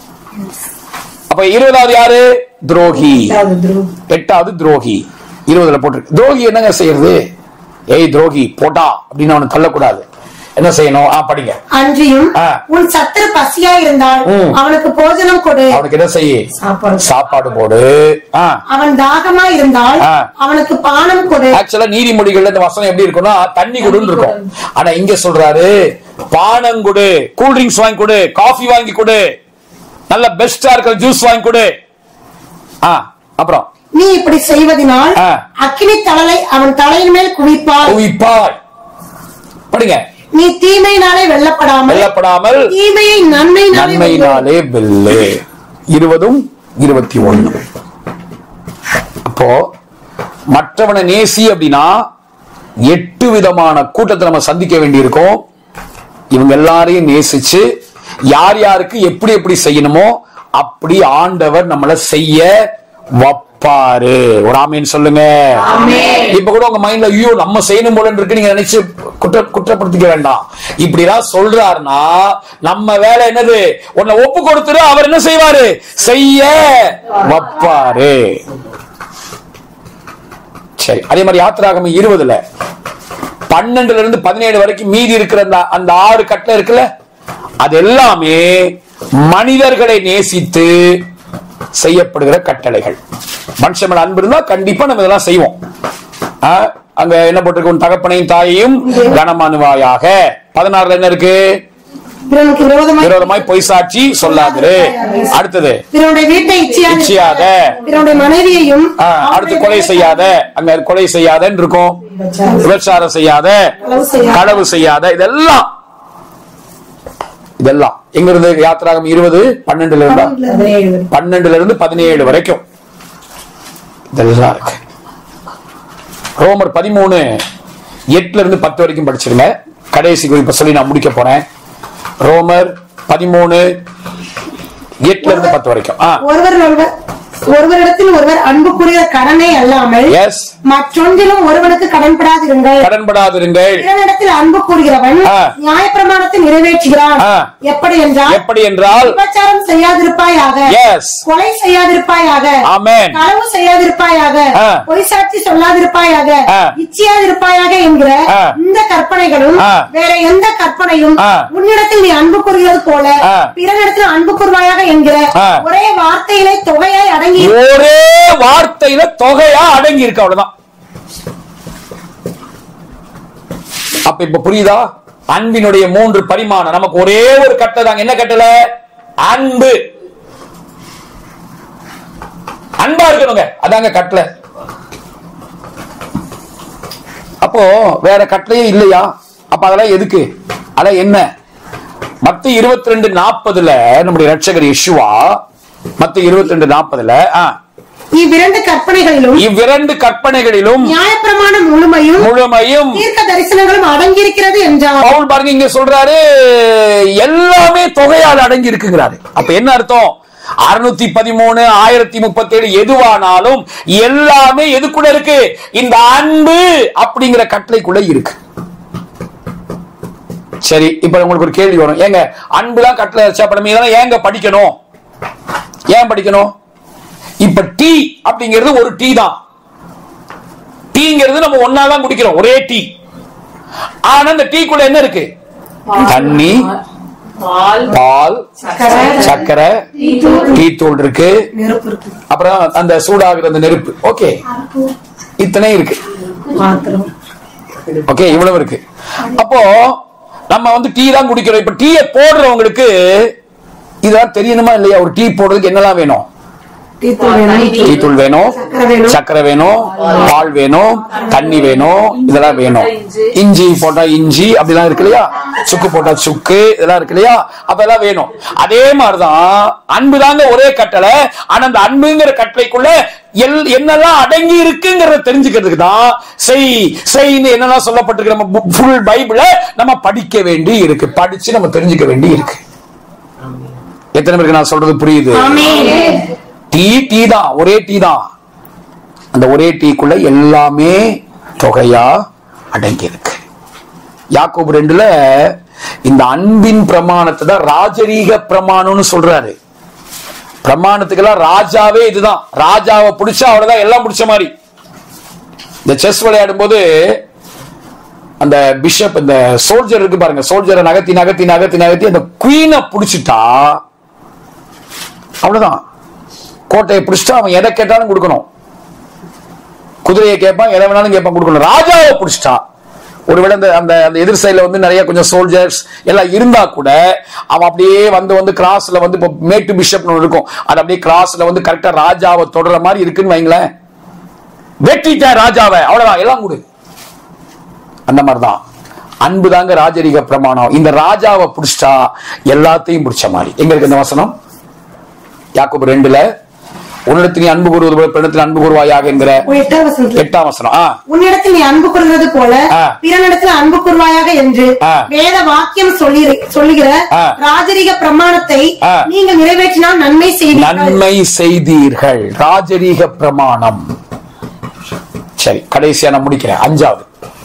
அப்ப இருபதாவது யாரு துரோகி எட்டாவது துரோகி இருபதுல போட்டிருக்கு துரோகி என்னங்க செய்யறது ஏய் துரோகி போட்டா அப்படின்னு அவனை தள்ளக்கூடாது என்ன செய்யணும் ஆ படிங்க அன்றியும் ஆ. உன் சத்துரு பசியா இருந்தால் ம். அவனுக்கு போஜனம் கொடு அவனுக்கு என்ன செய்ய சாப்பாடு சாப்பாடு போடு ஆ அவன் தாகமா இருந்தால் ஆ. அவனுக்கு பானம் கொடு ஆக்சுவலா நீதிமொழிகள்ல இந்த வசனம் எப்படி இருக்கும்னா தண்ணி குடுன்னு இருக்கும் ஆனா இங்க சொல்றாரு பானம் கொடு கூல் ட்ரிங்க்ஸ் வாங்கி கொடு காஃபி வாங்கி கொடு நல்ல பெஸ்டா இருக்கிற ஜூஸ் வாங்கி கொடு ஆ அப்புறம் நீ இப்படி செய்வதனால் ஆ. அக்கினி தழலை அவன் தலையின் மேல் குவிப்பாய் குவிப்பாய் படிங்க நீ தீமையினாலே வெல்லப்படாமல் வெல்லப்படாமல் தீமையை நன்மையினாலே வெல்லு. நன்மையினாலே வெல்லு இருபதும் இருபத்தி ஒண்ணு அப்போ மற்றவனை நேசி அப்படின்னா எட்டு விதமான கூட்டத்தை நம்ம சந்திக்க வேண்டியிருக்கும் இவங்க எல்லாரையும் நேசிச்சு யார் யாருக்கு எப்படி எப்படி செய்யணுமோ அப்படி ஆண்டவர் நம்மள செய்ய வப்பாரு ஒரு ஆமீன் சொல்லுங்க இப்ப கூட உங்க மைண்ட்ல ஐயோ நம்ம செய்யணும் போல இருக்கு நீங்க நினைச்சு குற்ற குற்றப்படுத்திக்க வேண்டாம் இப்படி எல்லாம் சொல்றாருன்னா நம்ம வேலை என்னது உன்னை ஒப்பு கொடுத்துரு அவர் என்ன செய்வாரு செய்ய வப்பாரு சரி அதே மாதிரி யாத்திராகம இருபதுல பன்னெண்டுல இருந்து பதினேழு வரைக்கும் மீதி இருக்கிற அந்த அந்த ஆறு கட்டளை இருக்குல்ல அது எல்லாமே மனிதர்களை நேசித்து செய்யப்படுகிற கட்டளைகள் மனுஷன் மேல அன்பு இருந்தா கண்டிப்பா நம்ம இதெல்லாம் செய்வோம் ஆ, அங்க என்ன போட்டிருக்கு உன் தகப்பனையும் தாயையும் கனமானுவாயாக பதினாறுல என்ன இருக்கு பிறனுக்கு விரோதமாய் விரோதமாய் பொய் சாட்சி சொல்லாதிரு அடுத்தது பிறனுடைய வீட்டை இச்சையாக இச்சியாத பிறனுடைய மனைவியையும் ஆ, அடுத்து கொலை செய்யாத அங்க கொலை செய்யாதன்னு இருக்கும் விபச்சாரம் செய்யாத களவு செய்யாத. களவு செய்யாத இதெல்லாம் இதெல்லாம் எங்க இருந்து யாத்திராகம் இருபது பன்னெண்டுல இருந்தா பதினேழு வரை. பன்னெண்டுல இருந்து பதினேழு வரைக்கும் இதெல்லாம் இருக்கு ரோமர் பதிமூணு எட்டுல இருந்து பத்து வரைக்கும் படிச்சிருங்க கடைசி குறிப்பை சொல்லி நான் முடிக்க போறேன் ரோமர் பதிமூணு எட்டுல இருந்து பத்து வரைக்கும் ஆ ஒருவர் ஒருவர் ஒருவரிடத்தில் ஒருவர் அன்புக்குரிய கடனை அல்லாமல் எஸ் மற்றொன்றிலும் ஒருவனுக்கு கடன்படாதிருங்கள் கடன்படாதிருங்கள் பிறனிடத்தில் அன்பு கூறுகிறவன் ஆ. நியாயப்பிரமாணத்தை நிறைவேற்றுகிறான் ஆ. எப்படி என்றால் எப்படி என்றால் விபச்சாரம் செய்யாதிருப்பாயாக எஸ் கொலை செய்யாதிருப்பாயாக ஆமென். களவு செய்யாதிருப்பாயாக ஆ. பொய் சாட்சி சொல்லாதிருப்பாயாக ஆ. இச்சையாதிருப்பாயாக என்கிற ஆ. இந்த கற்பனைகளும் ஆ. வேற எந்த கற்பனையும் ஆ. உன்னிடத்தில் நீ அன்பு கூறுகிறது போல ஆ. பிறனிடத்தில் அன்பு கூறுவாயாக என்கிற ஆ. ஒரே வார்த்தையிலே தொகையாய் அடங்கி ஒரே வார்த்தையில தொகையா அடங்கி இருக்கு அவ்வளவுதான் அப்ப இப்ப புரியுதா அன்பினுடைய மூன்று பரிமாணம் நமக்கு ஒரே ஒரு கட்டளை தாங்க என்ன கட்டளை அன்பு அன்பா இருக்கணுங்க அதாங்க கட்டளை அப்போ வேற கட்டளையே இல்லையா அப்ப அதெல்லாம் எதுக்கு அதெல்லாம் என்ன மத்த இருபத்தி ரெண்டு நாற்பதுல நம்முடைய ரட்சகர் யெஷுவா மத்த இருபத்தி ரெண்டு நாற்பதுல இவ்விரண்டு கற்பனைகளிலும் இவ்விரண்டு கற்பனைகளிலும் நியாயப்பிரமாணம் முழுமையும் முழுமையும் தீர்க்க தரிசனங்களும் அடங்கியிருக்கிறது என்றார் பவுல் பாருங்க இங்க சொல்றாரு எல்லாமே தொகையால் அடங்கி இருக்குங்கிறாரு அப்ப என்ன அர்த்தம் அறுநூத்தி பதிமூணு ஆயிரத்தி முப்பத்தி ஏழு எதுவானாலும் எல்லாமே எதுக்குள்ள இருக்கு இந்த அன்பு அப்படிங்கிற கட்டளைக்குள்ள இருக்கு சரி இப்ப உங்களுக்கு ஒரு கேள்வி வரும் ஏங்க அன்புலாம் கட்டளை வச்சா படம் இதெல்லாம் ஏங்க படிக்கணும் ஏன் படிக்கணும் இப்ப டீ அப்படிங்கிறது ஒரு டீ தான் டீங்கிறது நம்ம ஒன்னா தான் குடிக்கிறோம் ஒரே டீ ஆனா இந்த டீக்குள்ள என்ன இருக்கு தண்ணி பால் பால் சர்க்கரை டீ தூள் இருக்கு நெருப்பு இருக்கு அப்புறம் அந்த சூடாகிற அந்த நெருப்பு ஓகே இத்தனை இருக்கு பாத்திரம் ஓகே இவ்வளவு இருக்கு அப்போ நம்ம வந்து டீ தான் குடிக்கிறோம் இப்ப டீயை போடுறவங்களுக்கு இதெல்லாம் தெரியணுமா இல்லையா ஒரு டீ போடுறதுக்கு என்னெல்லாம் வேணும் டீ தூள் வேணும். டீ தூள் வேணும் சர்க்கரை வேணும். சர்க்கரை வேணும் பால் வேணும் தண்ணி வேணும் இதெல்லாம் வேணும் இஞ்சி போட்டா இஞ்சி அப்படிலாம் இருக்கு இல்லையா சுக்கு போட்டா சுக்கு இதெல்லாம் இருக்கு இல்லையா அப்ப எல்லாம் வேணும் அதே மாதிரிதான் அன்பு தாங்க ஒரே கட்டளை ஆனா அந்த அன்புங்கிற கட்டளைக்குள்ள எல் என்னெல்லாம் அடங்கி இருக்குங்கிறத தெரிஞ்சுக்கிறதுக்கு தான் செய் செய்ன்னு என்னெல்லாம் சொல்லப்பட்டிருக்கு நம்ம ஃபுல் பைபிள நம்ம படிக்க வேண்டி இருக்கு படிச்சு நம்ம தெரிஞ்சுக்க வேண்டி இருக்கு எத்தனை பேருக்கு நான் சொல்றது புரியுது டீ டீ தான் ஒரே டீ தான் அந்த ஒரே டீக்குள்ள எல்லாமே தொகையா அடங்கி இருக்கு யாக்கோபு ரெண்டுல இந்த அன்பின் பிரமாணத்தை தான் ராஜரீக பிரமாணம்னு சொல்றாரு பிரமாணத்துக்கெல்லாம் ராஜாவே இதுதான் ராஜாவை பிடிச்சா அவ்வளவுதான் எல்லாம் பிடிச்ச மாதிரி இந்த செஸ் விளையாடும் போது அந்த பிஷப் இந்த சோல்ஜர் இருக்கு பாருங்க சோல்ஜரை நகர்த்தி நகர்த்தி நகர்த்தி நகர்த்தி அந்த குவீனை பிடிச்சிட்டா அவ்வளவுதான் கோட்டையை பிடிச்சிட்டா அவன் எதை கேட்டாலும் கொடுக்கணும் குதிரையை கேட்பான் எதை வேணாலும் கேட்பான் கொடுக்கணும் ராஜாவை பிடிச்சிட்டா ஒருவேளை அந்த அந்த அந்த எதிர் சைடுல வந்து நிறைய கொஞ்சம் சோல்ஜர்ஸ் எல்லாம் இருந்தா கூட அவன் அப்படியே வந்து வந்து கிராஸ்ல வந்து இப்போ மேட்டு பிஷப்னு ஒண்ணு இருக்கும் அது அப்படியே கிராஸ்ல வந்து கரெக்டா ராஜாவை தொடர மாதிரி இருக்குன்னு வைங்களேன் வெட்டிட்ட ராஜாவை அவ்வளவுதான் எல்லாம் கொடு அந்த மாதிரிதான் அன்பு தாங்க ராஜரீக பிரமாணம் இந்த ராஜாவை பிடிச்சிட்டா எல்லாத்தையும் பிடிச்ச மாதிரி எங்க இருக்கு இந்த வசனம் யாக்கோபு ரெண்டுல உன்னிடத்தில் நீ அன்பு கூறுவது போல பெண்ணத்தில் அன்பு கூறுவாயாக என்கிற ஒரு எட்டாம் வசனத்துல எட்டாம் வசனம் ஆ உன்னிடத்தில் நீ அன்பு கூறுவது போல ஆ. பிறனிடத்தில் அன்பு கூறுவாயாக என்று ஆ. வேத வாக்கியம் சொல்லி சொல்லுகிற ஆ. ராஜரீக பிரமாணத்தை ஆ. நீங்கள் நிறைவேற்றினால் நன்மை செய்வீர்கள் நன்மை செய்தீர்கள் ராஜரீக பிரமாணம் சரி கடைசியா நான் முடிக்கிறேன் அஞ்சாவது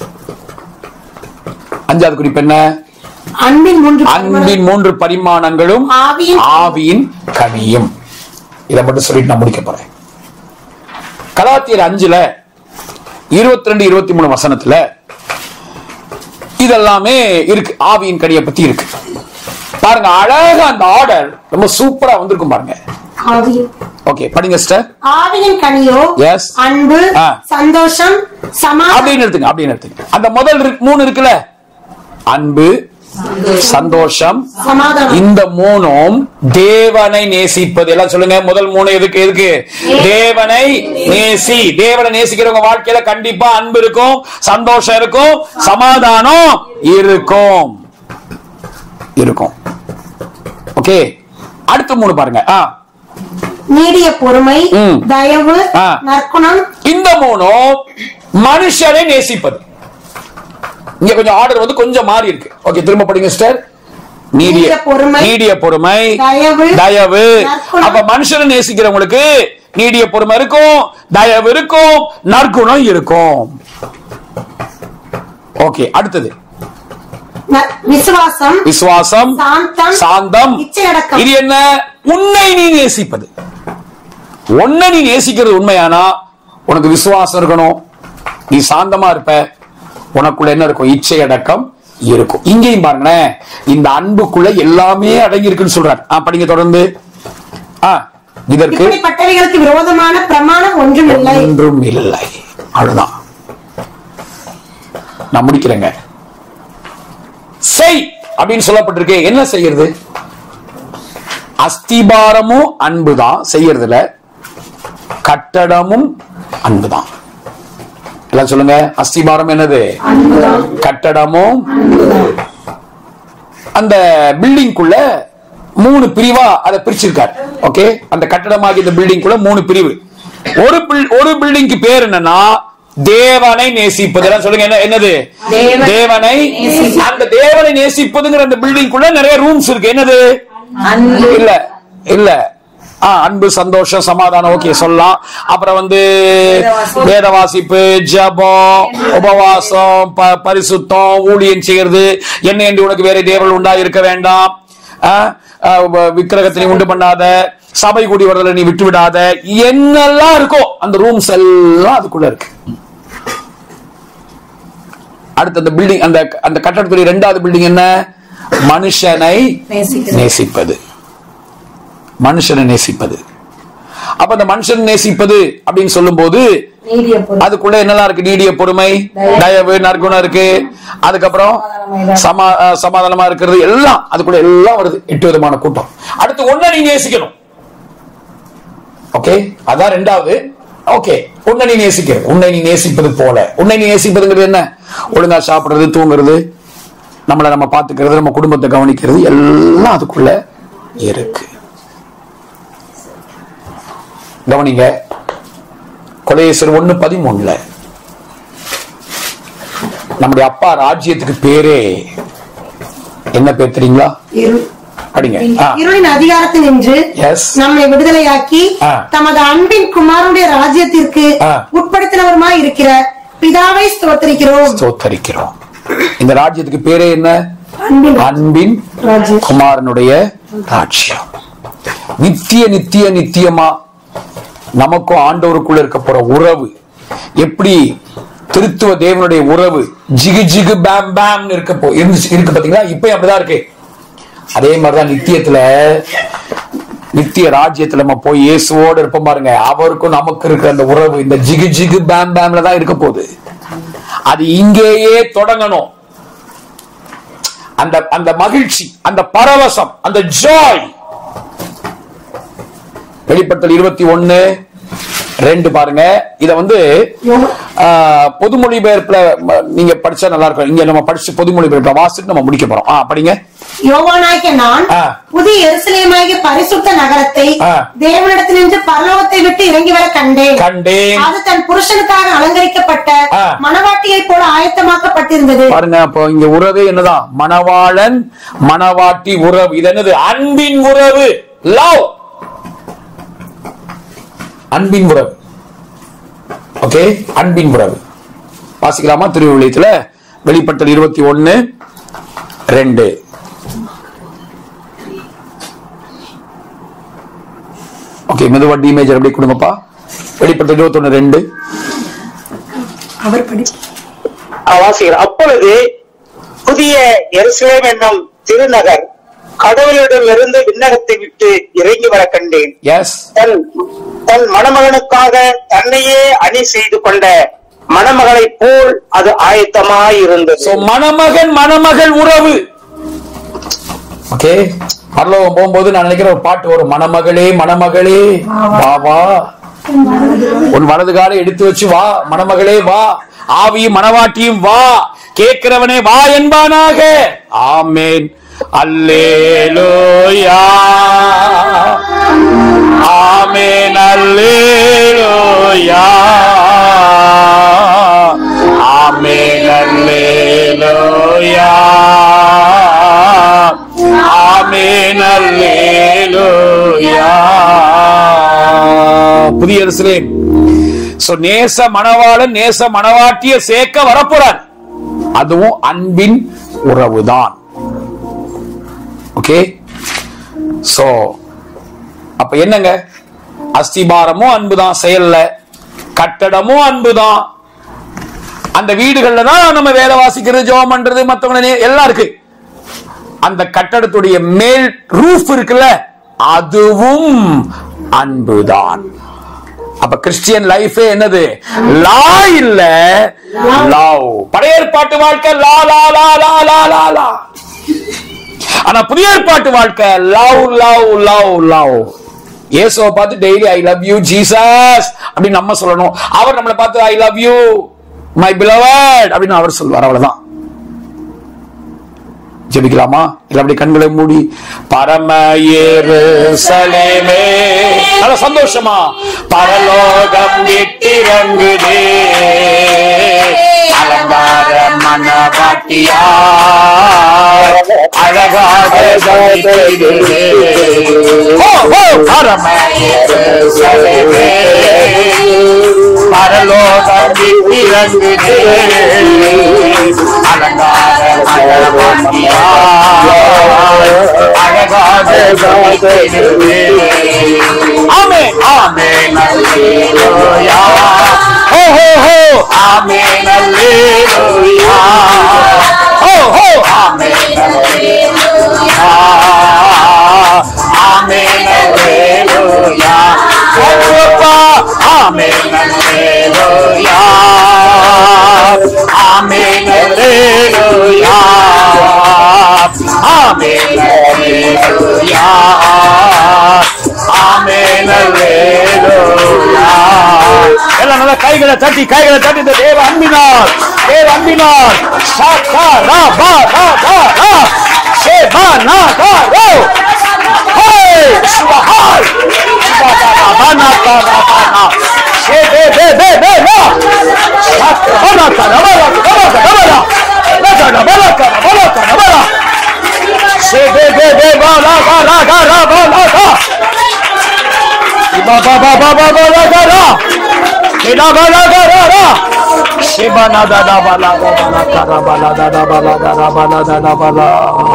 அஞ்சாவது குறிப்பு என்ன அன்பின் மூன்று அன்பின் மூன்று பரிமாணங்களும் ஆவியின் ஆவியின் கனியும் இதை மட்டும் சொல்லிட்டு நான் முடிக்க போறேன் கலாத்தியர் அஞ்சுல இருபத்தி ரெண்டு இருபத்தி மூணு வசனத்துல இதெல்லாமே இருக்கு ஆவியின் கனியை பத்தி இருக்கு பாருங்க அழகா அந்த ஆர்டர் ரொம்ப சூப்பரா வந்திருக்கும் பாருங்க ஆவியின் ஓகே படிங்க சிஸ்டர் ஆவியின் கனியோ Yes. அன்பு ஆ. சந்தோஷம் சமாதானம் அப்படின்னு எடுத்துங்க அப்படின்னு எடுத்துங்க அந்த முதல் இருக்கு- மூணு இருக்குல்ல அன்பு சந்தோஷம் சமாதானம் இந்த மூணும் தேவனை நேசிப்பது எல்லாம் சொல்லுங்க முதல் மூணு எதுக்கு எதுக்கு தேவனை நேசி தேவனை நேசிக்கிறவங்க வாழ்க்கையில கண்டிப்பா அன்பு இருக்கும் சந்தோஷம் இருக்கும் சமாதானம் இருக்கும் இருக்கும் ஓகே அடுத்த மூணு பாருங்க ஆ நீடிய பொறுமை ம். தயவு ஆ. நற்குணம் இந்த மூணும் மனுஷனை நேசிப்பது இங்க கொஞ்சம் ஆர்டர் வந்து கொஞ்சம் மாறி இருக்கு ஓகே திரும்ப படிங்க சிஸ்டர் நீடிய நீடிய பொறுமை, நீடிய பொறுமை தயவு, தயவு நற்குணம். அப்ப மனுஷனை நேசிக்கிறவங்களுக்கு நீடிய பொறுமை இருக்கும் தயவு இருக்கும் நற்குணம் இருக்கும் ஓகே அடுத்தது ந- விசுவாசம் விசுவாசம் சாந்தம் சாந்தம் இச்சையடக்கம். இது என்ன உன்னை நீ நேசிப்பது உன்னை நீ நேசிக்கிறது உண்மையானா உனக்கு விசுவாசம் இருக்கணும் நீ சாந்தமா இருப்ப உனக்குள்ள என்ன இருக்கும் இச்சை அடக்கம் இருக்கும் இங்கேயும் பாருங்களேன் இந்த அன்புக்குள்ள எல்லாமே அடங்கி இருக்குன்னு சொல்றாரு ஆ, படிங்க தொடர்ந்து ஆ, இதற்கு இப்படிப்பட்டவைகளுக்கு விரோதமான பிரமாணம் ஒன்றும் இல்லை ஒன்றும் இல்லை அவ்வளவுதான் நான் முடிக்கிறேங்க செய் அப்படின்னு சொல்லப்பட்டிருக்கு என்ன செய்யறது அஸ்திபாரமும் அன்புதான் செய்யறதுல கட்டடமும் அன்புதான் எல்லாம் சொல்லுங்க அஸ்திபாரம் என்னது கட்டடமும் அந்த பில்டிங்குள்ள மூணு பிரிவா அதை பிரிச்சிருக்காரு ஓகே அந்த கட்டடமாகி இந்த பில்டிங்குள்ள மூணு பிரிவு ஒரு buil- ஒரு பில்டிங்க்கு பேர் என்னன்னா தேவனை நேசிப்பது எல்லாம் சொல்லுங்க என்ன என்னது தேவனை தேவனை நேசிப்பது. அந்த தேவனை நேசிப்பதுங்கிற அந்த பில்டிங்குள்ள நிறைய ரூம்ஸ் இருக்கு என்னது அன்பு இல்ல இல்ல ஆ, அன்பு சந்தோஷம் சமாதானம் ஓகே சொல்லலாம் அப்புறம் வந்து வேதவாசிப்பு. வேத வாசிப்பு ஜபம் உபவாசம் ப- பரிசுத்தம் ஊழியம் செய்யறது என்ன என்று உனக்கு வேற தேவர்கள் உண்டா இருக்க வேண்டாம் ஆ, ஆ, வ- விக்கிரகத்தை நீ உண்டு பண்ணாத சபை கூடி வருதலை நீ விட்டு விடாத என்னெல்லாம் இருக்கோ அந்த ரூம்ஸ் எல்லாம் அதுக்குள்ள இருக்கு அடுத்து அந்த பில்டிங் அந்த அந்த கட்டடத்துடைய இரண்டாவது பில்டிங் என்ன மனுஷனை நேசிக்கிறது. நேசிப்பது மனுஷனை நேசிப்பது அப்ப அந்த மனுஷன் நேசிப்பது அப்படின்னு சொல்லும்போது நீடிய பொறுமை அதுக்குள்ள என்னெல்லாம் இருக்கு நீடிய பொறுமை தயவு. தயவு நற்குணம் இருக்கு அதுக்கப்புறம் சமாதானமா சமா அஹ் சமாதானமா இருக்கிறது எல்லாம் அதுக்குள்ள எல்லாம் வருது எட்டு விதமான கூட்டம் அடுத்து ஒன்ன நீ நேசிக்கணும் ஓகே அதான் ரெண்டாவது ஓகே உன்னை நீ நேசிக்கிறது உன்னை நீ நேசிப்பது போல உன்னை நீ நேசிப்பதுங்கிறது என்ன ஒழுங்கா சாப்பிடுறது தூங்குறது நம்மளை நம்ம பாத்துக்கிறது நம்ம குடும்பத்தை கவனிக்கிறது எல்லாம் அதுக்குள்ள இருக்கு கவனிங்க கொலையேசர் ஒண்ணு பதிமூணுல நம்முடைய அப்பா ராஜ்யத்துக்கு பேரே என்ன பேர் தெரியுங்களா இரு- படிங்க ஆ. இருளின் அதிகாரத்தில் நின்று Yes. நம்மை விடுதலையாக்கி ஆ. தமது அன்பின் குமாரனுடைய ராஜ்யத்திற்கு ஆ. உட்படுத்தினவருமாய் இருக்கிற பிதாவை ஸ்தோத்திரிக்கிறோம் ஸ்தோத்தரிக்கிறோம் இந்த ராஜ்யத்துக்கு பேரே என்ன அன்பின் அன்பின் ராஜ்யம். குமாரனுடைய ராஜ்யம் நித்திய நித்திய நித்தியமா நமக்கும் ஆண்டவருக்குள்ள இருக்க போற உறவு எப்படி திருத்துவ தேவனுடைய உறவு ஜிகு ஜிகு பேம் பேம் இருக்க போ இருந்துச்சு இருக்கு பாத்தீங்களா இப்பயும் அப்படிதான் இருக்கு அதே மாதிரிதான் நித்தியத்துல நித்திய ராஜ்யத்துல நம்ம போய் இயேசுவோட இருப்போம் பாருங்க அவருக்கும் நமக்கு இருக்கிற அந்த உறவு இந்த ஜிகு ஜிகு பேம் பேம்ல தான் இருக்க போகுது அது இங்கேயே தொடங்கணும் அந்த அந்த மகிழ்ச்சி அந்த பரவசம் அந்த ஜாய் வெளிப்படுத்தல் இருபத்தி ஒண்ணு ரெண்டு பாருங்க இத வந்து ஆஹ், பொது மொழிபெயர்ப்புல ம, நீங்க படிச்சா நல்லா இருக்கும் இங்க நம்ம படிச்சு பொது மொழிபெயர்ப்புல வாசிட்டு நம்ம முடிக்க போறோம் ஆ, படிங்க யோவானாகிய நான் ஆ. புதிய எருசலேமாகிய பரிசுத்த நகரத்தை ஆ. தேவனிடத்தினின்று பரலோகத்தை விட்டு இறங்கி வர கண்டேன் கண்டேன் அது தன் புருஷனுக்காக அலங்கரிக்கப்பட்ட ஆ. மணவாட்டியை போல ஆயத்தமாக்கப்பட்டிருந்தது பாருங்க அப்போ இங்க உறவே என்னதான் மணவாளன் மணவாட்டி உறவு இது என்னது அன்பின் உறவு லவ் அன்பின் உறவு ஓகே அன்பின் உறவு வாசிக்கலாமா திருவிழியத்துல வெளிப்பட்டல் இருபத்தி ஒன்னு ரெண்டு ஓகே மெதுவா டீமேஜர் அப்படியே கொடுங்கப்பா வெளிப்பட்டல் இருபத்தி ஒன்னு ரெண்டு அவர் படி வாசிக்கிறேன் அப்பொழுது புதிய எருசலேம் என்னும் திருநகர் கடவுளிடமிருந்து விண்ணகத்தை விட்டு இறங்கி வர கண்டேன் எஸ் தன் தன் மணமகனுக்காக தன்னையே அணி செய்து கொண்ட மணமகளைப் போல் அது ஆயத்தமாய் இருந்தது சோ மணமகன் மணமகள் உறவு ஓகே பரலோகம் போகும்போது நான் நினைக்கிற ஒரு பாட்டு வரும் மணமகளே மணமகளே வா வா உன் வலது காலை எடுத்து வச்சு வா மணமகளே வா ஆவியும் மணவாட்டியும் வா கேட்கிறவனே வா என்பானாக ஆமேன் அல்லேலூயா ஆமேன் அல்லேலூயா ஆமேன் அல்லேலூயா ஆமேன் அல்லேலூயா புதிய எருசலேம் சோ நேச மணவாளன் நேச மணவாட்டிய சேர்க்க வரப்போறார் அதுவும் அன்பின் உறவுதான் ஓகே சோ அப்ப என்னங்க அஸ்திபாரமும் அன்புதான் செயல்ல கட்டடமும் அன்புதான் அந்த வீடுகள்ல தான் நம்ம வேலை வாசிக்கிறது ஜோம் பண்றது மத்தவங்க நே- எல்லாம் இருக்கு அந்த கட்டடத்துடைய மேல் ரூஃப் இருக்குல்ல அதுவும் அன்புதான் அப்ப கிறிஸ்டியன் லைஃபே என்னது லா இல்ல லவ் பழைய ஏற்பாட்டு வாழ்க்கை லா லா லா லா லா லா லா ஆனா புதிய ஏற்பாட்டு வாழ்க்கை லவ் லவ் லவ் லவ் இயேசுவை பார்த்து daily I love you Jesus அப்படின்னு நம்ம சொல்லணும் அவர் நம்மளை பார்த்து I love you my beloved அப்படின்னு அவர் சொல்வார் அவ்வளவுதான் ஜெபிக்கலாமா இல்ல அப்படி கண்களை மூடி பரம எருசலேமே நல்ல சந்தோஷமா பரலோகம் விட்டிறங்குதே அலங்கார மனவாட்டியா அழகாக ஜனித்திடுதே. ஓ, ஓ, பரம எருசலேமே பரலோகம் விட்டிறங்குதே அலங்கார மனவாட்டியா அழகாக ஜனித்திடுதே. ஆமென் ஆமென் அல்லேலூயா ஹோ ஹோ ஹோ ஆமென் அல்லேலூயா ஹோ ஹோ ஆமென் அல்லேலூயா ஆமென் அல்லேலூயா அப்பா ஆமென் அல்லேலூயா ஆமென் அல்லேலூயா ஆமென் அல்லேலூயா ஆமென் அல்லேலூயா எல்லாம் நல்லா கைகளை தட்டி கைகளை தட்டி இந்த தேவ அன்பினார் தேவ அன்பினார் சாக்கா ரா பா ரா ரா ரா சே பா நா கா ரோ ஹே சுபஹான் சுபஹானா பானா கா ரா பானா சே பே பே பே பே ரா சாக்கா பானா கா ரா ரா ரா ரா ரா ரா ரா கா ரா ரா கா ரா ரா கா ரா ரா சே பே பே பே பா ரா கா ரா கா ரா பா ரா கா ba ba ba ba ba ba la ga la ida ba la ga la la shiba na da da ba la ga ba la ka ra ba la da da ba la da da ba la da da ba la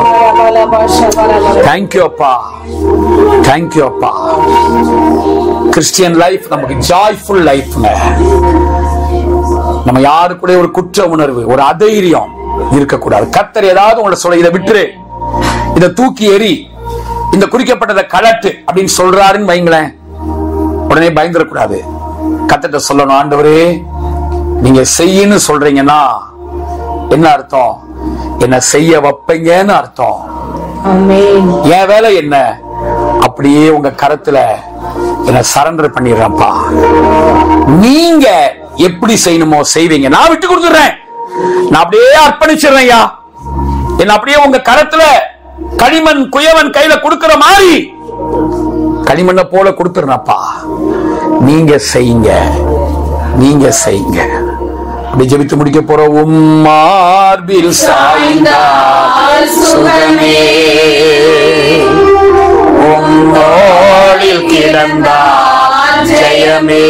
thank you அப்பா thank you அப்பா Christian life நமக்கு joyful லைஃப்ங்க நம்ம யாரு கூட ஒரு குற்ற உணர்வு ஒரு அதைரியம் இருக்கக்கூடாது கத்தர் ஏதாவது உங்களை சொல்ல இதை விட்டுரு இதை தூக்கி எறி இந்த குறிக்கப்பட்டதை கலட்டு அப்படின்னு சொல்றாருன்னு வைங்களேன் உடனே பயந்துடக்கூடாது கத்திட்ட சொல்லணும் ஆண்டவரே நீங்க செய்யன்னு சொல்றீங்கன்னா என்ன அர்த்தம் என்ன செய்ய வைப்பீங்கன்னு அர்த்தம் என் வேலை என்ன அப்படியே உங்க கரத்துல என்ன சரண்டர் பண்ணிடுறேன்ப்பா நீங்க எப்படி செய்யணுமோ செய்வீங்க நான் விட்டு கொடுத்துறேன் நான் அப்படியே அர்ப்பணிச்சிடுறேன் ஐயா என்ன அப்படியே உங்க கரத்துல களிமண் குயவன் கையில கொடுக்கிற மாதிரி களிமண்ணை போல கொடுத்துறேன்ப்பா நீங்க செய்யுங்க நீங்க செய்யுங்க அப்படி ஜெபித்து முடிக்க போற உம்மார்பில் சாய்ந்தால் சுகமே உம்மோளில் கிடந்தால் ஜெயமே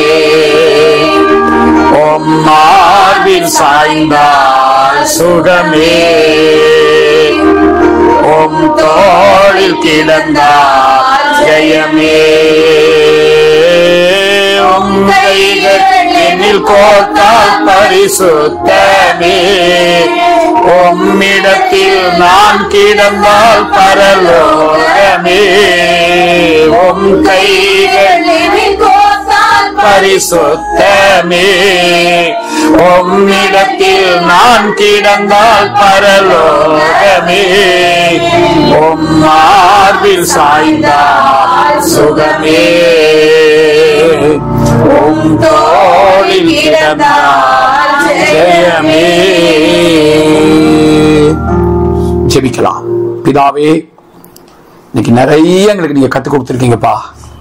உம்மார்பில் சாய்ந்தால் சுகமே உம் தோளில் கிடந்தால் ஜெயமே உம் கைகள் என்னில் கோத்தால் பரிசுத்தமே உம்மிடத்தில் நான் கிடந்தால் பரலோகமே உம் கைகள் பரிசுத்தமே உம்மிடத்தில் நான் கிடந்தால் பரலோகமே உம் மார்பில் சாய்ந்தால் சுகமே உம் தோளில் கிடந்தால் ஜெயமே ஜெபிக்கலாம் பிதாவே இன்னைக்கு நிறைய எங்களுக்கு நீங்க கத்துக் கொடுத்துருக்கீங்கப்பா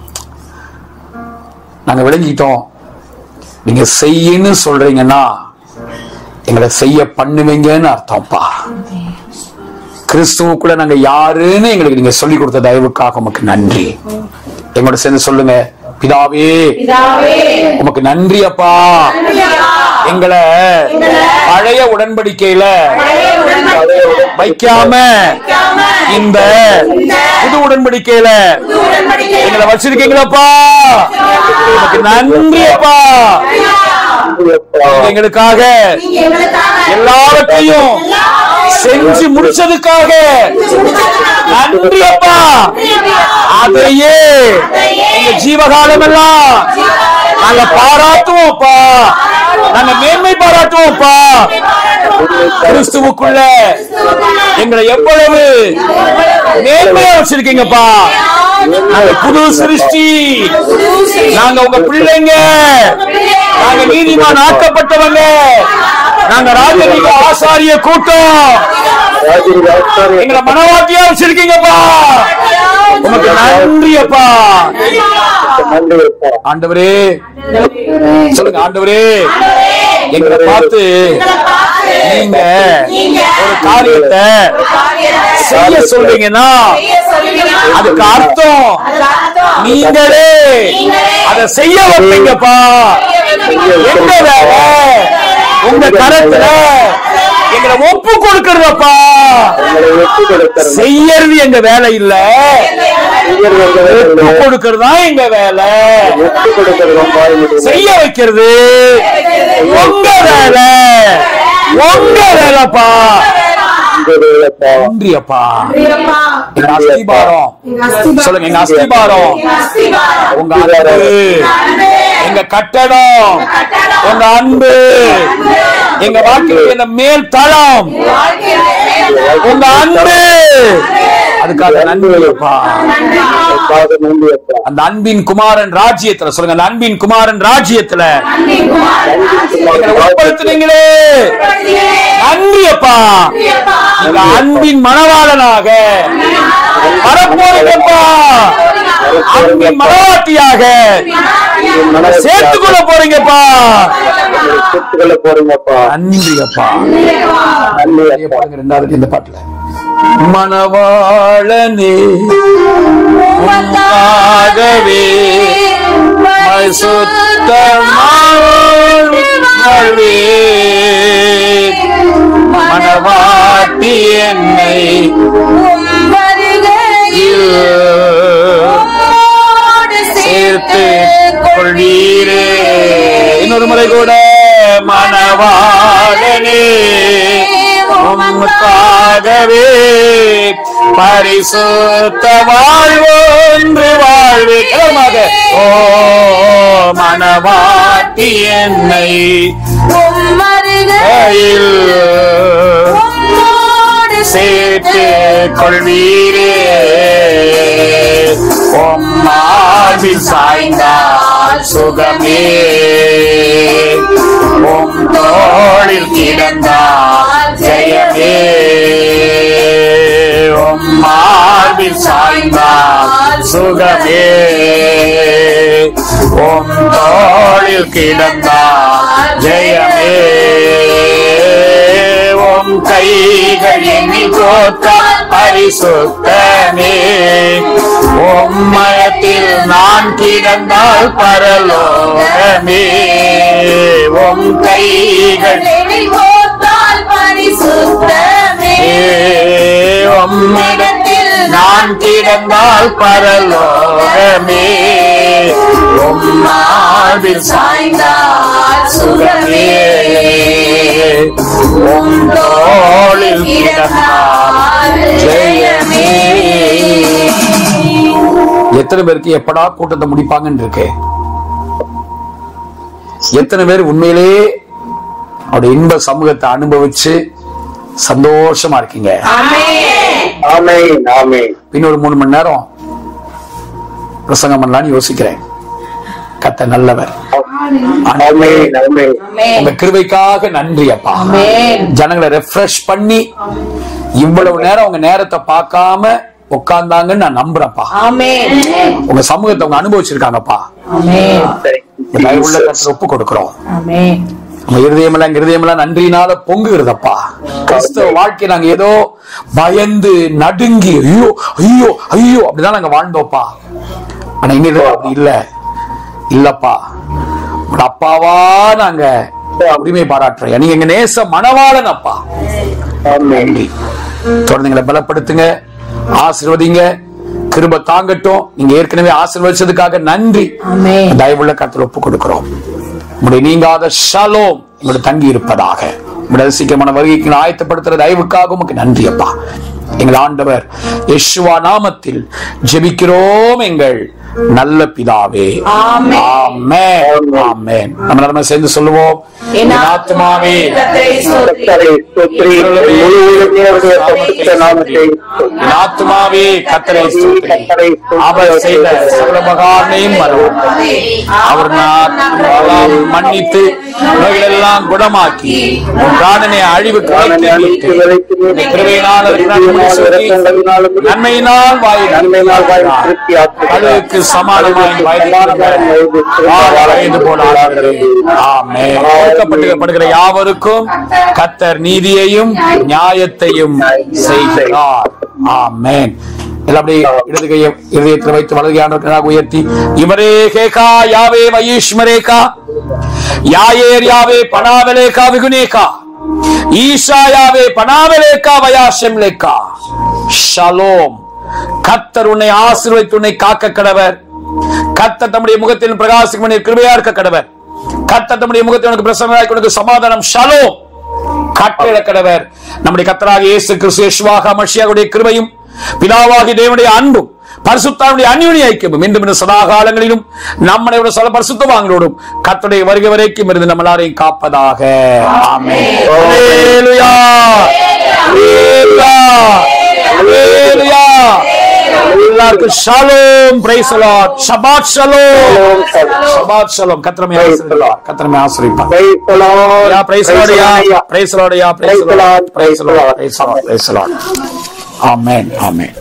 நாங்க விளங்கிட்டோம் நீங்க செய்யன்னு சொல்றீங்கன்னா எங்களை செய்ய பண்ணுவீங்கன்னு அர்த்தம்ப்பா கிறிஸ்துவுக்குள்ள நாங்க யாருன்னு எங்களுக்கு நீங்க சொல்லி கொடுத்த தயவுக்காக உமக்கு நன்றி எங்களோட சேர்ந்து சொல்லுங்க பிதாவே உமக்கு நன்றி அப்பா எங்களை பழைய உடன்படிக்கையில வைக்காம இந்த புது உடன்படிக்கையில எங்களை வச்சிருக்கீங்களப்பா உமக்கு நன்றி அப்பா நீங்க எங்களுக்காக எல்லாவற்றையும் செஞ்சு முடிச்சதுக்காக நன்றி அப்பா அதையே எங்க ஜீவகாலம் எல்லாம் நாங்க பாராட்டுவோம்ப்பா நாங்க மேன்மை பாராட்டுவோம்ப்பா கிறிஸ்துவுக்குள்ள எங்களை எவ்வளவு மேன்மையா வச்சிருக்கீங்கப்பா நாங்க புது சிருஷ்டி நாங்க உங்க பிள்ளைங்க நாங்க நீதிமான் ஆக்கப்பட்டவங்க நாங்க ராஜரீக ஆசாரிய கூட்டம் எங்களை மனவாட்டியா வச்சிருக்கீங்கப்பா உமக்கு நன்றி அப்பா ஆண்டவரே சொல்லுங்க ஆண்டவரே எங்களை பார்த்து நீங்க ஒரு காரியத்தை செய்ய சொல்றீங்கன்னா அதுக்கு அர்த்தம் நீங்களே அதை செய்ய வைப்பீங்கப்பா எங்க வேலை உங்க கரத்துல எங்களை ஒப்பு கொடுக்கறதப்பா செய்யறது எங்க வேலை இல்ல ஒப்பு கொடுக்கறது தான் எங்க வேலை செய்ய வைக்கிறது உங்க வேலை உங்க வேலைப்பா நன்றி அப்பா எங்க அஸ்திபாரம் சொல்லுங்க எங்க அஸ்திபாரம் உங்க அன்பு எங்க கட்டடம் உங்க அன்பு எங்க வாழ்க்கையில் என்ன மேல் தளம் உங்க அன்பு அதுக்காக நன்றி அப்பா அந்த அன்பின் குமாரன் ராஜ்யத்துல சொல்லுங்க அந்த அன்பின் குமாரன் ராஜ்யத்துல எங்களை உட்படுத்துனீங்களே நன்றி அப்பா நீங்க அன்பின் மணவாளனாக வரப்போறீங்கப்பா அன்பின் மனவாட்டியாக சேர்த்துக் கொள்ள போறீங்கப்பா நன்றி அப்பா நன்றி பாருங்க ரெண்டாவது இந்த பாட்டுல மணவாளனே உனக்காகவே சுத்தமாழ்வே மணவாட்டி என்னை சேர்த்து கொள்வீரே இன்னொரு முறை கூட மணவாளனே உமக்காகவே பரிசுத்த வாழ்வொன்று வாழ்வே கிளமாக ஓ மணவாட்டி என்னை கையில் சேர்த்து கொள்வீரே உம்மாவில் சாய்ந்தால் சுகமே உம் தோளில் கிடந்தால் ஜெயமே உம் மார்பில் சாய்ந்தால் சுகமே உம் தோளில் கிடந்தால் ஜெயமே உம் கைகள் எண்ணில் கோத்தால் பரிசுத்தமே உம்மயத்தில் நான் கிடந்தால் பரலோகமே உம் கைகள் உம்மிடத்தில் நான் கிடந்தால் பரலோகமே உம்மாவில் சாய்ந்தால் சுகமே உம் தோளில் கிடந்தால் ஜெயமே எத்தனை பேருக்கு எப்படா கூட்டத்தை முடிப்பாங்கன்னு இருக்கு எத்தனை பேர் உண்மையிலேயே அவருடைய இன்ப சமூகத்தை அனுபவிச்சு சந்தோஷமா இருக்கீங்க ஆமென் ஆமென் இன்னொரு மூணு மணி நேரம் பிரசங்கம் பண்ணலாம்னு யோசிக்கிறேன் கத்த நல்லவர் ஆமென் ஆமென் உங்க கிருபைக்காக நன்றி அப்பா ஜனங்களை ரெஃப்ரெஷ் பண்ணி இவ்வளவு நேரம் உங்க நேரத்தை பார்க்காம உட்கார்ந்தாங்கன்னு நான் நம்புறேன்ப்பா உங்க சமூகத்தை அவங்க அனுபவிச்சிருக்காங்கப்பா இந்த தயவுள்ள கருத்துல ஒப்பு கொடுக்கிறோம் நம்ம இருதயமெல்லாம் எங்க இருதயமெல்லாம் நன்றினால பொங்குகிறதப்பா கிறிஸ்தவ வாழ்க்கை நாங்க ஏதோ பயந்து நடுங்கி ஐயோ ஐயோ ஐயோ அப்படிதான் நாங்க வாழ்ந்தோப்பா ஆனா இங்க இருக்கிறது அப்படி இல்ல இல்லப்பா உங்க அப்பாவா நாங்க உரிமை பாராட்டுறோம் நீங்க எங்க நேச மணவாளன் அப்பா ஆமென் நன்றி தொடர்ந்து எங்களை பலப்படுத்துங்க ஆசீர்வதிங்க கிருப தாங்கட்டும் நீங்க ஏற்கனவே ஆசீர்வதிச்சதுக்காக நன்றி தயவுள்ள கருத்தில் ஒப்பு கொடுக்கிறோம் உங்களுடைய நீங்காத ஷலோம் உங்களுடைய தங்கி இருப்பதாக உங்களுடைய சீக்கிரமான வருகைக்கு எங்களை ஆயத்தப்படுத்துற தயவுக்காக உமக்கு நன்றி அப்பா எங்கள் ஆண்டவர் யெஷுவா நாமத்தில் ஜெபிக்கிறோம் எங்கள் நல்ல பிதாவே ஆமென் ஆமென் நம்ம நம்ம சேர்ந்து சொல்லுவோம் என் ஆத்மாவே கர்த்தரை ஸ்தோத்திரி முழு உள்ளத்தினருடைய பரிசுத்த நாமத்தை என் ஆத்மாவே கத்தரை ஸ்தோத்திரி. அவர் செய்த சகல மகானையும் மறவோம் அவர் நான் நம்மெல்லாம் மன்னித்து நோய்களெல்லாம் குணமாக்கி உன் பிராணனை அழிவுக்கு வைத்து மீட்டு, கிருபையினால் அவர் நன்மை சொல்லி, நன்மையினால் வாய் நன்மையினால் வாய் திருப்தியாக்கு. கழுவுக்கு சமானமாய் வயது போல ஆகிறது. ஆமென். கொடுக்கப்பட்டிருக்கப்படுகிற யாவருக்கும் கத்தர் நீதியையும் நியாயத்தையும் செய்கிறார் ஆமென் எல்லாம் அப்படியே இடது கையை இதயத்தில் வைத்து வலது கையாண்டவர்களாக உயர்த்தி இவரே கேகா யாவே வயீஷ்மரேகா யாயேர் யாவே பனாவலேகா விகுனேகா ஈஷா யாவே பனாவலேகா வயாஷம் லேக்கா ஷலோம் கத்தர் உன்னை ஆசீர்வதித்து உன்னை காக்க கடவர் கத்தர் தம்முடைய முகத்தில் பிரகாசிக்கும் உன்னை கிருபையா இருக்க கடவர் கத்தர் தம்முடைய முகத்தில் உனக்கு பிரசன்னராய் உனக்கு சமாதானம் ஷலோம் கட்டளை கடவர் நம்முடைய கத்தராக இயேசு கிறிஸ்து யேசுவாக மஷியாவுடைய கிருபையும் பிதாவாகி தேவனுடைய அன்பும் பரிசுத்தாவுடைய அந்யுடைய ஐக்கியமும் இன்றும் இந்த சதா காலங்களிலும் நம்முடைய சில பரிசுத்தவாங்களோடும் கத்துடைய வருகை வரைக்கும் இருந்து நம்ம எல்லாரையும் காப்பதாக ஆமென் அல்லேலூயா அல்லேலூயா அல்லேலூயா எல்லாருக்கும் ஷாலோம் பிரைஸ் லார்ட் ஷபாத் ஷலோம் ஷபாத் ஷலோம் கத்திரமே ஆசிரியப்பார் கத்திரமே ஆசிரியப்பார் யா பிரைஸ் லார்ட் யா பிரைஸ் லார்ட் யா praise Lord praise Lord praise Lord praise Lord ஆமென் ஆமென்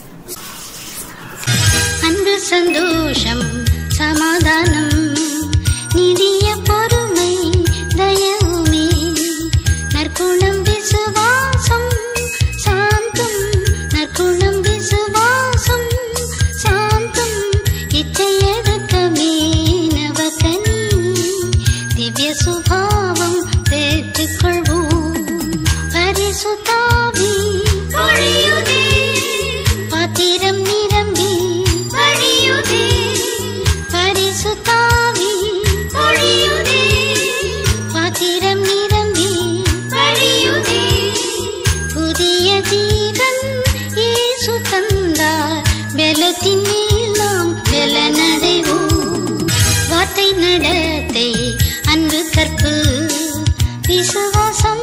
அன்பு சந்தோஷம் சமாதானம் நிதிய பொறுமை தயவுமே நற்குணம் விசுவாசம் சாந்தம் நற்குணம் விசுவாசம் சாந்தம் இச்சையடக்கமே நவகனி திவ்ய சுபாவம் பெற்றுக்கொள்வோம் பரிசுத்தாவி பொழியுதே பாத்திரம் நிரம்பி வழியுதே பரிசுத்தாவி பொழியுதே பாத்திரம் நிரம்பி வழியுதே புதிய ஜீவன் இயேசு தந்தார் பலத்தின் மேல் நாம் பலனடைவோம் வார்த்தை நடத்தை அன்பு கற்பு விசுவாசம்